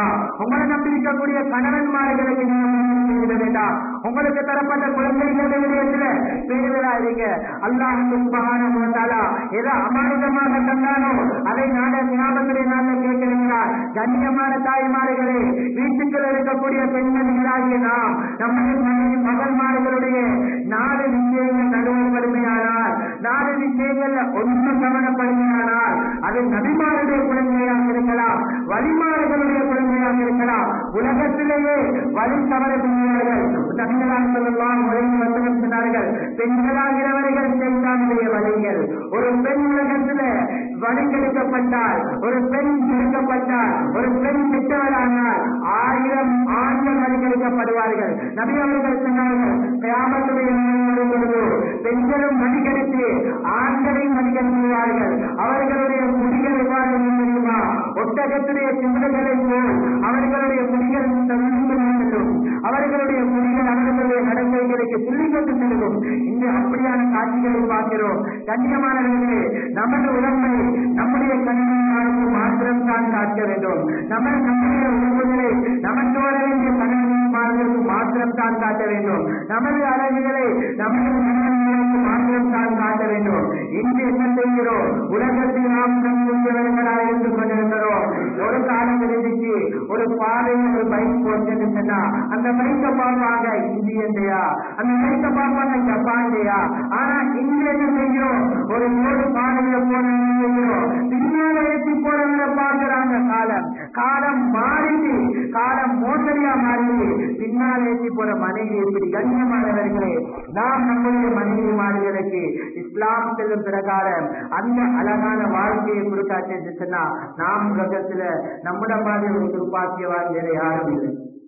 வேண்டாம் உங்களை நம்பி இருக்கக்கூடிய கணவன்மார்களுக்கு நீங்க முன்னுரிமை செய்திட வேண்டாம் உங்களுக்கு தரப்பட்ட குழந்தைகளுடைய விடயத்துல பேருதலா இருங்க அல்லாஹ் சுப்ஹானஹு வ தஆலா எதை அமானிதமாக தந்தானோ அதை நாட ஞாபகத்திலே நாங்கள் கேட்கிறீங்களா கண்ணியமான தாய்மார்களே வீட்டுக்குள் இருக்கக்கூடிய பெண்மணிகளாகிய நாம் நம்முடைய மனைவி மகன்மார்களுடைய நாலு விஷயங்கள் நடுவப்படுமையானால் நாலு விஷயங்கள்ல ஒன்று கவனப்படுமையானால் அது நபிமாருடைய குழந்தையாக இருக்கலாம் வழிமாறுகளுடைய குழந்தையாக இருக்கலாம் உலகத்திலேயே வழி தவறுகிறார்கள் நபிகளாக சொல்லலாம் உலக வசனம் சொன்னார்கள் பெண்களாகிறவர்கள் செய்தானுடைய வழிகள் ஒரு பெண் உலகத்துல வழிகெடுக்கப்பட்டால் ஒரு பெண் எடுக்கப்பட்டால் ஒரு பெண் பெற்றவரானால் ஆயிரம் ஆண்கள் வழிகெடுக்கப்படுவார்கள் நபி அவர்கள் சொன்னார்கள் கிராமத்துடைய பொழுது பெண்களும் மதிக்கெடுத்து ஆண்களையும் மதிக்கெடுத்துவார்கள் அவர்களுடைய முடிகள் எவ்வாறு இருக்கும் தெரியுமா ஒட்டகத்துடைய சிந்தனைகளை போல் அவர்களுடைய முடிகள் தவிர்த்து செல்லும் அவர்களுடைய முடிகள் அவர்களுடைய நடவடிக்கைகளுக்கு சொல்லிக் கொண்டு செல்லும் இன்று அப்படியான காட்சிகளை பார்க்கிறோம் கண்ணியமானவர்களே நமது உடம்பை நம்முடைய கண்ணியமானது மாத்திரம் தான் காக்க வேண்டும் நம்ம நம்முடைய உணவுகளை நமக்கு வர வேண்டிய கண்ணியமானதற்கு மாத்திரம் தான் காட்ட வேண்டும் நமது அழகுகளை நமது கண்ணியங்களுக்கு மாத்திரம் தான் காட்ட வேண்டும் இன்று என்ன செய்கிறோம் உலகத்தில் நாம் நம்புகிறவர்களாக இருந்து கொண்டிருக்கிறோம் ஒரு காலம் இருந்துச்சு ஒரு பாதையில் ஒரு பைக் போச்சுன்னு சொன்னா அந்த பைக்கை பார்ப்பாங்க இந்தியன்டையா அந்த பைக்கை பார்ப்பாங்க ஜப்பான்டையா ஆனா இங்க என்ன செய்கிறோம் ஒரு ரோடு பாதையில போறோம் பின்னால ஏற்றி போறவங்க பார்க்கிறாங்க காலம் காலம் மாறிடு காலம் மோசடியா மாறிடு பின்னால் ஏற்றி போற மனைவி எப்படி கண்ணியமானவர்களே நாம் நம்முடைய மனைவி மாறுகளுக்கு இஸ்லாம் செல்லும் பிரகாரம் அந்த அழகான வாழ்க்கையை கொடுத்தாச்சு என்று சொன்னா நாம் உலகத்துல நம்முடைய மாதிரி ஒரு துர்ப்பாக்கியவான் வேற யாரும் இல்லை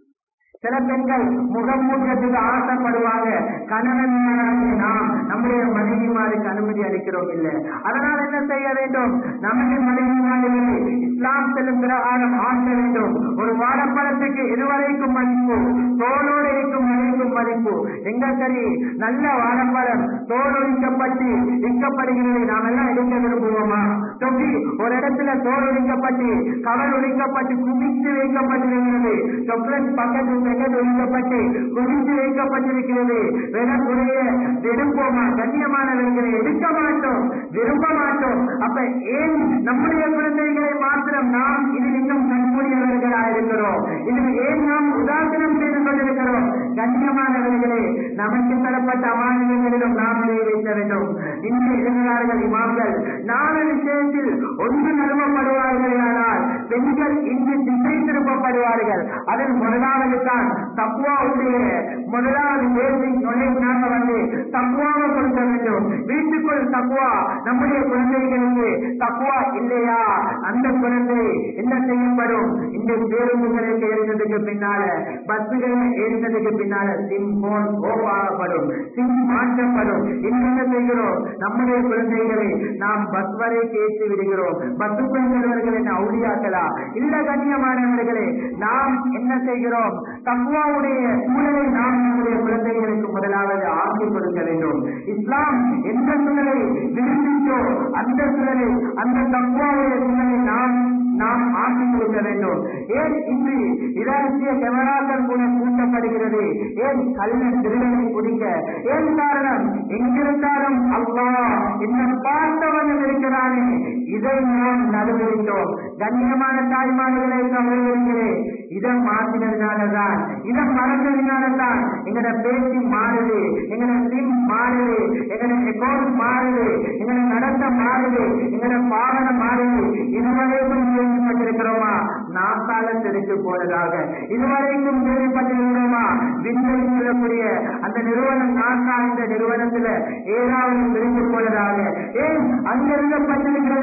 சில பெண்கள் முகம் மூட்டத்துக்கு ஆசைப்படுவாங்க கணவன் நாம் நம்முடைய மனைவிமாருக்கு அனுமதி அளிக்கிறோம் இல்லை அதனால் என்ன செய்ய வேண்டும் நம்முடைய மனைவிமார்களை இஸ்லாம் செல்லும் பிரகாரம் ஆக்க வேண்டும் ஒரு வாழைப்பழத்துக்கு இதுவரைக்கும் மதிப்பு தோலோடு இருக்கும் வரைக்கும் மதிப்பு எங்க சரி நல்ல வாழைப்பழம் தோல் ஒழிக்கப்பட்டு விற்கப்படுகிறது நாம் எல்லாம் எடுக்க விரும்புவோமா தொப்பி ஒரு இடத்துல தோல் ஒழிக்கப்பட்டு கவல் ஒழிக்கப்பட்டு குவித்து வைக்கப்பட்டிருக்கிறது சாக்லேட் பக்கத்து பெகல் ஒழிக்கப்பட்டு குவித்து வைக்கப்பட்டிருக்கிறது விலக்குறைய எடுப்போமா கண்ணியமானவர்களை எடுக்க மாட்டோம் விரும்ப மாட்டோம் அப்ப ஏன் நம்முடைய குழந்தைகளை மாத்திரம் நாம் இதில் இன்னும் கண்மூடியவர்களாக இருக்கிறோம் இதில் ஏன் நாம் உதாசீனம் செய்து கொண்டிருக்கிறோம் கண்ணியமானவர்களே நமக்கு தரப்பட்ட அமானியங்களிலும் நாம் நிறைவேற்ற வேண்டும் இன்று இளைஞர்கள் இமாம்கள் நாலு விஷயத்தில் ஒன்று நழுவப்படுவார்கள் ஆனால் பெண்கள் இன்று திசை திருப்பப்படுவார்கள் அதில் முதலாவது தான் தக்குவாவுடைய முதலாவது பேசி நுழைவுனாக வந்து தக்குவாவை கொடுக்க வேண்டும் வீட்டுக்குள் தக்குவா நம்முடைய குழந்தைகளுக்கு தக்குவா இல்லையா அந்த குழந்தை என்ன செய்யப்படும் இந்த பேருந்துகளுக்கு ஏறினதுக்கு பின்னால பஸ்ஸுகள் ஏறினதுக்கு பின்னால சிம் போன் ஓப் ஆகப்படும் சிம் மாற்றப்படும் இன்னும் என்ன செய்கிறோம் நம்முடைய குழந்தைகளை நாம் பஸ் வரை கேட்டு விடுகிறோம் பஸ்ஸுக்குள் செல்வர்கள் என்ன அவுளியாக்களா இல்ல கண்ணியமானவர்களே நாம் என்ன செய்கிறோம் தக்குவாவுடைய சூழலை நாம் நம்முடைய குழந்தைகளுக்கு முதலாவது ஆக்கி கொடுக்க வேண்டும் இஸ்லாம் எந்த சூழலை விரும்பிச்சோ அந்த சூழலை அந்த தக்குவாவுடைய சூழலை நாம் நாம் ஆக்கி கொடுக்க வேண்டும் ஏன் இன்று இரகசிய கேமராக்கள் கூட கூட்டப்படுகிறது ஏன் கல்லன் திருடனை பிடிக்க ஏன் காரணம் எங்கிருந்தாலும் அல்லா என்ன பார்த்தவன் இருக்கிறானே இதை நாம் நடுவிட்டோம் கண்ணியமான தாய்மார்களே சகோதரிகளே இதை மாற்றினதுனாலதான் இதை மறந்ததுனாலதான் எங்கட பேச்சு மாறுது எங்கட சிம் மாறுது எங்கட அக்கௌண்ட் மாறுது எங்கட நடத்த மாறுது எங்கட பாவனை மாறுது இதுவரைக்கும் கேள்விப்பட்டிருக்கிறோமா நாசால தெரிந்து போனதாக இதுவரைக்கும் கேள்விப்பட்டிருக்கிறோமா விண்ணை சொல்லக்கூடிய அந்த நிறுவனம் நாசா இந்த நிறுவனத்துல ஏதாவது தெரிந்து போனதாக ஏன் அங்கிருந்தப்பட்டிருக்கிறது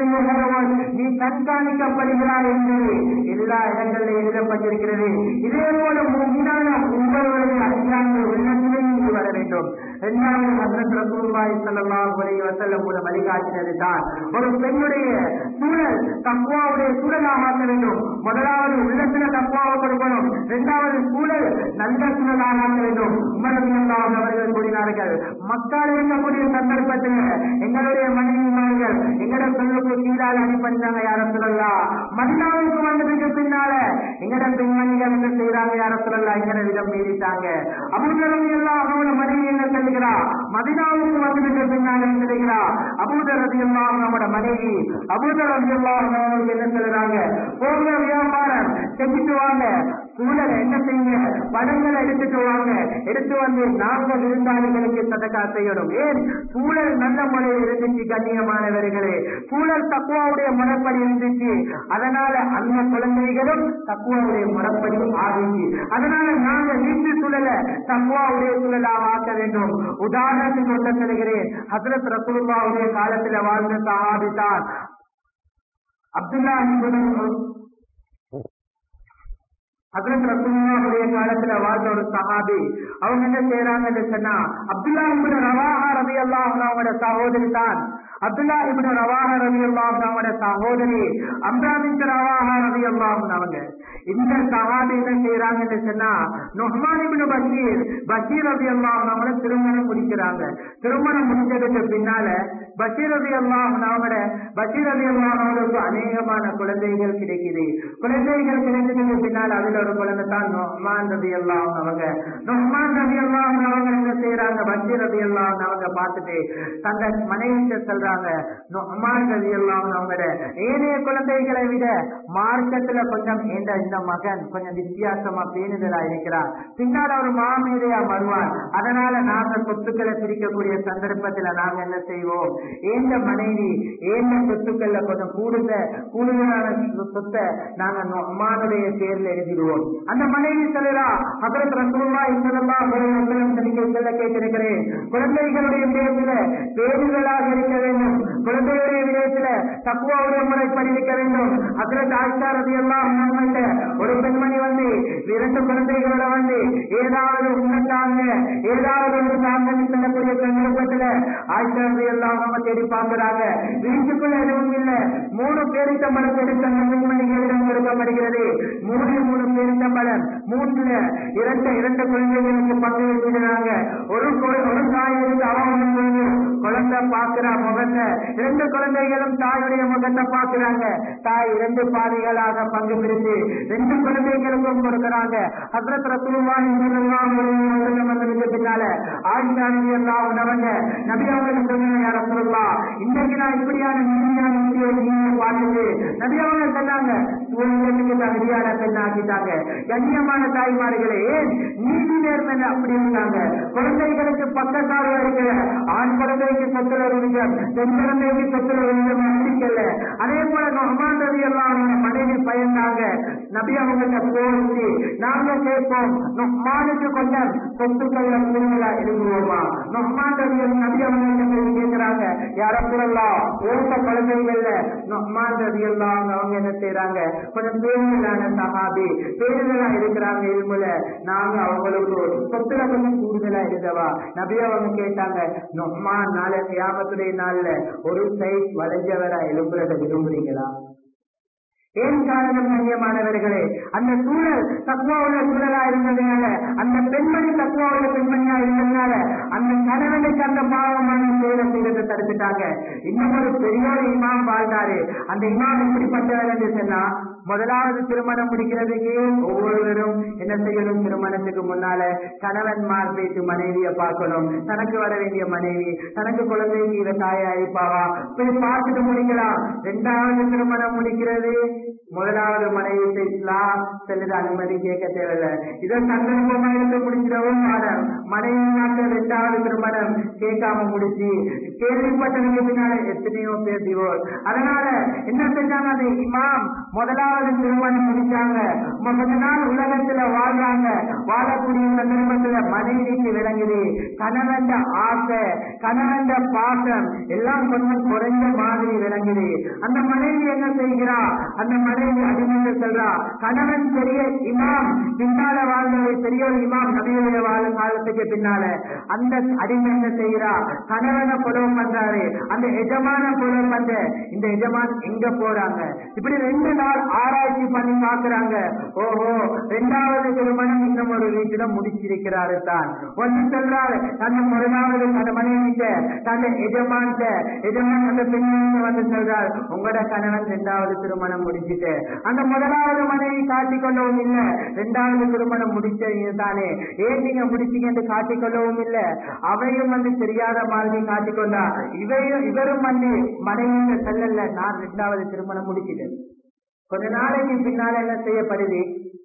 நீ கண்காணிக்கப்படுகிறாய் என்று எல்லா இடங்களிலும் எழுதப்பட்டிருக்கிறது இதே போல முன்னான உங்களுடைய அதிகாரங்கள் உள்ளத்திலே இங்கு வர வேண்டும் இரண்டாவது ஹசரத் ரசூலுல்லாஹி ஸல்லல்லாஹு அலைஹி வஸல்லம் மூலம் வழிகாட்டினது தான் ஒரு பெண்ணுடைய சூழல் தக்குவாவுடைய சூழலாக ஆக்க வேண்டும் முதலாவது உள்ளத்துல தக்குவாவை கொடுக்கணும் இரண்டாவது சூழல் நல்ல சூழலாக ஆக்க வேண்டும் உமரவியல்லாக அவர்கள் கூறினார்கள் மக்கள் இருக்கக்கூடிய சந்தர்ப்பத்தில் எங்களுடைய மனைவிமார்கள் எங்களோட சொல்லுக்கு கீழாக அனுப்பிச்சாங்க யாரும் சொல்லலாம் மதினாவுக்கு வந்ததுக்கு பின்னால எங்க எங்கட பெண்மணிகள் என்ன செய்யறாங்க யார சொல்லலாம் எங்கட விதம் மீறிட்டாங்க அபூதரம் எல்லாம் அவனோட மனைவி என்ன சொல்லுகிறா மதினாவுக்கு வந்துட்டு பின்னாங்க சொல்லுகிறா அபூதரதி எல்லாம் அவனோட மனைவி அபூதரதி எல்லாம் அவங்களுக்கு என்ன சொல்லுறாங்க போங்க வியாபாரம் செஞ்சுட்டு வாங்க சூழலை என்ன செய்யுங்க பழங்களை எடுத்துட்டு வாங்க எடுத்து வந்து நாங்க விருந்தாளிகளுக்கு சதக்கா செய்யணும் ஏன் சூழல் நல்ல முறையில் இருந்துச்சு கண்ணியமானவர்களே சூழல் தக்குவாவுடைய முறைப்படி இருந்துச்சு அதனால அந்த குழந்தைகளும் தக்குவாவுடைய முறைப்படி ஆகிச்சு அதனால நாங்க வீட்டு சூழலை தக்குவாவுடைய சூழலாக ஆக்க வேண்டும் உதாரணத்துக்கு சொல்ல சொல்கிறேன் ஹசரத் ரசூலுல்லாவுடைய காலத்துல வாழ்ந்த சஹாபி தான் அப்துல்லா இப்னு ஹசரத் ரசூலுல்லாஹுடைய காலத்துல வாழ்ந்த ஒரு சஹாபி அவங்க என்ன செய்யறாங்கன்னு சொன்னா அப்துல்லா இப்னு ரவாஹா ரலியல்லாஹு அன்ஹு அவங்களோட சகோதரி தான் அப்துல்லா இப்னு ரவாஹா ரலியல்லாஹு அன்ஹு அவங்களோட சகோதரி அம்ரா பின்த் ரவாஹா ரலியல்லாஹு அன்ஹு அவங்க இந்த சஹாபி என்ன செய்யறாங்கன்னு சொன்னா நுஹ்மான் இப்னு பஷீர் பஷீர் ரலியல்லாஹு அன்ஹு அவங்கள திருமணம் முடிக்கிறாங்க திருமணம் முடிஞ்சதுக்கு பின்னால பஷீர் ரலியல்லாஹு அன்ஹு அவங்களோட பஷீர் ரலியல்லாஹு அன்ஹு அவங்களுக்கு அநேகமான குழந்தைகள் கிடைக்குது குழந்தைகள் கிடைச்சதுக்கு பின்னால் அதுல ஒரு குழந்தை தான் நொஹ்மான் ரபி அல்லாஹ் அவங்க நொஹ்மான் ரபி அல்லாஹ் அவங்க என்ன செய்யறாங்க பஷீர் ரபி அல்லாஹ் அவங்க பார்த்துட்டு தந்த மனைவிட்ட சொல்றாங்க நொஹ்மான் ரபி அல்லாஹ் அவங்களோட ஏனைய குழந்தைகளை விட மார்க்கத்துல கொஞ்சம் ஏண்ட இந்த மகன் கொஞ்சம் வித்தியாசமா பேணுதலா இருக்கிறார் பின்னால் அவர் மாமீதையா வருவார் அதனால நாங்க சொத்துக்களை பிரிக்கக்கூடிய சந்தர்ப்பத்துல நாங்க என்ன செய்வோம் ஏந்த மனைவி ஏந்த சொத்துக்கள்ல கொஞ்சம் கூடுதல் கூடுதலான சொத்தை நாங்க நொஹ்மானுடைய பேர்ல எழுதிடுவோம் அந்த மனைவி சொல்லுறா அதற்கு ரசூல்லா இசலல்லா சொல்ல கேட்டிருக்கிறேன் குழந்தைகளுடைய விடயத்துல பேருதலாக இருக்க வேண்டும் குழந்தைகளுடைய விடயத்துல தக்குவாவுடைய முறைப்படி இருக்க வேண்டும் அதற்கு ஆச்சாரதி எல்லாம் நம்மகிட்ட ஒரு பெண்மணி வந்து இரண்டு குழந்தைகளோட வந்து ஏதாவது உண்ணத்தாங்க ஏதாவது ஒரு தாங்கன்னு சொல்லக்கூடிய சந்தர்ப்பத்துல ஆச்சாரதி எல்லாம் நம்ம தேடி பார்க்கிறாங்க வீட்டுக்குள்ள எதுவும் இல்ல மூணு பேரித்தம்பளம் எடுத்த அந்த பெண்மணிகளிடம் கொடுக்கப்படுகிறது மூணு மூணு பேரித்தம்பளம் மூணுல இரண்டு இரண்டு குழந்தைகளுக்கு பங்கு வைக்கிறாங்க ஒரு கு- ஒரு தாய் இருந்து அவன் குழந்தை பாக்குறா முகத்தை இரண்டு குழந்தைகளும் தாயுடைய முகத்தை பாக்குறாங்க தாய் இரண்டு பாதிகளாக பங்கு பிரித்து ரெண்டு குழந்தைகளுக்கும் கொடுக்கறாங்க ஹசரத் ரசூலுல்லாஹி ஸல்லல்லாஹு அலைஹி வஸல்லம் வந்ததுக்கு பின்னால ஆயிஷா ரலியல்லாஹு அன்ஹா நபி அவங்களுக்கு சொன்னாங்க யா ரசூலுல்லாஹ் இன்னைக்கு நான் இப்படியான நீதியான நீதியை நீங்க பார்த்துட்டு நபி அவங்க சொன்னாங்க சூழ்நிலைக்கு தகுதியான பெண் ஆக்கிட்டாங்க கண்ணியமான தாய்மார்களே ஏன் நீதி நேர்மை அப்படி இருந்தாங்க குழந்தைகளுக்கு பக்கத்தாறு இருக்கிற ஆண் குழந்தைக்கு சொத்துல ஒரு விதம் பெண் குழந்தைக்கு சொத்துல ஒரு விதம் நம்பிக்கல அதே போல நொஹ்மான் ரவி எல்லாம் மனைவி பயந்தாங்க நபி அவங்கள்ட்ட போச்சு நாங்க கேட்போம் நொஹ்மானுக்கு கொஞ்சம் சொத்துக்கள்ல கூடுதலா எழுதுவோமா நொஹ்மான் ரவி நபி அவங்கள்ட்ட போய் கேட்கிறாங்க யார சொல்லலாம் ஓட்ட குழந்தைகள்ல நொஹ்மான் ரவி எல்லாம் அவங்க என்ன செய்யறாங்க கொஞ்சம் பேருதலான சஹாபி பேருதலா இருக்கிறாங்க இருமுல நாங்க அவங்களுக்கு சொத்துல கொஞ்சம் கூடுதலா இருந்தவா நபி அவங்க கேட்டாங்க நொஹ்மான் நாளை கியாமத்துடைய நாள்ல ஒரு சைட் வளைஞ்சவரா எழுப்புறத விரும்புறீங்களா ஏன் காரணம் கண்ணியமானவர்களே அந்த சூழல் தக்குவாவுள்ள சூழலா இருந்ததுனால அந்த பெண்மணி தக்குவாவுள்ள பெண்மணியா இருந்ததுனால அந்த கணவனுக்கு அந்த பாவமான செயலை செய்யறதை தடுத்துட்டாங்க இன்னும் ஒரு பெரியோர் இமாம் வாழ்ந்தாரு அந்த இமாம் எப்படிப்பட்டவர் என்று சொன்னா முதலாவது திருமணம் முடிக்கிறதுக்கு ஒவ்வொருவரும் என்ன செய்யணும் திருமணத்துக்கு முன்னால கணவன் மார்பேட்டு மனைவியை பார்க்கணும் தனக்கு வர வேண்டிய மனைவி தனக்கு குழந்தைக்கு இவ தாயா இருப்பாவா போய் பார்த்துட்டு முடிக்கலாம் ரெண்டாவது திருமணம் முடிக்கிறது முதலாவது மனைவி பேசலாம் செல்லுது அனுமதி கேட்க தேவையில்லை இதை சந்தர்ப்பமா இருந்து முடிச்சிடவும் மாடம் மனைவி நாட்கள் ரெண்டாவது திருமணம் கேட்காம முடிச்சு கேள்விப்பட்டதுக்கு பின்னால எத்தனையோ பேர் divorce. அதனால என்ன செஞ்சாங்க அது இமாம் முதலாவது திருமணம் முடிச்சாங்க ம- கொஞ்ச நாள் உலகத்துல வாழ்றாங்க வாழக்கூடிய சந்தர்ப்பத்துல மனைவிக்கு விளங்குது கணவன் ஆசை கணவன் பாசம் எல்லாம் கொஞ்சம் குறைஞ்ச மாதிரி விளங்குது அந்த மனைவி என்ன செய்கிறா அந்த மனைவி அடிமையை சொல்றா கணவன் பெரிய இமாம் பின்னால வாழ்ந்தவர் பெரிய ஒரு இமாம் நபியுடைய வாழ காலத்துக்கு பின்னால அந்த அடிமை என்ன செய்கிறா கணவனை கொலை பண்றாரு அந்த எஜமான கொலை பண்ற இந்த எஜமான் எங்க போறாங்க இப்படி ரெண்டு நாள் ஆராய்ச்சி பண்ணி பாக்குறாங்க ஓஹோ ரெண்டாவது திருமணம் இன்னும் ஒரு வீட்டுல முடிச்சிருக்கிறாரு தான் ஒன்னு சொல்றாரு தன்னை முதலாவது அந்த மனைவிட்ட தன்னை எஜமான்ட்ட எஜமான் அந்த பெண்ணிட்ட வந்து சொல்றாரு உங்களோட கணவன் ரெண்டாவது திருமணம் முடிச்சிட்டு அந்த முதலாவது மனைவி காட்டிக்கொள்ளவும் இல்ல ரெண்டாவது திருமணம் முடிச்சீங்க தானே ஏன் நீங்க முடிச்சீங்கன்னு காட்டிக்கொள்ளவும் இல்ல அவையும் வந்து தெரியாத மாதிரி காட்டிக்கொண்டா இவையும் இவரும் வந்து மனைவிட்ட செல்லல நான் ரெண்டாவது திருமணம் முடிச்சிட்டேன் கொஞ்ச நாளைக்கு பின்னால என்ன செய்யப்படுது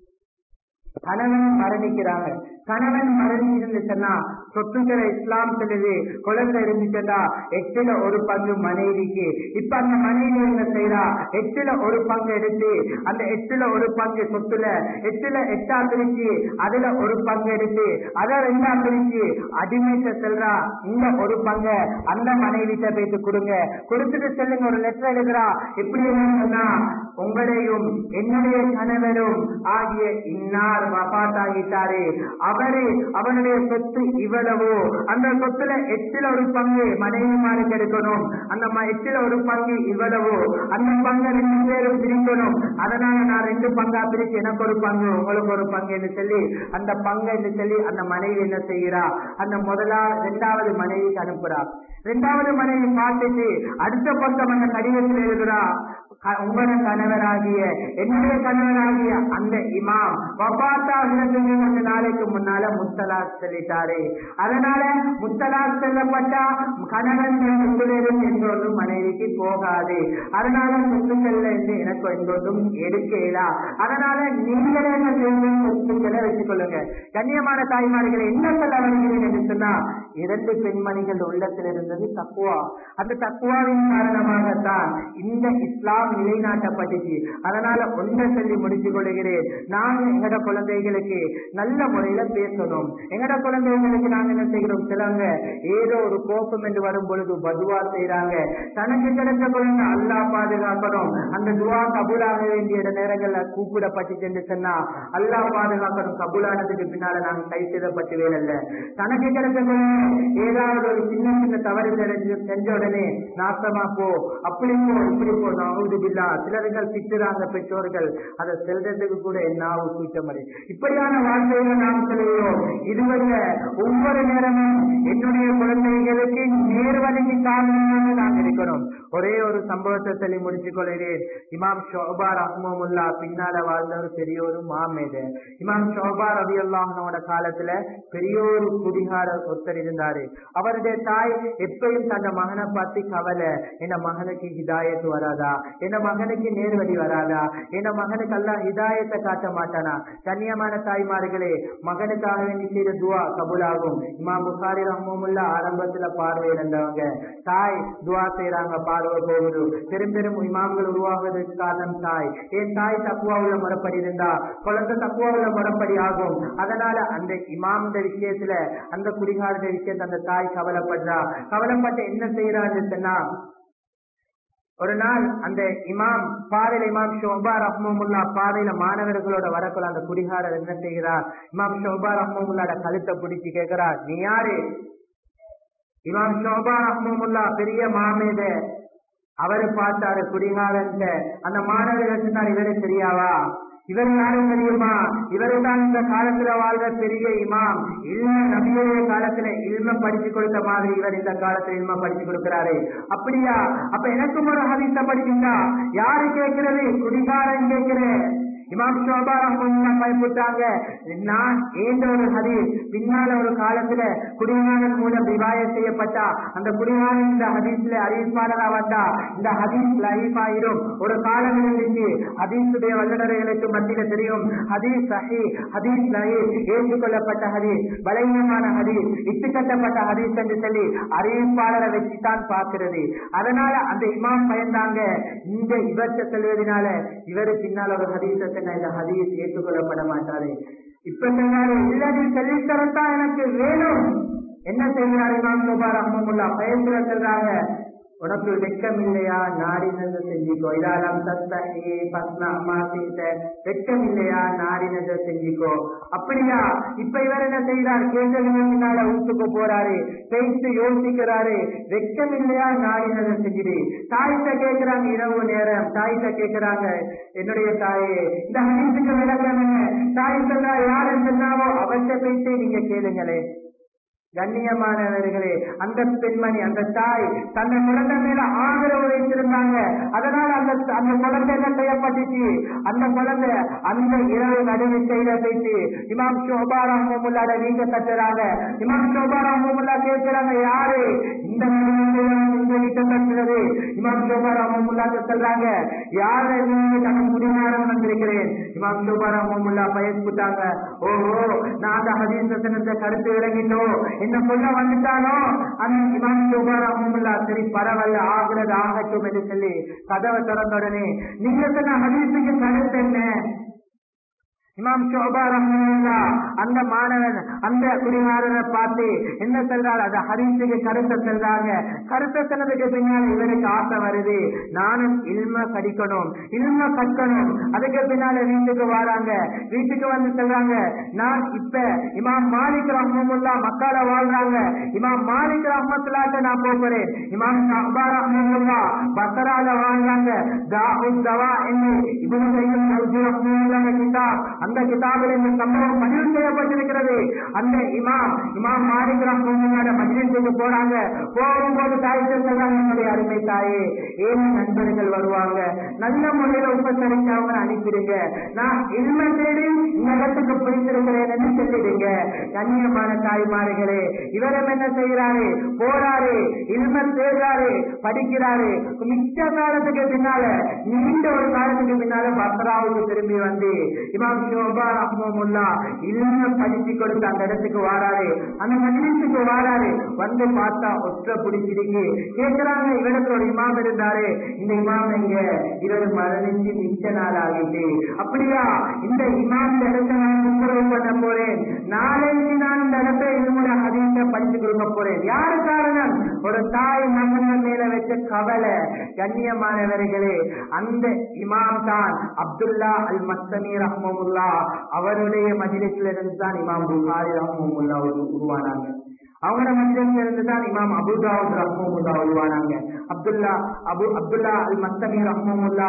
கணவன் மரணிக்கிறாங்க கணவன் மரணிச்சிருந்துச்சுன்னா சொத்துக்களை இஸ்லாம் சொல்லுது குழந்தை இருந்துச்சுன்னா எட்டுல ஒரு பங்கு மனைவிக்கு இப்ப அந்த மனைவி என்ன செய்யறா எட்டுல ஒரு பங்கு எடுத்து அந்த எட்டுல ஒரு பங்கு சொத்துல எட்டுல எட்டா பிரிச்சு அதுல ஒரு பங்கு எடுத்து அதை ரெண்டா பிரிச்சு அடிமைட்ட செல்றா இந்த ஒரு பங்க அந்த மனைவிட்ட போயிட்டு கொடுங்க கொடுத்துட்டு செல்லுங்க ஒரு லெட்டர் எழுதுறா எப்படி சொன்னா உங்களையும் என்னுடைய கணவரும் ஆகிய இன்னார் வபாத்தாகிட்டாரு அவரு அவனுடைய சொத்து இவ்வளவோ அந்த சொத்துல எட்டுல ஒரு பங்கு மனைவிமாருக்கு எடுக்கணும் அந்த ம- எட்டுல ஒரு பங்கு இவ்வளவோ அந்த பங்கு ரெண்டு பேரும் பிரிக்கணும் அதனால நான் ரெண்டு பங்கா பிரிச்சு எனக்கு ஒரு பங்கு உங்களுக்கு ஒரு பங்கு என்று சொல்லி அந்த பங்கு என்று சொல்லி அந்த மனைவி என்ன செய்கிறா அந்த முதலா ரெண்டாவது மனைவிக்கு அனுப்புறா ரெண்டாவது மனைவி பார்த்துட்டு அடுத்த பக்கம் அந்த கடிதத்தில் எழுதுறா க- உங்களோட கணவராகிய என்னுடைய கணவராகிய அந்த இமாம் வபாத்தாகிறதுக்கு கொஞ்ச நாளைக்கு முன்னால முத்தலாக் சொல்லிட்டாரு அதனால முத்தலாக் செல்லப்பட்டா கணவன் சொத்துலேருந்து எங்கொன்றும் மனைவிக்கு போகாது அதனால சொத்துக்கள்ல இருந்து எனக்கு எங்கொன்றும் எடுக்கலா அதனால நீங்களே என்ன செய்யணும் சொத்துக்களை வச்சுக் கொள்ளுங்க கண்ணியமான தாய்மார்களை என்ன சொல்ல வருகிறேன் என்று சொன்னா இரண்டு பெண்மணிகள் உள்ளத்தில் இருந்தது தக்குவா அந்த தக்குவாவின் காரணமாகத்தான் இந்த இஸ்லாம் நிலைநாட்டப்பட்டுச்சு அதனால ஒன்றை சொல்லி முடித்துக் கொள்கிறேன் நாங்க எங்கட குழந்தைகளுக்கு நல்ல முறையில பேசணும் எங்கட குழந்தைகளுக்கு நாங்க என்ன செய்கிறோம் சிலவங்க ஏதோ ஒரு கோபம் என்று வரும் பொழுது பதுவா செய்யறாங்க தனக்கு கிடைச்ச குழந்தை அல்லா பாதுகாக்கணும் அந்த துவா கபூலாக வேண்டிய நேரங்கள்ல கூப்பிடப்பட்டு என்று சொன்னா அல்லா பாதுகாக்கணும் கபூலானதுக்கு பின்னால நாங்க கை செய்தப்பட்டு வேலை தனக்கு கிடைச்ச குழந்தை ஏதாவது ஒரு சின்ன சின்ன தவறு செஞ்சு செஞ்ச உடனே நாசமா போ அப்படி போ இப்படி போ நவுது பில்லா சிலர்கள் திட்டுறாங்க பெற்றோர்கள் அதை செல்றதுக்கு கூட என்னாவு கூச்சமடி இப்படியான வாழ்க்கையில நாம் சொல்லுகிறோம் இதுவல்ல ஒவ்வொரு நேரமும் என்னுடைய குழந்தைகளுக்கு நேர்வழிக்கு காரணமாக நாம் இருக்கணும் ஒரே ஒரு சம்பவத்தை சொல்லி முடிச்சுக் கொள்கிறேன் இமாம் ஷோபா ரஹ்மமுல்லா பின்னால வாழ்ந்த ஒரு பெரிய ஒரு மாமேத இமாம் ஷோபா ரவி அல்லாஹனோட காலத்துல பெரிய ஒரு குடிகாரர் ஒருத்தர் இருந்தாரு அவருடைய தாய் எப்பயும் தன் மகனை பார்த்து கவலை என்ன மகனுக்கு ஹிதாயத்து வராதா என்ன மகனுக்கு நேர்வழி வராதா என்ன மகனுக்கு எல்லாம் ஹிதாயத்தை காட்ட மாட்டானா கண்ணியமான தாய்மார்களே மகனுக்காக வேண்டி செய்த துவா கபூலாகும் இமாம் புகாரி ரஹ்மமுல்லா ஆரம்பத்துல பார்வை இழந்தவங்க தாய் துவா செய்யறாங்க பார்வை போகுது பெரும் பெரும் இமாம்கள் உருவாகுவதற்கு காரணம் தாய் என் தாய் தக்குவா உள்ள முறைப்படி இருந்தா குழந்தை தக்குவா உள்ள முறைப்படி ஆகும் அதனால அந்த இமாம் விஷயத்துல அந்த குடிகாரத விஷயத்தை அந்த தாய் கவலைப்படுறா கவலைப்பட்டு என்ன செய்யறான்னு சொன்னா ஒரு நாள் அந்த இமாம் பாதையில இமாம் ஷோபா ரஹ்மமுல்லா பாதையில மாணவர்களோட வரக்குள்ள அந்த குடிகாரர் என்ன செய்கிறார் இமாம் ஷோபா ரஹ்மமுல்லாட கழுத்தை பிடிச்சு கேட்கிறார் நீ யாரு இமாம் ஷோபா ரஹ்மமுல்லா பெரிய மாமேத அவரு பார்த்தாரு குடிகாரன் அந்த மாணவர்கள் சொன்னார் இவரே தெரியாவா இவர் யாரும் தெரியுமா இவரு தான் இந்த காலத்துல வாழ்ற பெரிய இமாம் இல்ல நபியுடைய காலத்துல இல்ம படிச்சு கொடுத்த மாதிரி இவர் இந்த காலத்துல இல்ம படிச்சு கொடுக்கிறாரு அப்படியா அப்ப எனக்கும் ஒரு ஹதீஸ படிச்சுட்டா யாரு கேட்கிறது குடிகாரன் கேட்கிறேன் இமாம் ஷோபா ரஹ்மத்துல்லா பயப்பட்டாங்க நான் ஏந்த ஒரு ஹதீஸ் பின்னால ஒரு காலத்துல குடிகாரன் மூலம் ரிவாய செய்யப்பட்டா அந்த குடிகாரன் இந்த ஹதீஸ்ல அறிவிப்பாளரா வந்தா இந்த ஹதீஸ் லைஃப் ஆயிரும் ஒரு காலம் இருந்துச்சு ஹதீஸுடைய வல்லுநர்களுக்கு மத்தியில தெரியும் ஹதீஸ் சஹி ஹதீஸ் லைஃப் ஏற்றுக்கொள்ளப்பட்ட ஹதீஸ் பலவீனமான ஹதீஸ் இட்டு கட்டப்பட்ட ஹதீஸ் என்று சொல்லி அறிவிப்பாளரை வச்சுதான் பார்க்கிறது அதனால அந்த இமாம் பயந்தாங்க இந்த இவற்றை செல்வதனால இவரு பின்னால் ஒரு ஹதீஸை சொன்ன இந்த ஹதீஸ் ஏற்றுக்கொள்ளப்பட மாட்டாரு இப்ப சொன்னாரு இல்லது சொல்லித்தரத்தான் எனக்கு வேணும் என்ன செய்கிறார் இமாம் சோபா ரஹ்மமுல்லா பயத்துல சொல்றாங்க உனக்கு வெட்கம் இல்லையா நாடினதை செஞ்சுக்கோ இதாலம் சத்தே பத்னா அம்மா சீட்ட வெட்கம் இல்லையா நாடினதை செஞ்சுக்கோ அப்படியா இப்ப இவர் என்ன செய்யறார் கேட்டதுனால வீட்டுக்கு போறாரு பேசி யோசிக்கிறாரு வெட்கம் இல்லையா நாடினதை செஞ்சுடு தாய்கிட்ட கேட்கிறாங்க இரவு நேரம் தாய்கிட்ட கேட்கிறாங்க என்னுடைய தாயே இந்த ஹனீசுக்கு விளக்கம் என்ன தாய் சொன்னா யாரு சொன்னாவோ அவற்றை பேசி நீங்க கேளுங்களே கண்ணியமானவர்களே அந்த பெண்மணி அந்த தாய் தன்னை குழந்தை மேல ஆதரவு வைத்திருந்தாங்க அதனால அந்த அந்த குழந்தை என்ன செய்யப்பட்டுச்சு அந்த குழந்தை அந்த இரவு நடுவு செய்த போயிட்டு இமாம் ஷோபா ரஹமுல்லாட வீட்டை தட்டுறாங்க இமாம் ஷோபா ரஹமுல்லா கேட்கிறாங்க யாரு இந்த இந்த வீட்டை தட்டுறது இமாம் ஷோபா ரஹமுல்லாக்கு சொல்றாங்க யாரு தனக்கு முடிமாறம் வந்திருக்கிறேன் இமாம் ஷோபா ரஹமுல்லா பயன்பட்டாங்க ஓஹோ நான் அந்த ஹதீசனத்தை கருத்து விளங்கிட்டோம் என்ன சொல்ல வந்துட்டானோ அந்த இமாம் ஷோபா ரஹமுல்லா சரி பரவாயில்ல ஆகுறது ஆகட்டும் என்று சொல்லி கதவை திறந்த உடனே நீங்க சொன்ன ஹதீஸுக்கு கருத்து என்ன இமாம் ஷோபா ரஹ்மல்லா அந்த மாணவன் அந்த குடிகாரனை பார்த்து என்ன சொல்றாரு அது ஹரிசுக்கு கருத்தை சொல்றாங்க கருத்தை சொன்னதுக்கு பின்னால் இவருக்கு ஆசை வருது நானும் இல்ம படிக்கணும் இல்ம கற்கணும் அதுக்கு பின்னால வீட்டுக்கு வராங்க வீட்டுக்கு வந்து சொல்றாங்க நான் இப்ப இமாம் மாலிக் ரஹ்மமுல்லா மக்கால வாழ்றாங்க இமாம் மாலிக் ரஹ்மத்துல்லாட்ட நான் போகிறேன் இமாம் ஷஹபா ரஹ்மமுல்லா பசரால வாழ்றாங்க தாஹும் தவா என்று இவனு கையும் ரஹ்மமுல்லா கிதாப் அந்த கிதாபில் இந்த சம்பவம் பதிவு செய்யப்பட்டிருக்கிறது அந்த இமாம் இமாம் மாலிக் ரஹ்மத்துல்லாட மஜ்லிஸுக்கு போறாங்க போகும்போது தாய் சொல்றாங்க என்னுடைய அருமை தாயே ஏன் நண்பர்கள் வருவாங்க நல்ல முறையில உபசரிச்சு அவங்க அனுப்பிடுங்க நான் இன்மை தேடி இந்த இடத்துக்கு போய்த்திருக்கிறேன் சொல்லிடுங்க கண்ணியமான தாய்மார்களே இவரும் என்ன செய்யறாரு போறாரு இல்ம தேடுறாரு படிக்கிறாரு மிச்ச காலத்துக்கு பின்னால நீண்ட ஒரு காலத்துக்கு பின்னால பத்ராவுக்கு திரும்பி வந்து இமாம் ஷோபா ரஹ்மமுல்லா இல்ம படிச்சு கொடுத்து அந்த இடத்துக்கு வாராரு அந்த மஜ்லிஸுக்கு வாராரு வந்து பார்த்தா ஒற்ற பிடிச்சிருக்கு கேட்கிறாங்க இவருக்கு ஒரு இமாம் இருந்தாரு இந்த இமாம் எங்க இவர் மரணிச்சு மிச்ச நாள் ஆகிட்டு அப்படியா இந்த இமாம் இந்த இடத்தை நான் உத்தரவு பண்ண போறேன் நாளைக்கு நான் இந்த இடத்தை இதனுடைய அதிக படிச்சு கொடுக்க போறேன் யாரு காரணம் ஒரு தாய் மகன் மேல வச்ச கவலை கண்ணியமானவர்களே அந்த இமாம் தான் அப்துல்லா அல் மஸ்தமி ரஹ்மமுல்லா அவருடைய மஜிலிஸ்ல இருந்து தான் இமாம் புகாரி ரஹ்மமுல்லா உருவானாங்க அவங்களோட மனிதர்கள் இருந்து தான் இமாம் அபுதாவுத் ரஹ்மமுல்லா உருவானாங்க அப்துல்லா அபு அப்துல்லா அல் மஸ்தமி ரஹ்மமுல்லா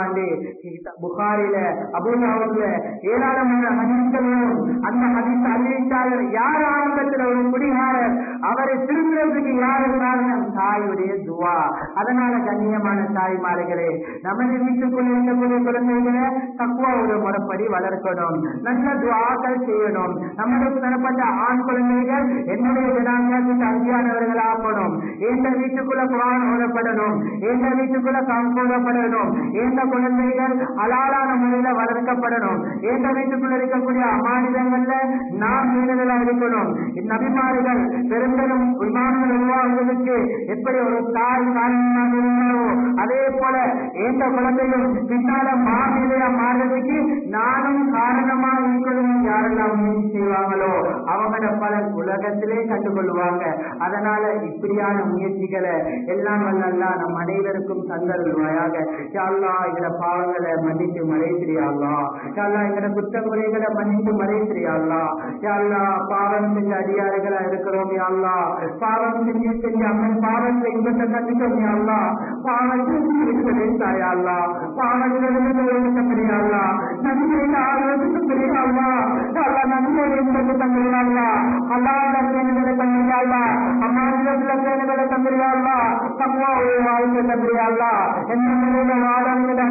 புகாரில அபுதாவுத்ல ஏராளமான ஹதீஸ்களும் அந்த ஹதீஸ் அறிவித்தாளர் யார் ஆரம்பத்தில் ஒரு குடிகாரர் அவரை திரும்புறதுக்கு யாரு காரணம் தாயுடைய துவா அதனால கண்ணியமான தாய்மார்களே நமது வீட்டுக்குள்ள இருக்கக்கூடிய குழந்தைகளை தக்குவாவோட முறைப்படி வளர்க்கணும் நல்ல துவாக்கள் செய்யணும் நம்மளுக்கு தரப்பட்ட ஆண் குழந்தைகள் என்னுடைய ஜனாங்கத்துக்கு அஞ்சியானவர்கள் ஆக்கணும் எந்த வீட்டுக்குள்ள குரான் ஓதப்படணும் எந்த வீட்டுக்குள்ள காம் ஓதப்படணும் எந்த குழந்தைகள் அலாலான முறையில வளர்க்கப்படணும் எந்த வீட்டுக்குள்ள இருக்கக்கூடிய அமானிதங்கள்ல நாம் மீனதலா இருக்கணும் நபிமார்கள் பெருந்தலும் இமாம்கள் உருவாகுவதற்கு எப்படி ஒரு தாய் காரணமாக இருந்தாரோ அதே போல எந்த குழந்தையும் பின்னால மாநிலையா மாறுறதுக்கு நானும் காரணமா இருக்கணும் யாரெல்லாம் முயற்சி செய்வாங்களோ அவங்களோட பலன் உலகத்திலே கண்டுகொள்வாங்க அதனால இப்படியான முயற்சிகளை எல்லாம் வல்லல்லா நம் அனைவருக்கும் தந்தருள்வாயாக யாழ்லா எங்கட பாவங்களை மன்னித்து மறைத்திரியாள்லா யாழ்லா எங்கட குற்ற குறைகளை மன்னித்து மறைத்திரியாள்லா யாழ்லா பாவம் செஞ்ச அடியாறுகளா இருக்கிறோம் யாழ்லா பாவம் செஞ்சு செஞ்சு அம்மன் பாவத்தை இன்பத்தை கண்டிட்டோம் யாழ்லா பாவத்தை இருக்கிறதே தாயாள்லா பாவத்திலிருந்து தம்பியாள்லா நன்மையில ஆரோக்கியத்தை பெரியாள்லா யாழ்லா நன்மையில இன்பத்தை தம்பியாள்லா அல்லாத சேனைகளை தம்பியாள்லா அம்மாநிலத்துல சேனைகளை தம்பியாள்லா தம்மா ஒரு வாழ்க்கை தம்பியாள்லா என்ன நிலையில வாழங்கள்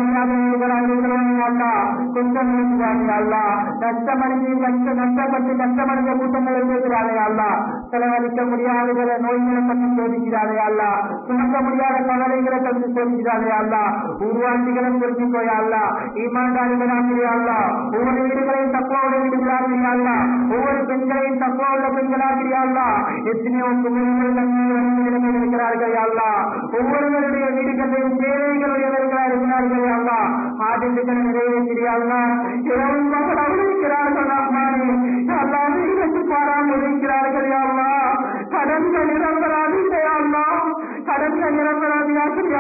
அஞ்ஞாதா கொஞ்சம் அல்லா கஷ்டமடைஞ்சு கஷ்ட நஷ்டப்பட்டு கஷ்டமடைஞ்ச கூட்டங்களை கேட்கிறாரே அல்லா செலவழிக்க முடியாதகளை நோய்களை பற்றி சோதிக்கிறாரே அல்லா சுமக்க முடியாத கவலைகளை தந்து சோதிக்கிறாரே அல்லா உருவாக்கிகளை புரிஞ்சுக்கோயா அல்லா ஈமாண்டாளிகளாகிறே அல்லா ஒவ்வொரு வீடுகளையும் தப்பாவோட வீடுகளாகிறே அல்லா ஒவ்வொரு பெண்களையும் தப்பாவுள்ள பெண்களாகிறே அல்லா எத்தனையோ குமிழ்கள் தண்ணீர் இருக்கிறார்கள் அல்லா ஒவ்வொருவருடைய வீடுகளிலும் தேவைகளுடையவர்களா இருக்கிறார்கள் அல்லா ஆதித்துக்களை நிறைவேற்றியாள்லா இரவும் பகல் அவர்களுக்கிறார்கள் அம்மானே அல்லா வீடுக்கு பாராமல் இருக்கிறார்கள் அல்லா கடன்கள் நிரம்பராதில்லை அல்லா கடன்கள் நிரம்பராதியார்கள்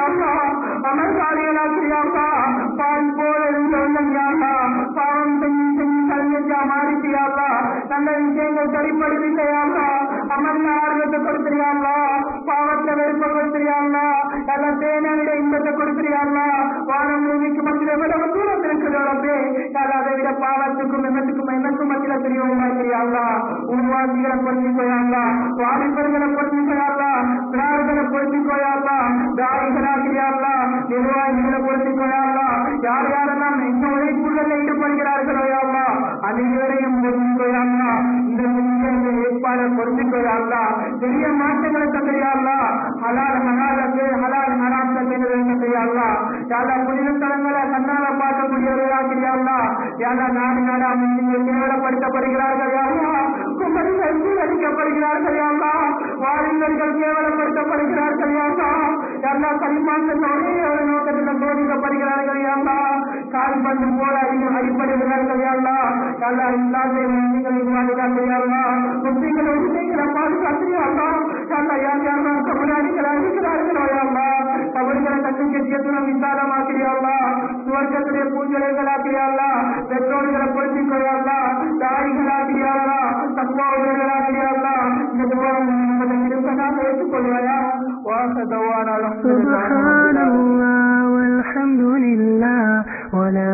பாவங்கள் சரிப்படுத்திக்கையாங்களா அமர்ந்த ஆர்வத்தை கொடுத்துறியாங்களா பாவத்தை வெறுப்ப கொடுத்துறியாங்களா எல்லாம் தேனையிட இன்பத்தை கொடுத்துறியாங்களா வானம் பூமிக்கு மத்தியில் எவ்வளவு தூரம் இருக்கிறோம் அதை விட பாவத்துக்கும் எண்ணத்துக்கும் எனக்கும் மத்தியில் தெரியவுமாக்கிறியாங்களா உருவாக்கிகளை பொறுத்துக்கோயாங்களா வாலிபர்களை பொறுத்துக்கோயாங்களா பிரார்களை பொறுத்துக்கோயாங்களா தாய்களாக்கிறியாங்களா நிர்வாகிகளை பொறுத்துக்கோயாங்களா யார் யாரெல்லாம் இந்த உழைப்புகளில் ஈடுபடுகிறார்களோ யாங்களா அனைவரையும் பொறுத்துக்கோயாங்களா இந்த முன்னிலை ஏற்பாடு பொறுத்துக்கோயாங்களா பெரிய மாற்றங்களை தந்தையாங்களா ஹலால் ஹலாலுக்கு ஹலால் ஹராம் தந்தையாங்களா யாரா புனித தலங்களை கண்ணால பார்க்கக்கூடியவர்களாகிறார்களா யாரா நாடு நாடா முஸ்லிம்கள் கேவலப்படுத்தப்படுகிறார்கள் யாரா குமரிகள் சீரழிக்கப்படுகிறார்கள் யாரா வாலிபர்கள் கேவலப்படுத்தப்படுகிறார்கள் யாரா யாரா கல்மாந்த ஒரே ஒரு நோக்கத்தில் சோதிக்கப்படுகிறார்கள் யாரா கால்பந்து போல அடிப்படுகிறார்கள் யாரா யாரா இல்லாத முஸ்லிம்களை பாதுகாக்கிறார்கள் யாரா முஸ்லிம்களை உரிமைகளை பாதுகாக்கிறார்களா யாரா யார் யாரெல்லாம் கபலாளிகள் அழிக்கிறார்களோ யாரா அவர்களை கட்டுக்கெட்டியத்துடன் விசாரமாக்கிறியாளா சுவர்க்கத்திலே பூஞ்சலைகளாக்கிறியாளா பெற்றோர்களை பொருத்திக்கொள்ளாளா தாய்களாக்கிறியாளா தப்பாவர்களாக்கிறியாளா இந்த துவாரம் என்பதை இருப்பதாக ஏற்றுக்கொள்வாயா வாசதவான سبحان الله والحمد لله ولا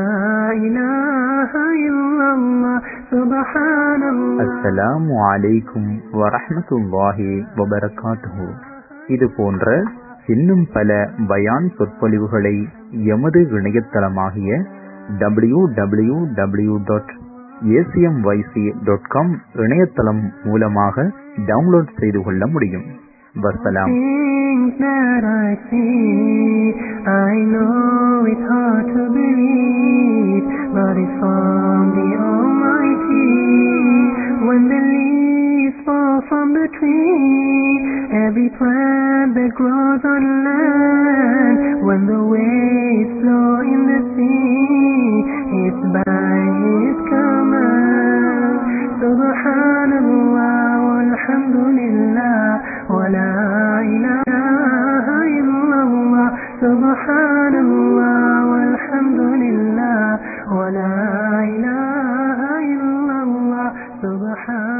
إله إلا الله سبحان الله அஸ்ஸலாமு அலைக்கும் வரஹ்மத்துல்லாஹி வபரகாத்துஹு இது போன்ற இன்னும் பல பயான் சொற்பொழிவுகளை எமது இணையதளமாகிய W W W dot ACMYC dot com இணையதளம் மூலமாக டவுன்லோட் செய்து கொள்ள முடியும் வசலாம் Things that I see, I know it's hard to believe, but it's from the Almighty. When the leaves fall from the tree, every plant that grows on land, when the waves flow in the sea, it's by His command. Subhanallah, walhamdulillah, wa la ilaha illallah. Subhanallah, walhamdulillah, wa la ilaha illallah. Subhan